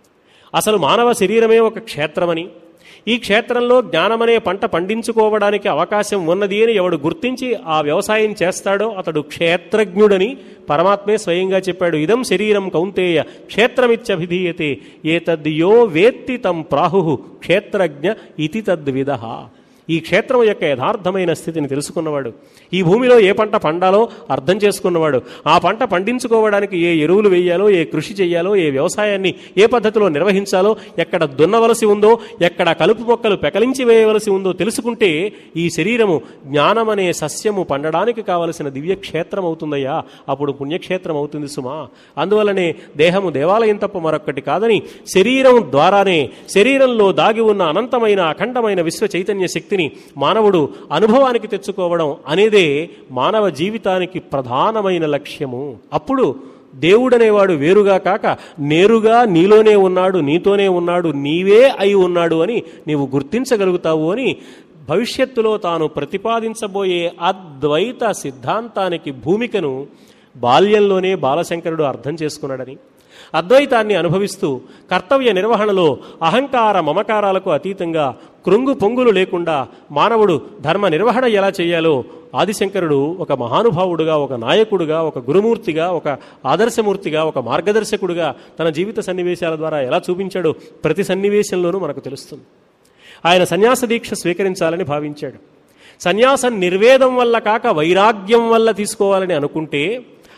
అసలు మానవ శరీరమే ఒక క్షేత్రమని ఈ క్షేత్రంలో జ్ఞానమనే పంట పండించుకోవడానికి అవకాశం ఉన్నది అని ఎవడు గుర్తించి ఆ వ్యవసాయం చేస్తాడో అతడు క్షేత్రజ్ఞుడని పరమాత్మే స్వయంగా చెప్పాడు ఇదం శరీరం కౌంతేయ క్షేత్రమిత్యభిధీయతే ఏతద్యో వేత్తి తం ప్రాహు క్షేత్రజ్ఞ ఇతి తద్విధ ఈ క్షేత్రం యొక్క యథార్థమైన స్థితిని తెలుసుకున్నవాడు ఈ భూమిలో ఏ పంట పండాలో అర్థం చేసుకున్నవాడు ఆ పంట పండించుకోవడానికి ఏ ఎరువులు వేయాలో ఏ కృషి చేయాలో ఏ వ్యవసాయాన్ని ఏ పద్ధతిలో నిర్వహించాలో ఎక్కడ దున్నవలసి ఉందో ఎక్కడ కలుపు మొక్కలు పెకలించి వేయవలసి ఉందో తెలుసుకుంటే ఈ శరీరము జ్ఞానమనే సస్యము పండడానికి కావలసిన దివ్య క్షేత్రం అవుతుందయ్యా అప్పుడు పుణ్యక్షేత్రం అవుతుంది సుమా అందువల్లనే దేహము దేవాలయం తప్ప మరొక్కటి కాదని శరీరం ద్వారానే శరీరంలో దాగి ఉన్న అనంతమైన అఖండమైన విశ్వ చైతన్య శక్తిని మానవుడు అనుభవానికి తెచ్చుకోవడం అనేదే మానవ జీవితానికి ప్రధానమైన లక్ష్యము అప్పుడు దేవుడనేవాడు వేరుగా కాక నేరుగా నీలోనే ఉన్నాడు నీతోనే ఉన్నాడు నీవే అయి ఉన్నాడు అని నీవు గుర్తించగలుగుతావు అని భవిష్యత్తులో తాను ప్రతిపాదించబోయే అద్వైత సిద్ధాంతానికి భూమికను బాల్యంలోనే బాలశంకరుడు అర్థం చేసుకున్నాడని అద్వైతాన్ని అనుభవిస్తూ కర్తవ్య నిర్వహణలో అహంకార మమకారాలకు అతీతంగా కృంగు పొంగులు లేకుండా మానవుడు ధర్మ నిర్వహణ ఎలా చేయాలో ఆదిశంకరుడు ఒక మహానుభావుడుగా ఒక నాయకుడుగా ఒక గురుమూర్తిగా ఒక ఆదర్శమూర్తిగా ఒక మార్గదర్శకుడుగా తన జీవిత సన్నివేశాల ద్వారా ఎలా చూపించాడో ప్రతి సన్నివేశంలోనూ మనకు తెలుస్తుంది ఆయన సన్యాస దీక్ష స్వీకరించాలని భావించాడు సన్యాసం నిర్వేదం వల్ల కాక వైరాగ్యం వల్ల తీసుకోవాలని అనుకుంటే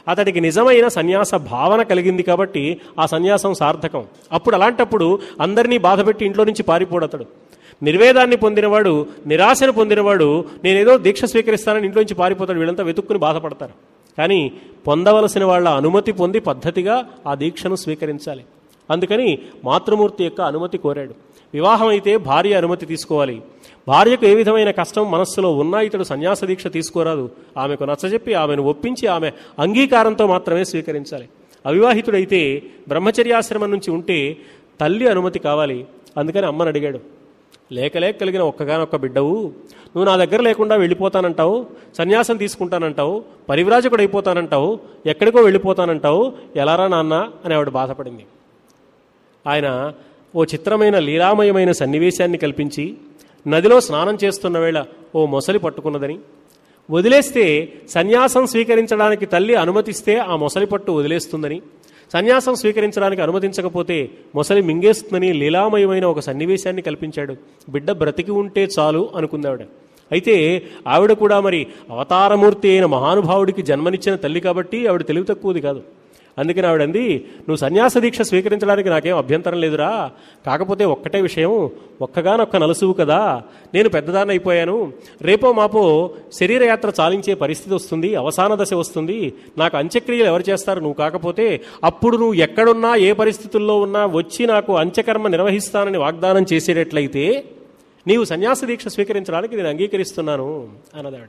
అతడికి నిజమైన సన్యాస భావన కలిగింది కాబట్టి ఆ సన్యాసం సార్థకం అప్పుడు అలాంటప్పుడు అందరినీ బాధపెట్టి ఇంట్లో నుంచి పారిపోడు అతడు నిర్వేదాన్ని పొందినవాడు నిరాశను పొందినవాడు నేనేదో దీక్ష స్వీకరిస్తానని ఇంట్లో నుంచి పారిపోతాడు వీళ్ళంతా వెతుక్కుని బాధపడతారు కానీ పొందవలసిన వాళ్ళ అనుమతి పొంది పద్ధతిగా ఆ దీక్షను స్వీకరించాలి అందుకని మాతృమూర్తి యొక్క అనుమతి కోరాడు వివాహం అయితే భార్య అనుమతి తీసుకోవాలి భార్యకు ఏ విధమైన కష్టం మనస్సులో ఉన్నా ఇతడు సన్యాస దీక్ష తీసుకోరాదు ఆమెకు నచ్చజెప్పి ఆమెను ఒప్పించి ఆమె అంగీకారంతో మాత్రమే స్వీకరించాలి అవివాహితుడైతే బ్రహ్మచర్యాశ్రమం నుంచి ఉంటే తల్లి అనుమతి కావాలి అందుకని అమ్మని అడిగాడు లేక లేక కలిగిన ఒక్కగానొక్క బిడ్డవు నువ్వు నా దగ్గర లేకుండా వెళ్ళిపోతానంటావు సన్యాసం తీసుకుంటానంటావు పరివ్రాజకుడు అయిపోతానంటావు ఎక్కడికో వెళ్ళిపోతానంటావు ఎలారా నాన్న అని ఆవిడ బాధపడింది ఆయన ఓ చిత్రమైన లీలామయమైన సన్నివేశాన్ని కల్పించి నదిలో స్నానం చేస్తున్న వేళ ఓ మొసలి పట్టుకున్నదని వదిలేస్తే సన్యాసం స్వీకరించడానికి తల్లి అనుమతిస్తే ఆ మొసలి పట్టు వదిలేస్తుందని సన్యాసం స్వీకరించడానికి అనుమతించకపోతే మొసలి మింగేస్తుందని లీలామయమైన ఒక సన్నివేశాన్ని కల్పించాడు బిడ్డ బ్రతికి ఉంటే చాలు అనుకుందావిడ అయితే ఆవిడ కూడా మరి అవతారమూర్తి అయిన మహానుభావుడికి జన్మనిచ్చిన తల్లి కాబట్టి ఆవిడ తెలివి తక్కువది కాదు అందుకని ఆవిడంది నువ్వు సన్యాస దీక్ష స్వీకరించడానికి నాకేం అభ్యంతరం లేదురా కాకపోతే ఒక్కటే విషయం ఒక్కగానొక్క నలుసువు కదా నేను పెద్దదాన్ని అయిపోయాను రేపో మాపో శరీరయాత్ర చాలించే పరిస్థితి వస్తుంది అవసాన దశ వస్తుంది నాకు అంత్యక్రియలు ఎవరు చేస్తారు నువ్వు కాకపోతే అప్పుడు నువ్వు ఎక్కడున్నా ఏ పరిస్థితుల్లో ఉన్నా వచ్చి నాకు అంత్యకర్మ నిర్వహిస్తానని వాగ్దానం చేసేటట్లయితే నీవు సన్యాస దీక్ష స్వీకరించడానికి నేను అంగీకరిస్తున్నాను అన్నదాడు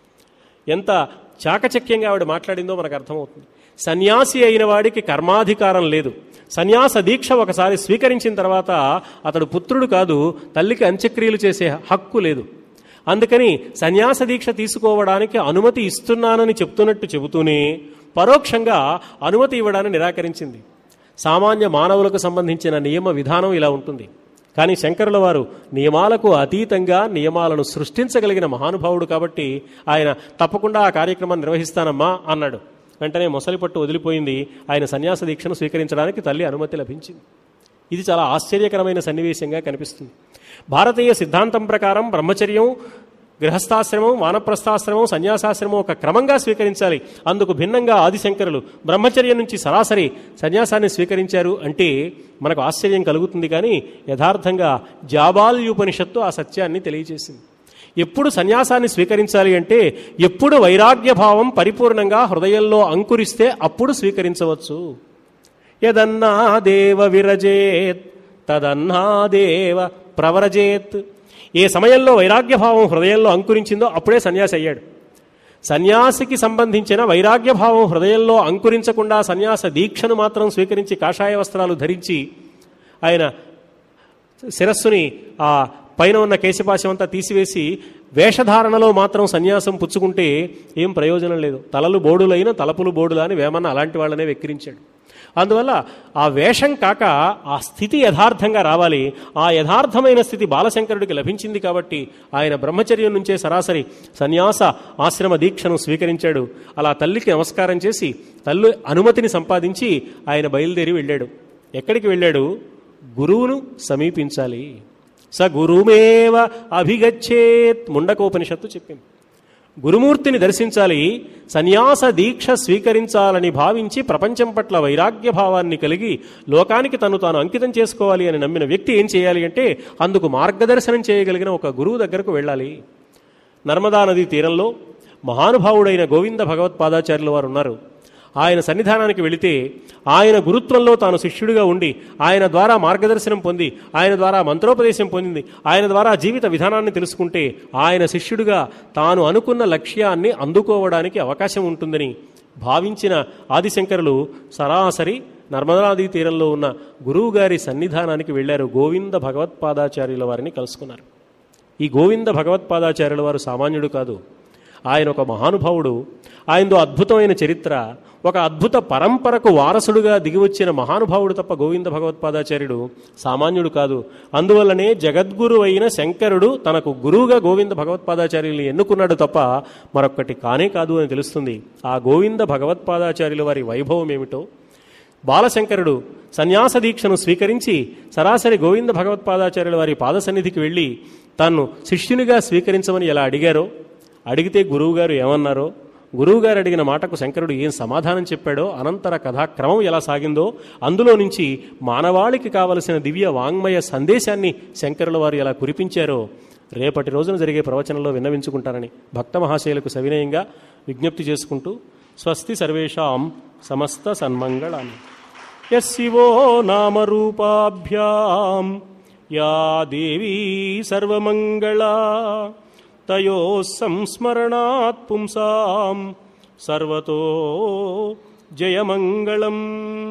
ఎంత చాకచక్యంగా ఆవిడ మాట్లాడిందో మనకు అర్థమవుతుంది సన్యాసి అయిన వాడికి కర్మాధికారం లేదు సన్యాస దీక్ష ఒకసారి స్వీకరించిన తర్వాత అతడు పుత్రుడు కాదు తల్లికి అంత్యక్రియలు చేసే హక్కు లేదు అందుకని సన్యాస దీక్ష తీసుకోవడానికి అనుమతి ఇస్తున్నానని చెప్తున్నట్టు చెబుతూనే పరోక్షంగా అనుమతి ఇవ్వడాన్ని నిరాకరించింది సామాన్య మానవులకు సంబంధించిన నియమ విధానం ఇలా ఉంటుంది కానీ శంకరుల వారు నియమాలకు అతీతంగా నియమాలను సృష్టించగలిగిన మహానుభావుడు కాబట్టి ఆయన తప్పకుండా ఆ కార్యక్రమాన్ని నిర్వహిస్తానమ్మా అన్నాడు వెంటనే మొసలి పట్టు వదిలిపోయింది ఆయన సన్యాస దీక్షను స్వీకరించడానికి తల్లి అనుమతి లభించింది ఇది చాలా ఆశ్చర్యకరమైన సన్నివేశంగా కనిపిస్తుంది భారతీయ సిద్ధాంతం ప్రకారం బ్రహ్మచర్యం గృహస్థాశ్రమం వానప్రస్థాశ్రమం సన్యాసాశ్రమం ఒక క్రమంగా స్వీకరించాలి అందుకు భిన్నంగా ఆదిశంకరులు బ్రహ్మచర్యం నుంచి సరాసరి సన్యాసాన్ని స్వీకరించారు అంటే మనకు ఆశ్చర్యం కలుగుతుంది కానీ యథార్థంగా జాబాల్యుపనిషత్తు ఆ సత్యాన్ని తెలియజేసింది ఎప్పుడు సన్యాసాన్ని స్వీకరించాలి అంటే ఎప్పుడు వైరాగ్య భావం పరిపూర్ణంగా హృదయంలో అంకురిస్తే అప్పుడు స్వీకరించవచ్చు యదన్నా దేవ విరజేత్ తదన్నా దేవ ప్రవరజేత్ ఏ సమయంలో వైరాగ్యభావం హృదయంలో అంకురించిందో అప్పుడే సన్యాసి అయ్యాడు సన్యాసికి సంబంధించిన వైరాగ్యభావం హృదయంలో అంకురించకుండా సన్యాస దీక్షను మాత్రం స్వీకరించి కాషాయ వస్త్రాలు ధరించి ఆయన శిరస్సుని ఆ పైన ఉన్న కేశపాశం అంతా తీసివేసి వేషధారణలో మాత్రం సన్యాసం పుచ్చుకుంటే ఏం ప్రయోజనం లేదు తలలు బోడులైన తలపులు బోడులా అని వేమన్న అలాంటి వాళ్ళనే వెక్కిరించాడు అందువల్ల ఆ వేషం కాక ఆ స్థితి యథార్థంగా రావాలి ఆ యథార్థమైన స్థితి బాలశంకరుడికి లభించింది కాబట్టి ఆయన బ్రహ్మచర్యం నుంచే సరాసరి సన్యాస ఆశ్రమ దీక్షను స్వీకరించాడు అలా తల్లికి నమస్కారం చేసి తల్లి అనుమతిని సంపాదించి ఆయన బయలుదేరి వెళ్ళాడు ఎక్కడికి వెళ్ళాడు గురువును సమీపించాలి స గురుమేవ అభిగచ్చేత్ ముండకోపనిషత్తు చెప్పింది గురుమూర్తిని దర్శించాలి సన్యాస దీక్ష స్వీకరించాలని భావించి ప్రపంచం పట్ల వైరాగ్య భావాన్ని కలిగి లోకానికి తను తాను అంకితం చేసుకోవాలి అని నమ్మిన వ్యక్తి ఏం చేయాలి అంటే అందుకు మార్గదర్శనం చేయగలిగిన ఒక గురువు దగ్గరకు వెళ్ళాలి నర్మదా నదీ తీరంలో మహానుభావుడైన గోవింద భగవత్పాదాచార్యుల వారు ఉన్నారు ఆయన సన్నిధానానికి వెళితే ఆయన గురుత్వంలో తాను శిష్యుడిగా ఉండి ఆయన ద్వారా మార్గదర్శనం పొంది ఆయన ద్వారా మంత్రోపదేశం పొందింది ఆయన ద్వారా జీవిత విధానాన్ని తెలుసుకుంటే ఆయన శిష్యుడిగా తాను అనుకున్న లక్ష్యాన్ని అందుకోవడానికి అవకాశం ఉంటుందని భావించిన ఆదిశంకరులు సరాసరి నర్మదా నదీ తీరంలో ఉన్న గురువుగారి సన్నిధానానికి వెళ్ళారు గోవింద భగవత్పాదాచార్యుల వారిని కలుసుకున్నారు ఈ గోవింద భగవత్పాదాచార్యుల వారు సామాన్యుడు కాదు ఆయన ఒక మహానుభావుడు ఆయనదో అద్భుతమైన చరిత్ర ఒక అద్భుత పరంపరకు వారసుడుగా దిగివచ్చిన మహానుభావుడు తప్ప గోవింద భగవత్పాదాచార్యుడు సామాన్యుడు కాదు అందువల్లనే జగద్గురు అయిన శంకరుడు తనకు గురువుగా గోవింద భగవత్పాదాచార్యుల్ని ఎన్నుకున్నాడు తప్ప మరొక్కటి కానే కాదు అని తెలుస్తుంది ఆ గోవింద భగవత్పాదాచార్యుల వారి వైభవం ఏమిటో బాలశంకరుడు సన్యాస దీక్షను స్వీకరించి సరాసరి గోవింద భగవత్పాదాచార్యుల వారి పాద సన్నిధికి వెళ్ళి తాను శిష్యునిగా స్వీకరించమని ఎలా అడిగారో అడిగితే గురువుగారు ఏమన్నారో గురువుగారు అడిగిన మాటకు శంకరుడు ఏం సమాధానం చెప్పాడో అనంతర కథాక్రమం ఎలా సాగిందో అందులో నుంచి మానవాళికి కావలసిన దివ్య వాంగ్మయ సందేశాన్ని శంకరుల వారు ఎలా కురిపించారో రేపటి రోజున జరిగే ప్రవచనంలో విన్నవించుకుంటానని భక్త మహాశయులకు సవినయంగా విజ్ఞప్తి చేసుకుంటూ స్వస్తి సర్వేషాం సమస్త సన్మంగళాన్ని యశివో నామరూపాభ్యాం యా దేవీ సర్వమంగళా తయో సంస్మరణాత్ పుంసాం సర్వతో జయమంగళం